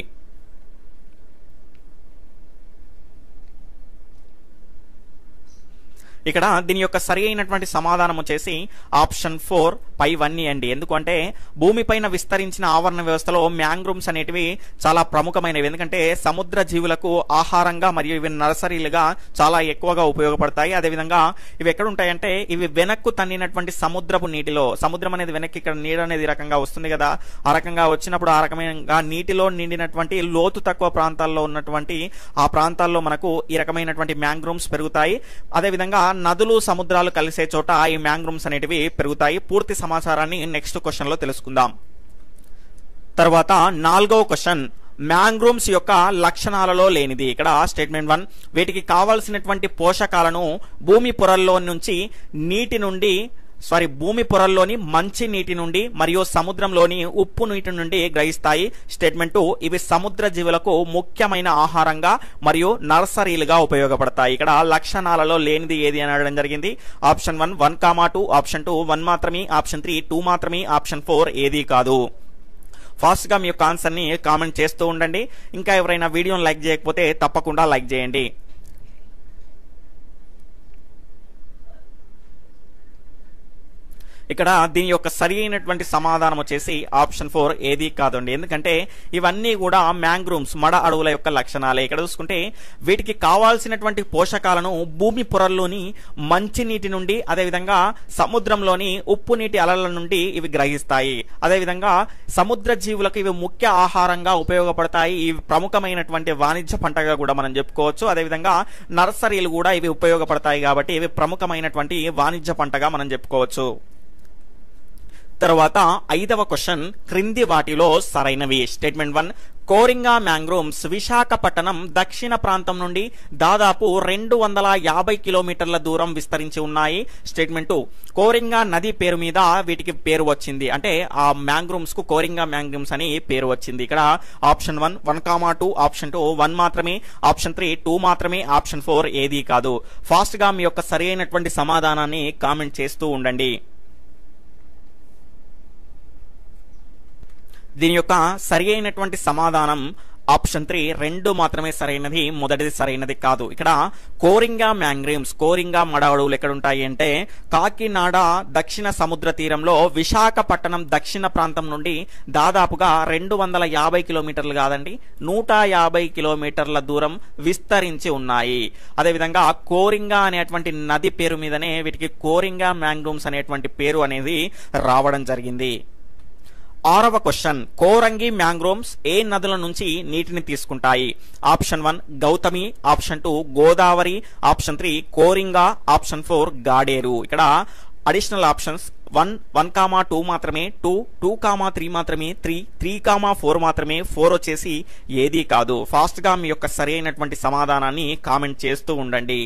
ఇక్కడ దీని యొక్క సరి అయినటువంటి సమాధానం వచ్చేసి ఆప్షన్ ఫోర్ పైవన్నీ అండి ఎందుకంటే భూమిపైన విస్తరించిన ఆవరణ వ్యవస్థలో మ్యాంగ్రూమ్స్ అనేటివి చాలా ప్రముఖమైనవి ఎందుకంటే సముద్ర జీవులకు ఆహారంగా మరియు ఇవి నర్సరీలుగా చాలా ఎక్కువగా ఉపయోగపడతాయి అదేవిధంగా ఇవి ఎక్కడ ఉంటాయంటే ఇవి వెనక్కు తన్నినటువంటి సముద్రపు నీటిలో సముద్రం అనేది వెనక్కి ఇక్కడ నీరు అనేది ఈ రకంగా వస్తుంది కదా ఆ రకంగా వచ్చినప్పుడు ఆ రకమైన నీటిలో నిండినటువంటి లోతు తక్కువ ప్రాంతాల్లో ఉన్నటువంటి ఆ ప్రాంతాల్లో మనకు ఈ రకమైనటువంటి మ్యాంగ్రూమ్స్ పెరుగుతాయి అదేవిధంగా నదులు సముద్రాలు కలిసే చోట ఈ మ్యాంగ్రూమ్స్ అనేటివి పెరుగుతాయి పూర్తి సమాచారాన్ని నెక్స్ట్ క్వశ్చన్ లో తెలుసుకుందాం తర్వాత నాలుగవ క్వశ్చన్ మ్యాంగ్రూమ్స్ యొక్క లక్షణాలలో లేనిది ఇక్కడ స్టేట్మెంట్ వన్ వీటికి కావాల్సినటువంటి పోషకాలను భూమి పొరల్లో నుంచి నీటి నుండి సారీ భూమి పొరల్లోని మంచి నీటి నుండి మరియు సముద్రంలోని ఉప్పు నీటి నుండి గ్రహిస్తాయి స్టేట్మెంట్ టూ ఇవి సముద్ర జీవులకు ముఖ్యమైన ఆహారంగా మరియు నర్సరీలుగా ఉపయోగపడతాయి ఇక్కడ లక్షణాలలో లేనిది ఏది అని అడగడం జరిగింది option one one comma two option two one మాత్రమే ఆప్షన్ త్రీ టూ మాత్రమే ఆప్షన్ ఫోర్ ఏది కాదు ఫాస్ట్ గా మీ యొక్క ఆన్సర్ ని కామెంట్ చేస్తూ ఉండండి ఇంకా ఎవరైనా వీడియోని లైక్ చేయకపోతే తప్పకుండా లైక్ చేయండి ఇక్కడ దీని యొక్క సరి అయినటువంటి సమాధానం వచ్చేసి ఆప్షన్ ఫోర్ ఏది కాదండి ఎందుకంటే ఇవన్నీ కూడా మ్యాంగ్రూమ్స్ మడ అడవుల యొక్క లక్షణాలే ఇక్కడ చూసుకుంటే వీటికి కావాల్సినటువంటి పోషకాలను భూమి పొరల్లోని మంచి నీటి నుండి అదేవిధంగా సముద్రంలోని ఉప్పు నీటి అలల నుండి ఇవి గ్రహిస్తాయి అదేవిధంగా సముద్ర జీవులకు ఇవి ముఖ్య ఆహారంగా ఉపయోగపడతాయి ఇవి ప్రముఖమైనటువంటి వాణిజ్య పంటగా కూడా మనం చెప్పుకోవచ్చు అదేవిధంగా నర్సరీలు కూడా ఇవి ఉపయోగపడతాయి కాబట్టి ఇవి ప్రముఖమైనటువంటి వాణిజ్య పంటగా మనం చెప్పుకోవచ్చు తర్వాత ఐదవ క్వశ్చన్ క్రింది వాటిలో సరైనవి statement one Coringa mangroves Visakhapatnam దక్షిణ ప్రాంతం నుండి దాదాపు రెండు వందల యాభై కిలోమీటర్ల దూరం విస్తరించి ఉన్నాయి స్టేట్మెంట్ టూ కోరింగా నది పేరు మీద వీటికి పేరు వచ్చింది అంటే ఆ మ్యాంగ్రూమ్స్ కు కోరింగా మ్యాంగ్రూమ్స్ అని పేరు వచ్చింది ఇక్కడ option one one comma two option two one మాత్రమే ఆప్షన్ త్రీ టూ మాత్రమే ఆప్షన్ ఫోర్ ఏది కాదు ఫాస్ట్ గా మీ యొక్క సరి అయినటువంటి సమాధానాన్ని కామెంట్ చేస్తూ ఉండండి దీని యొక్క సరి అయినటువంటి సమాధానం ఆప్షన్ త్రీ రెండు మాత్రమే సరైనది మొదటిది సరైనది కాదు ఇక్కడ కోరింగా మ్యాంగ్రీమ్స్ కోరింగా మడ అడవులు ఎక్కడ ఉంటాయి అంటే కాకినాడ దక్షిణ సముద్ర తీరంలో విశాఖపట్నం దక్షిణ ప్రాంతం నుండి దాదాపుగా రెండు వందల యాభై కిలోమీటర్లు కాదండి నూట యాభై కిలోమీటర్ల దూరం విస్తరించి ఉన్నాయి అదేవిధంగా కోరింగా అనేటువంటి నది పేరు మీదనే వీటికి కోరింగా మ్యాంగ్రూమ్స్ అనేటువంటి పేరు అనేది రావడం జరిగింది ఆరవ క్వశ్చన్ కోరంగి మ్యాంగ్రోమ్స్ ఏ నదుల నుంచి నీటిని తీసుకుంటాయి option one Gautami option two Godavari option three Coringa option four Gaderu ఇక్కడ additional options one one comma two మాత్రమే టూ టూ కామా త్రీ మాత్రమే త్రీ త్రీ కామా ఫోర్ మాత్రమే ఫోర్ వచ్చేసి ఏదీ కాదు ఫాస్ట్ గా మీ యొక్క సరి అయినటువంటి సమాధానాన్ని కామెంట్ చేస్తూ ఉండండి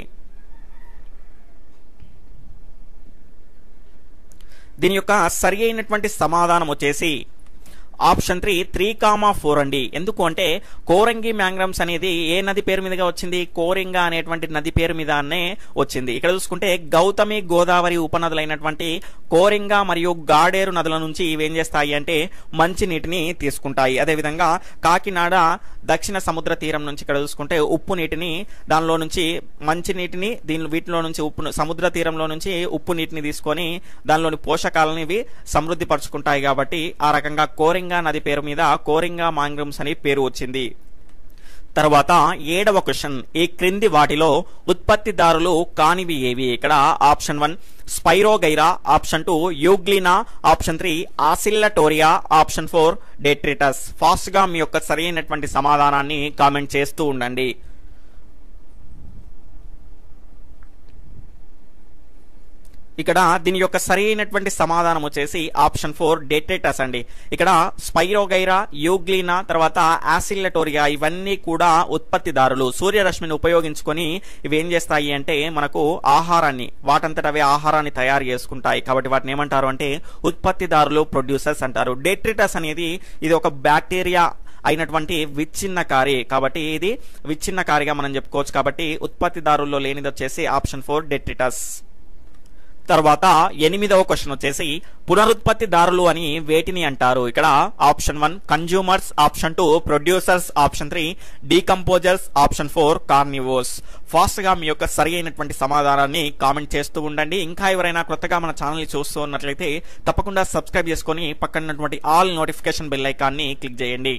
దీని యొక్క సరి అయినటువంటి సమాధానం వచ్చేసి option three three comma four అండి ఎందుకు అంటే కోరంగి మ్యాంగ్రమ్స్ అనేది ఏ నది పేరు మీదుగా వచ్చింది కోరింగా అనేటువంటి నది పేరు మీదనే వచ్చింది ఇక్కడ చూసుకుంటే గౌతమి గోదావరి ఉపనదులైనటువంటి కోరింగా మరియు గాడేరు నదుల నుంచి ఇవి ఏం చేస్తాయి అంటే మంచి నీటిని తీసుకుంటాయి అదేవిధంగా కాకినాడ దక్షిణ సముద్ర తీరం నుంచి ఇక్కడ చూసుకుంటే ఉప్పు నీటిని దానిలో నుంచి మంచి నీటిని దీని వీటిలో నుంచి ఉప్పు సముద్ర తీరంలో నుంచి ఉప్పు నీటిని తీసుకొని దానిలోని పోషకాలను ఇవి సమృద్ధి పరుచుకుంటాయి కాబట్టి ఆ రకంగా కోరింగా నది పేరు మీద కోరింగా మాంగ్రమ్స్ అని పేరు వచ్చింది తర్వాత ఏడవ క్వశ్చన్ ఈ క్రింది వాటిలో ఉత్పత్తిదారులు కానివి ఏవి ఇక్కడ option one spirogyra option two euglena option three oscillatoria option four detritus fast గా మీ యొక్క సరైనటువంటి సమాధానాన్ని కామెంట్ చేస్తూ ఉండండి ఇక్కడ దీని యొక్క సరైనటువంటి సమాధానం వచ్చేసి ఆప్షన్ ఫోర్ డేటేటస్ అండి ఇక్కడ స్పైరోగైరా యూగ్లీనా తర్వాత యాసిల్లటోరియా ఇవన్నీ కూడా ఉత్పత్తిదారులు సూర్యరశ్మిని ఉపయోగించుకొని ఇవి ఏం చేస్తాయి అంటే మనకు ఆహారాన్ని వాటంతట అవే ఆహారాన్ని తయారు చేసుకుంటాయి కాబట్టి వాటిని ఏమంటారు అంటే ఉత్పత్తిదారులు ప్రొడ్యూసర్స్ అంటారు డేట్రిటస్ అనేది ఇది ఒక బ్యాక్టీరియా అయినటువంటి విచ్ఛిన్నకారి కాబట్టి ఇది విచ్ఛిన్నకారిగా మనం చెప్పుకోవచ్చు కాబట్టి ఉత్పత్తిదారుల్లో లేనిది వచ్చేసి ఆప్షన్ ఫోర్ డెట్రిటస్ తర్వాత ఎనిమిదవ క్వశ్చన్ వచ్చేసి పునరుత్పత్తిదారులు అని వేటిని అంటారు ఇక్కడ option one consumers option two producers option three decomposers option four carnivores fast గా మీ యొక్క సరి అయినటువంటి సమాధానాన్ని కామెంట్ చేస్తూ ఉండండి ఇంకా ఎవరైనా కొత్తగా మన ఛానల్ ని చూస్తూ ఉన్నట్లయితే తప్పకుండా సబ్స్క్రైబ్ చేసుకొని పక్కన ఉన్నటువంటి ఆల్ నోటిఫికేషన్ బెల్ ఐకాన్ని క్లిక్ చేయండి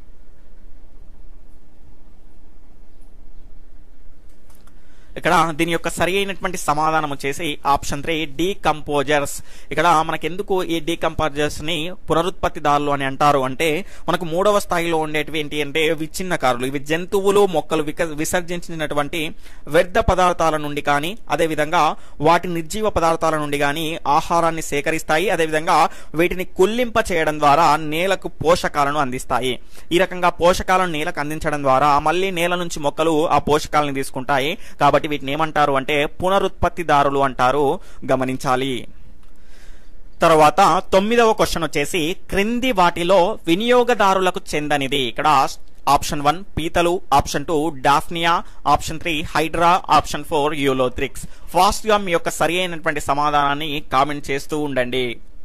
ఇక్కడ దీని యొక్క సరి అయినటువంటి సమాధానం వచ్చేసి ఆప్షన్ త్రీ డీకంపోజర్స్ ఇక్కడ మనకి ఎందుకు ఈ డీకంపోజర్స్ ని పునరుత్పత్తిదారులు అని అంటారు అంటే మనకు మూడవ స్థాయిలో ఉండేటివి ఏంటి అంటే విచ్ఛిన్నకారులు ఇవి జంతువులు మొక్కలు విక విసర్జించినటువంటి వ్యర్థ పదార్థాల నుండి కానీ అదేవిధంగా వాటి నిర్జీవ పదార్థాల నుండి కానీ ఆహారాన్ని సేకరిస్తాయి అదేవిధంగా వీటిని కుల్లింప చేయడం ద్వారా నేలకు పోషకాలను అందిస్తాయి ఈ రకంగా పోషకాలను నేలకు అందించడం ద్వారా మళ్ళీ నేల నుంచి మొక్కలు ఆ పోషకాలను తీసుకుంటాయి కాబట్టి వీటిని ఏమంటారు అంటే పునరుత్పత్తిదారులు అంటారు గమనించాలి తర్వాత తొమ్మిదవ క్వశ్చన్ వచ్చేసి క్రింది వాటిలో వినియోగదారులకు చెందనిది ఇక్కడ ఆప్షన్ వన్ పీతలు option two daphnia option three hydra option four ulothrix fast గా మీ యొక్క సరి అయినటువంటి సమాధానాన్ని కామెంట్ చేస్తూ ఉండండి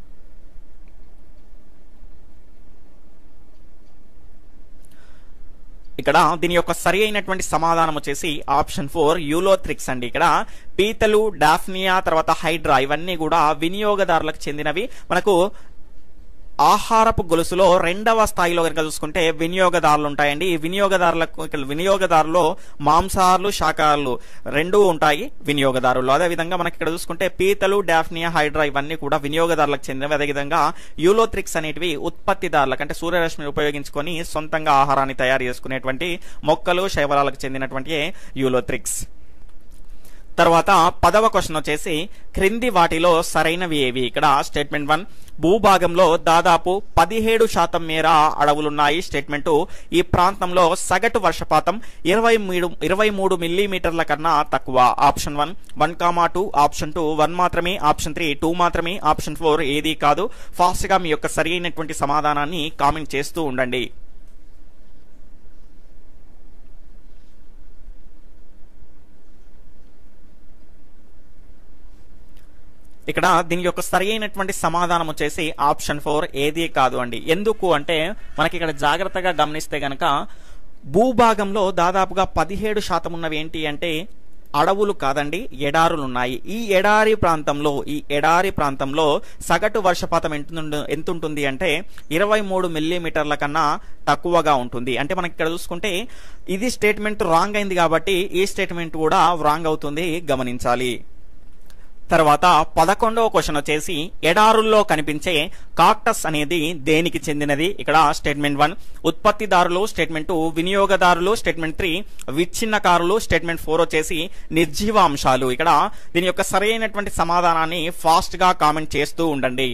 ఇక్కడ దీని యొక్క సరి అయినటువంటి సమాధానం వచ్చేసి ఆప్షన్ ఫోర్ యూలోథ్రిక్స్ అండి ఇక్కడ పీతలు డాఫ్నియా తర్వాత హైడ్రా ఇవన్నీ కూడా వినియోగదారులకు చెందినవి మనకు ఆహారపు గొలుసులో రెండవ స్థాయిలో కనుక చూసుకుంటే వినియోగదారులు ఉంటాయండి ఈ వినియోగదారులకు ఇక్కడ వినియోగదారులో మాంసాహారులు శాకాహారులు రెండు ఉంటాయి వినియోగదారులు అదేవిధంగా మనకి ఇక్కడ చూసుకుంటే పీతలు డాఫ్నియా హైడ్రా ఇవన్నీ కూడా వినియోగదారులకు చెందినవి అదేవిధంగా యూలోత్రిక్స్ అనేటివి ఉత్పత్తిదారులకు అంటే సూర్యరశ్మిని ఉపయోగించుకొని సొంతంగా ఆహారాన్ని తయారు చేసుకునేటువంటి మొక్కలు శైవలాలకు చెందినటువంటి యూలోత్రిక్స్ తర్వాత పదవ క్వశ్చన్ వచ్చేసి క్రింది వాటిలో సరైనవి ఏవి ఇక్కడ స్టేట్మెంట్ వన్ భూభాగంలో దాదాపు పదిహేడు శాతం మేర అడవులున్నాయి స్టేట్మెంట్ ఈ ప్రాంతంలో సగటు వర్షపాతం ఇరవై మూడు ఇరవై మూడు మిల్లీమీటర్ల కన్నా తక్కువ option one one comma two option two one మాత్రమే ఆప్షన్ త్రీ టూ మాత్రమే ఆప్షన్ ఫోర్ ఏది కాదు ఫాస్ట్ గా మీ యొక్క సరి అయినటువంటి సమాధానాన్ని కామెంట్ చేస్తూ ఉండండి ఇక్కడ దీని యొక్క సరి అయినటువంటి సమాధానం వచ్చేసి ఆప్షన్ ఫోర్ ఏది కాదు అండి ఎందుకు అంటే మనకి ఇక్కడ జాగ్రత్తగా గమనిస్తే గనక భూభాగంలో దాదాపుగా పదిహేడు శాతం ఉన్నవి ఏంటి అంటే అడవులు కాదండి ఎడారులు ఉన్నాయి ఈ ఎడారి ప్రాంతంలో ఈ ఎడారి ప్రాంతంలో సగటు వర్షపాతం ఎంత ఎంత ఉంటుంది అంటే ఇరవై మూడు మిల్లీమీటర్ల కన్నా తక్కువగా ఉంటుంది అంటే మనకి ఇక్కడ చూసుకుంటే ఇది స్టేట్మెంట్ రాంగ్ అయింది కాబట్టి ఈ స్టేట్మెంట్ కూడా రాంగ్ అవుతుంది గమనించాలి తర్వాత పదకొండవ క్వశ్చన్ వచ్చేసి ఎడారుల్లో కనిపించే కాక్టస్ అనేది దేనికి చెందినది ఇక్కడ స్టేట్మెంట్ వన్ ఉత్పత్తిదారులు స్టేట్మెంట్ టూ వినియోగదారులు స్టేట్మెంట్ త్రీ విచ్ఛిన్నకారులు స్టేట్మెంట్ ఫోర్ వచ్చేసి నిర్జీవ అంశాలు ఇక్కడ దీని యొక్క సరైనటువంటి సమాధానాన్ని ఫాస్ట్ గా కామెంట్ చేస్తూ ఉండండి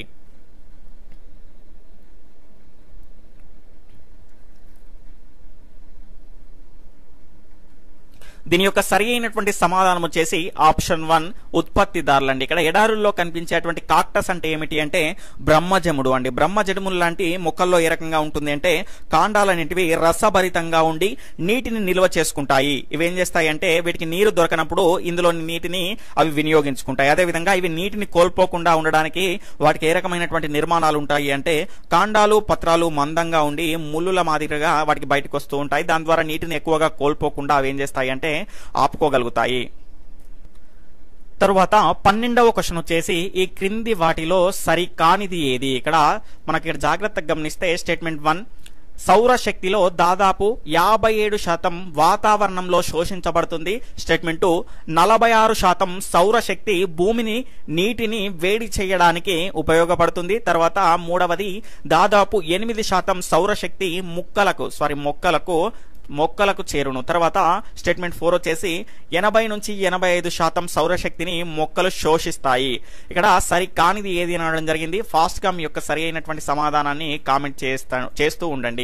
దీని యొక్క సరి అయినటువంటి సమాధానం వచ్చేసి ఆప్షన్ వన్ ఉత్పత్తిదారులు అండి ఇక్కడ ఎడారుల్లో కనిపించేటువంటి కాక్టస్ అంటే ఏమిటి అంటే బ్రహ్మజముడు అండి బ్రహ్మజముడు లాంటి మొక్కల్లో ఏ రకంగా ఉంటుంది అంటే కాండాలన్నింటివి రసభరితంగా ఉండి నీటిని నిల్వ చేసుకుంటాయి ఇవి ఏం చేస్తాయి అంటే వీటికి నీరు దొరకనప్పుడు ఇందులోని నీటిని అవి వినియోగించుకుంటాయి అదేవిధంగా ఇవి నీటిని కోల్పోకుండా ఉండడానికి వాటికి ఏ రకమైనటువంటి నిర్మాణాలు ఉంటాయి అంటే కాండాలు పత్రాలు మందంగా ఉండి ముళ్ళుల మాదిరిగా వాటికి బయటకు వస్తూ ఉంటాయి దాని ద్వారా నీటిని ఎక్కువగా కోల్పోకుండా అవి ఏం చేస్తాయి అంటే ఆపుకోగలుగుతాయి తరువాత పన్నెండవ క్వశ్చన్ వచ్చేసి ఈ క్రింది వాటిలో సరికానిది ఏది ఇక్కడ మనకి ఇక్కడ జాగ్రత్తగా గమనిస్తే స్టేట్మెంట్ వన్ సౌరశక్తిలో దాదాపు యాభై ఏడు శాతం వాతావరణంలో శోషించబడుతుంది స్టేట్మెంట్ టూ నలభై ఆరు శాతం సౌరశక్తి భూమిని నీటిని వేడి చేయడానికి ఉపయోగపడుతుంది తర్వాత మూడవది దాదాపు ఎనిమిది శాతం సౌరశక్తి ముక్కలకు సారీ మొక్కలకు మొక్కలకు చేరును తర్వాత స్టేట్మెంట్ ఫోర్ వచ్చేసి ఎనభై నుంచి ఎనభై ఐదు శాతం సౌరశక్తిని మొక్కలు శోషిస్తాయి ఇక్కడ సరి కానిది ఏది అనడం జరిగింది ఫాస్ట్ గా మీ యొక్క సరి అయినటువంటి సమాధానాన్ని కామెంట్ చేస్తా చేస్తూ ఉండండి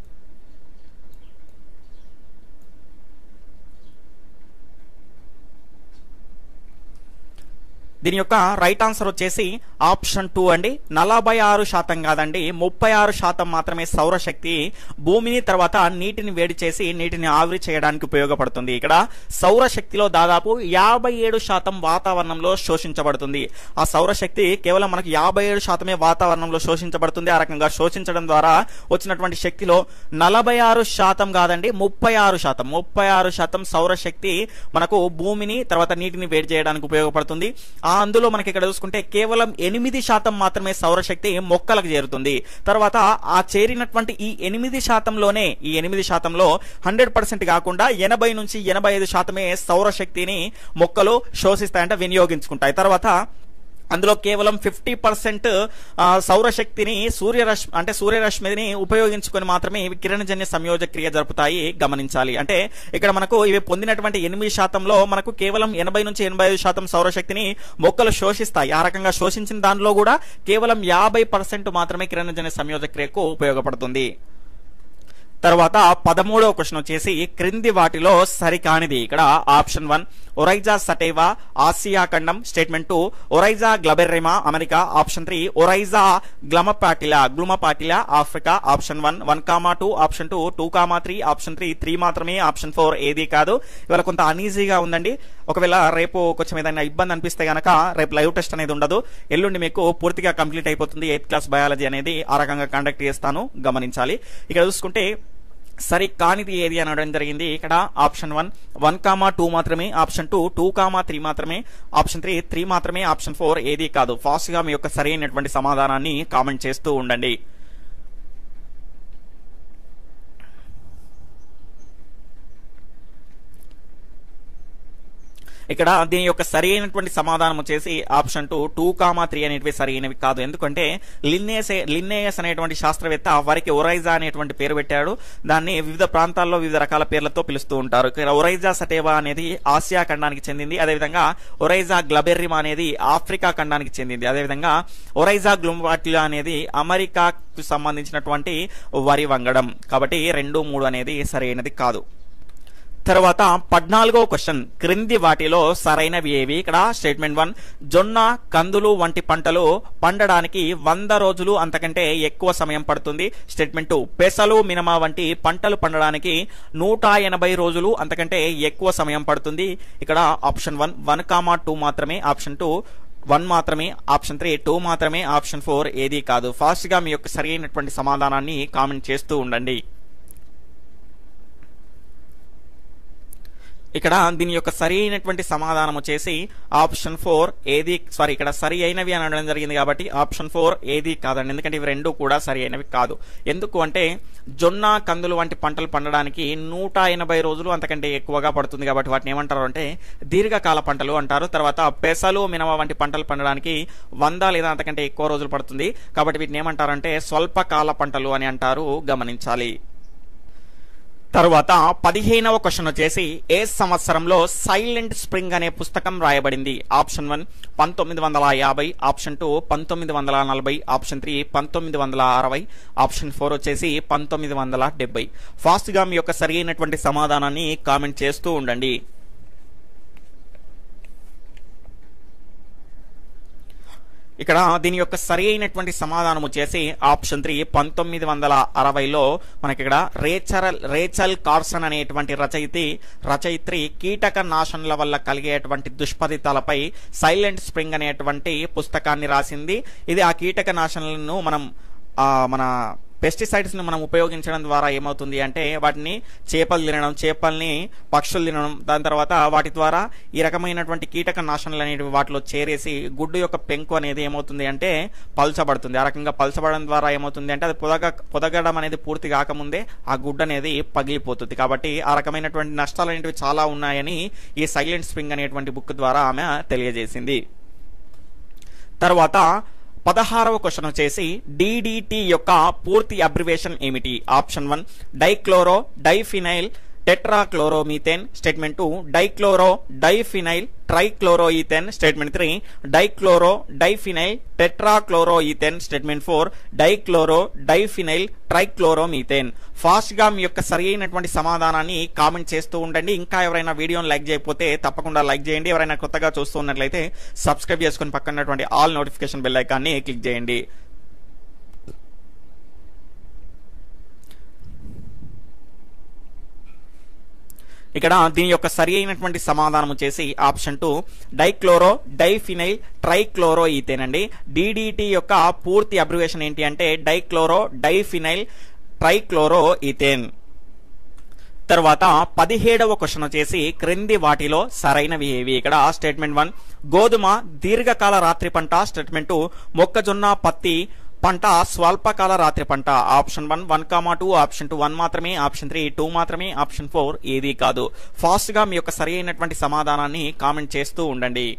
దీని యొక్క రైట్ ఆన్సర్ వచ్చేసి ఆప్షన్ టూ అండి నలభై ఆరు శాతం కాదండి ముప్పై ఆరు శాతం మాత్రమే సౌరశక్తి భూమిని తర్వాత నీటిని వేడి చేసి నీటిని ఆవిరి చేయడానికి ఉపయోగపడుతుంది ఇక్కడ సౌరశక్తిలో దాదాపు యాభై ఏడు శాతం వాతావరణంలో శోషించబడుతుంది ఆ సౌరశక్తి కేవలం మనకు యాభై ఏడు శాతమే వాతావరణంలో శోషించబడుతుంది ఆ రకంగా శోషించడం ద్వారా వచ్చినటువంటి శక్తిలో నలభై ఆరు శాతం కాదండి ముప్పై ఆరు శాతం ముప్పై ఆరు శాతం సౌరశక్తి మనకు భూమిని తర్వాత నీటిని వేడి చేయడానికి ఉపయోగపడుతుంది ఆ అందులో మనకి ఇక్కడ చూసుకుంటే కేవలం ఎనిమిది శాతం మాత్రమే సౌరశక్తి మొక్కలకు చేరుతుంది తర్వాత ఆ చేరినటువంటి ఈ ఎనిమిది శాతంలోనే ఈ ఎనిమిది శాతంలో హండ్రెడ్ పర్సెంట్ కాకుండా ఎనభై నుంచి ఎనభై ఐదు శాతమే సౌరశక్తిని మొక్కలు శోషిస్తాయంటే వినియోగించుకుంటాయి తర్వాత అందులో కేవలం ఫిఫ్టీ పర్సెంట్ సౌరశక్తిని సూర్యరశ్మి అంటే సూర్యరశ్మిని ఉపయోగించుకొని మాత్రమే ఇవి కిరణజన్య సంయోజక క్రియ జరుపుతాయి గమనించాలి అంటే ఇక్కడ మనకు ఇవి పొందినటువంటి ఎనిమిది శాతంలో మనకు కేవలం ఎనభై నుంచి ఎనభై ఐదు శాతం సౌరశక్తిని మొక్కలు శోషిస్తాయి ఆ రకంగా శోషించిన దానిలో కూడా కేవలం యాభై పర్సెంట్ మాత్రమే కిరణజన్య సంయోజక క్రియకు ఉపయోగపడుతుంది తర్వాత పదమూడవ క్వశ్చన్ వచ్చేసి క్రింది వాటిలో సరికానిది ఇక్కడ option one oryza sativa Asia ఖండం statement two oryza glaberrima America option three oryza glumaepatula glumaepatula Africa option one one comma two option two two comma three option three three మాత్రమే ఆప్షన్ ఫోర్ ఏది కాదు ఇవాళ కొంత అనీజీగా ఉందండి ఒకవేళ రేపు కొంచెం ఏదైనా ఇబ్బంది అనిపిస్తే గనక రేపు లైవ్ టెస్ట్ అనేది ఉండదు ఎల్లుండి మీకు పూర్తిగా కంప్లీట్ అయిపోతుంది ఎయిత్ క్లాస్ బయాలజీ అనేది ఆ రకంగా కండక్ట్ చేస్తాను గమనించాలి ఇక్కడ చూసుకుంటే సరి కానిది ఏది అనడం జరిగింది ఇక్కడ option one one comma two మాత్రమే option two two comma three మాత్రమే ఆప్షన్ త్రీ త్రీ మాత్రమే ఆప్షన్ ఫోర్ ఏది కాదు ఫాస్ట్ గా మీ యొక్క సరైనటువంటి సమాధానాన్ని కామెంట్ చేస్తూ ఉండండి ఇక్కడ దీని యొక్క సరి అయినటువంటి సమాధానం వచ్చేసి option two two comma three అనేటివి సరైనవి కాదు ఎందుకంటే లిన్నేస్ లిన్నేయస్ అనేటువంటి శాస్త్రవేత్త వారికి ఒరైజా అనేటువంటి పేరు పెట్టాడు దాన్ని వివిధ ప్రాంతాల్లో వివిధ రకాల పేర్లతో పిలుస్తూ ఉంటారు ఇక్కడ ఒరైజా సటేవా అనేది ఆసియా ఖండానికి చెందింది అదేవిధంగా ఒరైజా గ్లబెర్రిమా అనేది ఆఫ్రికా ఖండానికి చెందింది అదేవిధంగా ఒరైజా గ్లుంబాటిలా అనేది అమెరికాకు సంబంధించినటువంటి వరి వంగడం కాబట్టి రెండు మూడు అనేది సరైనది కాదు తర్వాత పద్నాలుగో క్వశ్చన్ క్రింది వాటిలో సరైనవి ఏవి ఇక్కడ స్టేట్మెంట్ వన్ జొన్న కందులు వంటి పంటలు పండడానికి వంద రోజులు అంతకంటే ఎక్కువ సమయం పడుతుంది స్టేట్మెంట్ టూ పెసలు మినమా వంటి పంటలు పండడానికి నూట ఎనభై రోజులు అంతకంటే ఎక్కువ సమయం పడుతుంది ఇక్కడ option one one comma two మాత్రమే ఆప్షన్ టూ వన్ మాత్రమే ఆప్షన్ త్రీ టూ మాత్రమే ఆప్షన్ ఫోర్ ఏది కాదు ఫాస్ట్ గా మీ యొక్క సరి అయినటువంటి సమాధానాన్ని కామెంట్ చేస్తూ ఉండండి ఇక్కడ దీని యొక్క సరి అయినటువంటి సమాధానం వచ్చేసి ఆప్షన్ ఫోర్ ఏది సారీ ఇక్కడ సరి అయినవి అని అనడం జరిగింది కాబట్టి ఆప్షన్ ఫోర్ ఏది కాదండి ఎందుకంటే ఇవి రెండు కూడా సరి అయినవి కాదు ఎందుకు అంటే జొన్న కందులు వంటి పంటలు పండడానికి నూట ఎనభై రోజులు అంతకంటే ఎక్కువగా పడుతుంది కాబట్టి వాటిని ఏమంటారు అంటే దీర్ఘకాల పంటలు అంటారు తర్వాత పెసలు మినవ వంటి పంటలు పండడానికి వంద లేదా అంతకంటే ఎక్కువ రోజులు పడుతుంది కాబట్టి వీటిని ఏమంటారంటే స్వల్పకాల పంటలు అని అంటారు గమనించాలి తరువాత పదిహేనవ క్వశ్చన్ వచ్చేసి ఏ సంవత్సరంలో సైలెంట్ స్ప్రింగ్ అనే పుస్తకం రాయబడింది ఆప్షన్ వన్ పంతొమ్మిది వందల యాభై ఆప్షన్ టూ పంతొమ్మిది వందల నలభై ఆప్షన్ త్రీ పంతొమ్మిది వందల అరవై ఆప్షన్ ఫోర్ వచ్చేసి పంతొమ్మిది వందల డెబ్బై ఫాస్ట్ గా మీ యొక్క సరి అయినటువంటి సమాధానాన్ని కామెంట్ చేస్తూ ఉండండి ఇక్కడ దీని యొక్క సరి అయినటువంటి సమాధానం వచ్చేసి ఆప్షన్ త్రీ పంతొమ్మిది వందల అరవైలో మనకి ఇక్కడ రేచరల్ రేచల్ కార్సన్ అనేటువంటి రచయితి రచయిత్రి కీటక నాశనల వల్ల కలిగేటువంటి దుష్ఫలితాలపై సైలెంట్ స్ప్రింగ్ అనేటువంటి పుస్తకాన్ని రాసింది ఇది ఆ కీటక నాశనలను మనం ఆ, మన పెస్టిసైడ్స్ ని మనం ఉపయోగించడం ద్వారా ఏమవుతుంది అంటే వాటిని చేపలు తినడం చేపల్ని పక్షులు తినడం దాని తర్వాత వాటి ద్వారా ఈ రకమైనటువంటి కీటక నాశనలు అనేవి వాటిలో చేరేసి గుడ్డు యొక్క పెంకు అనేది ఏమవుతుంది అంటే పల్చబడుతుంది ఆ రకంగా పల్చబడడం ద్వారా ఏమవుతుంది అంటే అది పొదగ పొదగడం అనేది పూర్తి కాకముందే ఆ గుడ్డు అనేది పగిలిపోతుంది కాబట్టి ఆ రకమైనటువంటి నష్టాలు అనేటివి చాలా ఉన్నాయని ఈ సైలెంట్ స్ప్రింగ్ అనేటువంటి బుక్ ద్వారా ఆమె తెలియజేసింది తర్వాత పదహారవ క్వశ్చన్ వచ్చేసి డిడిటి యొక్క పూర్తి అబ్రివేషన్ ఏమిటి option one dichloro diphenyl tetrachloromethane statement two dichloro diphenyl trichloroethene statement three dichloro diphenyl tetrachloroethene statement four dichloro diphenyl trichloromethane fast గా మీ యొక్క సరి అయినటువంటి సమాధానాన్ని కామెంట్ చేస్తూ ఉండండి ఇంకా ఎవరైనా వీడియోని లైక్ చేయకపోతే తప్పకుండా లైక్ చేయండి ఎవరైనా కొత్తగా చూస్తూ ఉన్నట్లయితే సబ్స్క్రైబ్ చేసుకుని పక్కన ఉన్నటువంటి ఆల్ నోటిఫికేషన్ బెల్ ఐకాన్ని క్లిక్ చేయండి ఇక్కడ దీని యొక్క సరి అయినటువంటి సమాధానం వచ్చేసి option two dichloro diphenyl trichloro ethane అండి డిడిటి యొక్క పూర్తి అబ్రివేషన్ ఏంటి అంటే డైక్లోరో డైఫినైల్ ట్రైక్లోరో ఈథేన్ తర్వాత పదిహేడవ క్వశ్చన్ వచ్చేసి క్రింది వాటిలో సరైనవి ఏవి ఇక్కడ స్టేట్మెంట్ వన్ గోధుమ దీర్ఘకాల రాత్రి పంట స్టేట్మెంట్ టూ మొక్కజొన్న పత్తి పంట స్వల్పకాల రాత్రి పంట option one one comma two option two one మాత్రమే ఆప్షన్ త్రీ టూ మాత్రమే ఆప్షన్ ఫోర్ ఏది కాదు ఫాస్ట్ గా మీ యొక్క సరి అయినటువంటి సమాధానాన్ని కామెంట్ చేస్తూ ఉండండి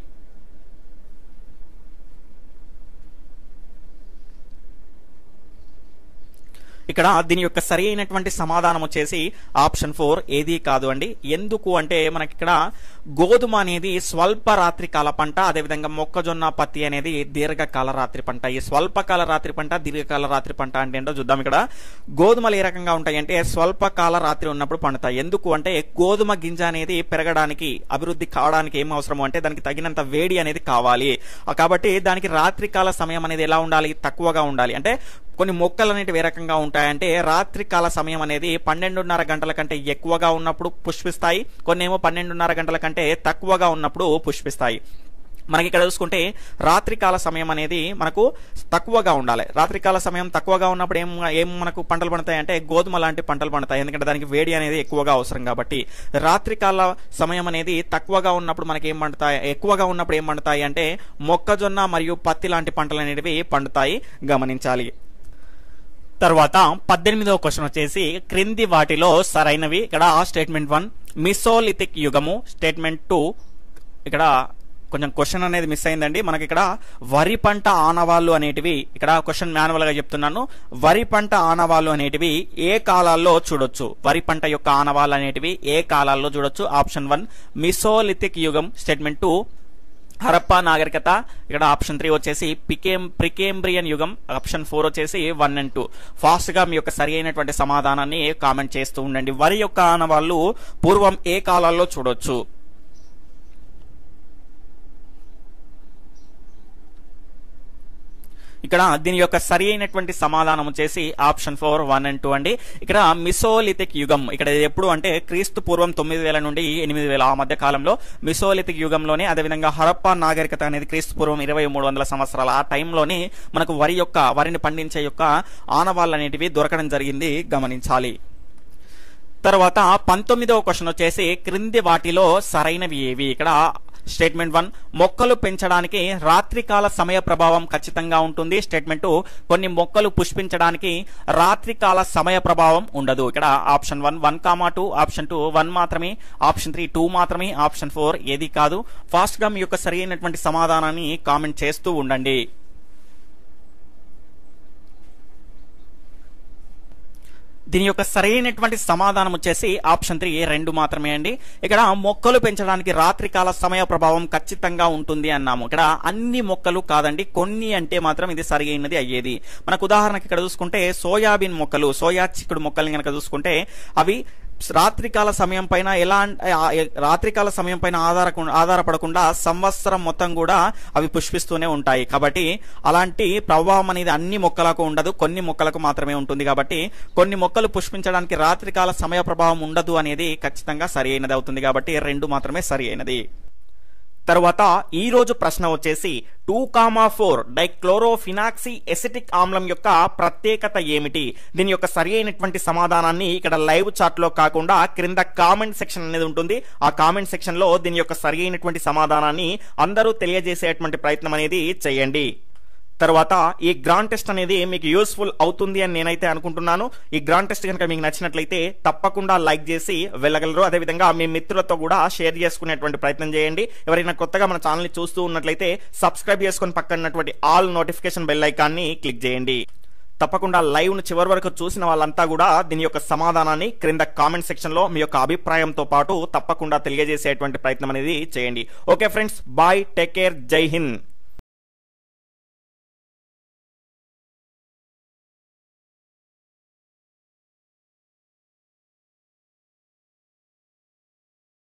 ఇక్కడ దీని యొక్క సరి అయినటువంటి సమాధానం వచ్చేసి ఆప్షన్ ఫోర్ ఏది కాదు అండి ఎందుకు అంటే మనకి ఇక్కడ గోధుమ అనేది స్వల్ప రాత్రి కాల పంట అదేవిధంగా మొక్కజొన్న పత్తి అనేది దీర్ఘకాల రాత్రి పంట ఈ స్వల్పకాల రాత్రి పంట దీర్ఘకాల రాత్రి పంట అంటే ఏంటో చూద్దాం ఇక్కడ గోధుమలు ఏ రకంగా ఉంటాయి అంటే స్వల్పకాల రాత్రి ఉన్నప్పుడు పండుతాయి ఎందుకు అంటే గోధుమ గింజ అనేది పెరగడానికి అభివృద్ధి కావడానికి ఏం అవసరం అంటే దానికి తగినంత వేడి అనేది కావాలి ఆ కాబట్టి దానికి రాత్రి కాల సమయం అనేది ఎలా ఉండాలి తక్కువగా ఉండాలి అంటే కొన్ని మొక్కలు అనేవి ఏ రకంగా ఉంటాయంటే రాత్రి కాల సమయం అనేది పన్నెండున్నర గంటల కంటే ఎక్కువగా ఉన్నప్పుడు పుష్పిస్తాయి కొన్ని ఏమో పన్నెండున్నర గంటల కంటే తక్కువగా ఉన్నప్పుడు పుష్పిస్తాయి మనకి ఇక్కడ చూసుకుంటే రాత్రికాల సమయం అనేది మనకు తక్కువగా ఉండాలి రాత్రికాల సమయం తక్కువగా ఉన్నప్పుడు ఏం ఏం మనకు పంటలు పండుతాయి అంటే గోధుమ లాంటి పంటలు పండుతాయి ఎందుకంటే దానికి వేడి అనేది ఎక్కువగా అవసరం కాబట్టి రాత్రికాల సమయం అనేది తక్కువగా ఉన్నప్పుడు మనకి ఏం పండుతాయి ఎక్కువగా ఉన్నప్పుడు ఏం పండుతాయి అంటే మొక్కజొన్న మరియు పత్తి లాంటి పంటలు అనేవి పండుతాయి గమనించాలి తర్వాత పద్దెనిమిదవ క్వశ్చన్ వచ్చేసి క్రింది వాటిలో సరైనవి ఇక్కడ స్టేట్మెంట్ వన్ మిసోలిథిక్ యుగము స్టేట్మెంట్ టూ ఇక్కడ కొంచెం క్వశ్చన్ అనేది మిస్ అయిందండి మనకి ఇక్కడ వరి పంట ఆనవాళ్ళు అనేటివి ఇక్కడ క్వశ్చన్ మాన్యువల్ గా చెప్తున్నాను వరి పంట ఆనవాళ్ళు అనేటివి ఏ కాలాల్లో చూడొచ్చు వరి పంట యొక్క ఆనవాళ్ళు అనేటివి ఏ కాలాల్లో చూడొచ్చు ఆప్షన్ వన్ మిసోలిథిక్ యుగం స్టేట్మెంట్ టూ హరప్పా నాగరికత ఇక్కడ ఆప్షన్ త్రీ వచ్చేసి పికేం ప్రికేంబ్రియన్ యుగం ఆప్షన్ ఫోర్ వచ్చేసి వన్ అండ్ టూ ఫాస్ట్ గా మీ యొక్క సరి అయినటువంటి సమాధానాన్ని కామెంట్ చేస్తూ ఉండండి వరి యొక్క ఆనవాళ్ళు పూర్వం ఏ కాలాల్లో చూడొచ్చు ఇక్కడ దీని యొక్క సరి అయినటువంటి సమాధానం వచ్చేసి option four one and two అండి ఇక్కడ మిసోలిథిక్ యుగం ఇక్కడ ఇది ఎప్పుడు అంటే క్రీస్తు పూర్వం తొమ్మిది వేల నుండి ఎనిమిది వేల ఆ మధ్య కాలంలో మిసోలిథిక్ యుగంలోనే అదేవిధంగా హరప్పా నాగరికత అనేది క్రీస్తు పూర్వం ఇరవై మూడు వందల సంవత్సరాల ఆ టైంలోనే మనకు వరి యొక్క వరిని పండించే యొక్క ఆనవాళ్ళు అనేటివి దొరకడం జరిగింది గమనించాలి తర్వాత పంతొమ్మిదవ క్వశ్చన్ వచ్చేసి క్రింది వాటిలో సరైనవి ఏవి ఇక్కడ స్టేట్మెంట్ వన్ మొక్కలు పెంచడానికి రాత్రికాల సమయ ప్రభావం ఖచ్చితంగా ఉంటుంది స్టేట్మెంట్ టూ కొన్ని మొక్కలు పుష్పించడానికి రాత్రికాల సమయ ప్రభావం ఉండదు ఇక్కడ option one one comma two option two one మాత్రమే ఆప్షన్ త్రీ టూ మాత్రమే ఆప్షన్ ఫోర్ ఏది కాదు ఫాస్ట్ గా మీ యొక్క సరి అయినటువంటి సమాధానాన్ని కామెంట్ చేస్తూ ఉండండి దీని యొక్క సరైనటువంటి సమాధానం వచ్చేసి ఆప్షన్ త్రీ రెండు మాత్రమే అండి ఇక్కడ మొక్కలు పెంచడానికి రాత్రికాల సమయ ప్రభావం ఖచ్చితంగా ఉంటుంది అన్నాము ఇక్కడ అన్ని మొక్కలు కాదండి కొన్ని అంటే మాత్రం ఇది సరైనది అయ్యేది మనకు ఉదాహరణకి ఇక్కడ చూసుకుంటే సోయాబీన్ మొక్కలు సోయా చిక్కుడు మొక్కల్ని కనుక చూసుకుంటే అవి రాత్రికాల సమయం పైన ఎలా రాత్రికాల సమయం పైన ఆధార ఆధారపడకుండా సంవత్సరం మొత్తం కూడా అవి పుష్పిస్తూనే ఉంటాయి కాబట్టి అలాంటి ప్రభావం అనేది అన్ని మొక్కలకు ఉండదు కొన్ని మొక్కలకు మాత్రమే ఉంటుంది కాబట్టి కొన్ని మొక్కలు పుష్పించడానికి రాత్రికాల సమయ ప్రభావం ఉండదు అనేది ఖచ్చితంగా సరి అయినది అవుతుంది కాబట్టి రెండు మాత్రమే సరి అయినది తర్వాత ఈ రోజు ప్రశ్న వచ్చేసి two comma four dichlorophenoxy acetic ఆమ్లం యొక్క ప్రత్యేకత ఏమిటి దీని యొక్క సరి అయినటువంటి సమాధానాన్ని ఇక్కడ లైవ్ చాట్ లో కాకుండా క్రింద కామెంట్ సెక్షన్ అనేది ఉంటుంది ఆ కామెంట్ సెక్షన్ లో దీని యొక్క సరి అయినటువంటి సమాధానాన్ని అందరూ తెలియజేసేటువంటి ప్రయత్నం అనేది చేయండి తర్వాత ఈ గ్రాండ్ టెస్ట్ అనేది మీకు యూస్ఫుల్ అవుతుంది అని నేనైతే అనుకుంటున్నాను ఈ గ్రాండ్ టెస్ట్ కనుక మీకు నచ్చినట్లయితే తప్పకుండా లైక్ చేసి వెళ్ళగలరు అదేవిధంగా మీ మిత్రులతో కూడా షేర్ చేసుకునేటువంటి ప్రయత్నం చేయండి ఎవరైనా కొత్తగా మన ఛానల్ని చూస్తూ ఉన్నట్లయితే సబ్స్క్రైబ్ చేసుకుని పక్కన ఉన్నటువంటి ఆల్ నోటిఫికేషన్ బెల్ ఐకాన్ని క్లిక్ చేయండి తప్పకుండా లైవ్ ను చివరి వరకు చూసిన వాళ్ళంతా కూడా దీని యొక్క సమాధానాన్ని క్రింద కామెంట్ సెక్షన్ లో మీ యొక్క అభిప్రాయంతో పాటు తప్పకుండా తెలియజేసేటువంటి ప్రయత్నం అనేది చేయండి okay friends bye take care జై హింద్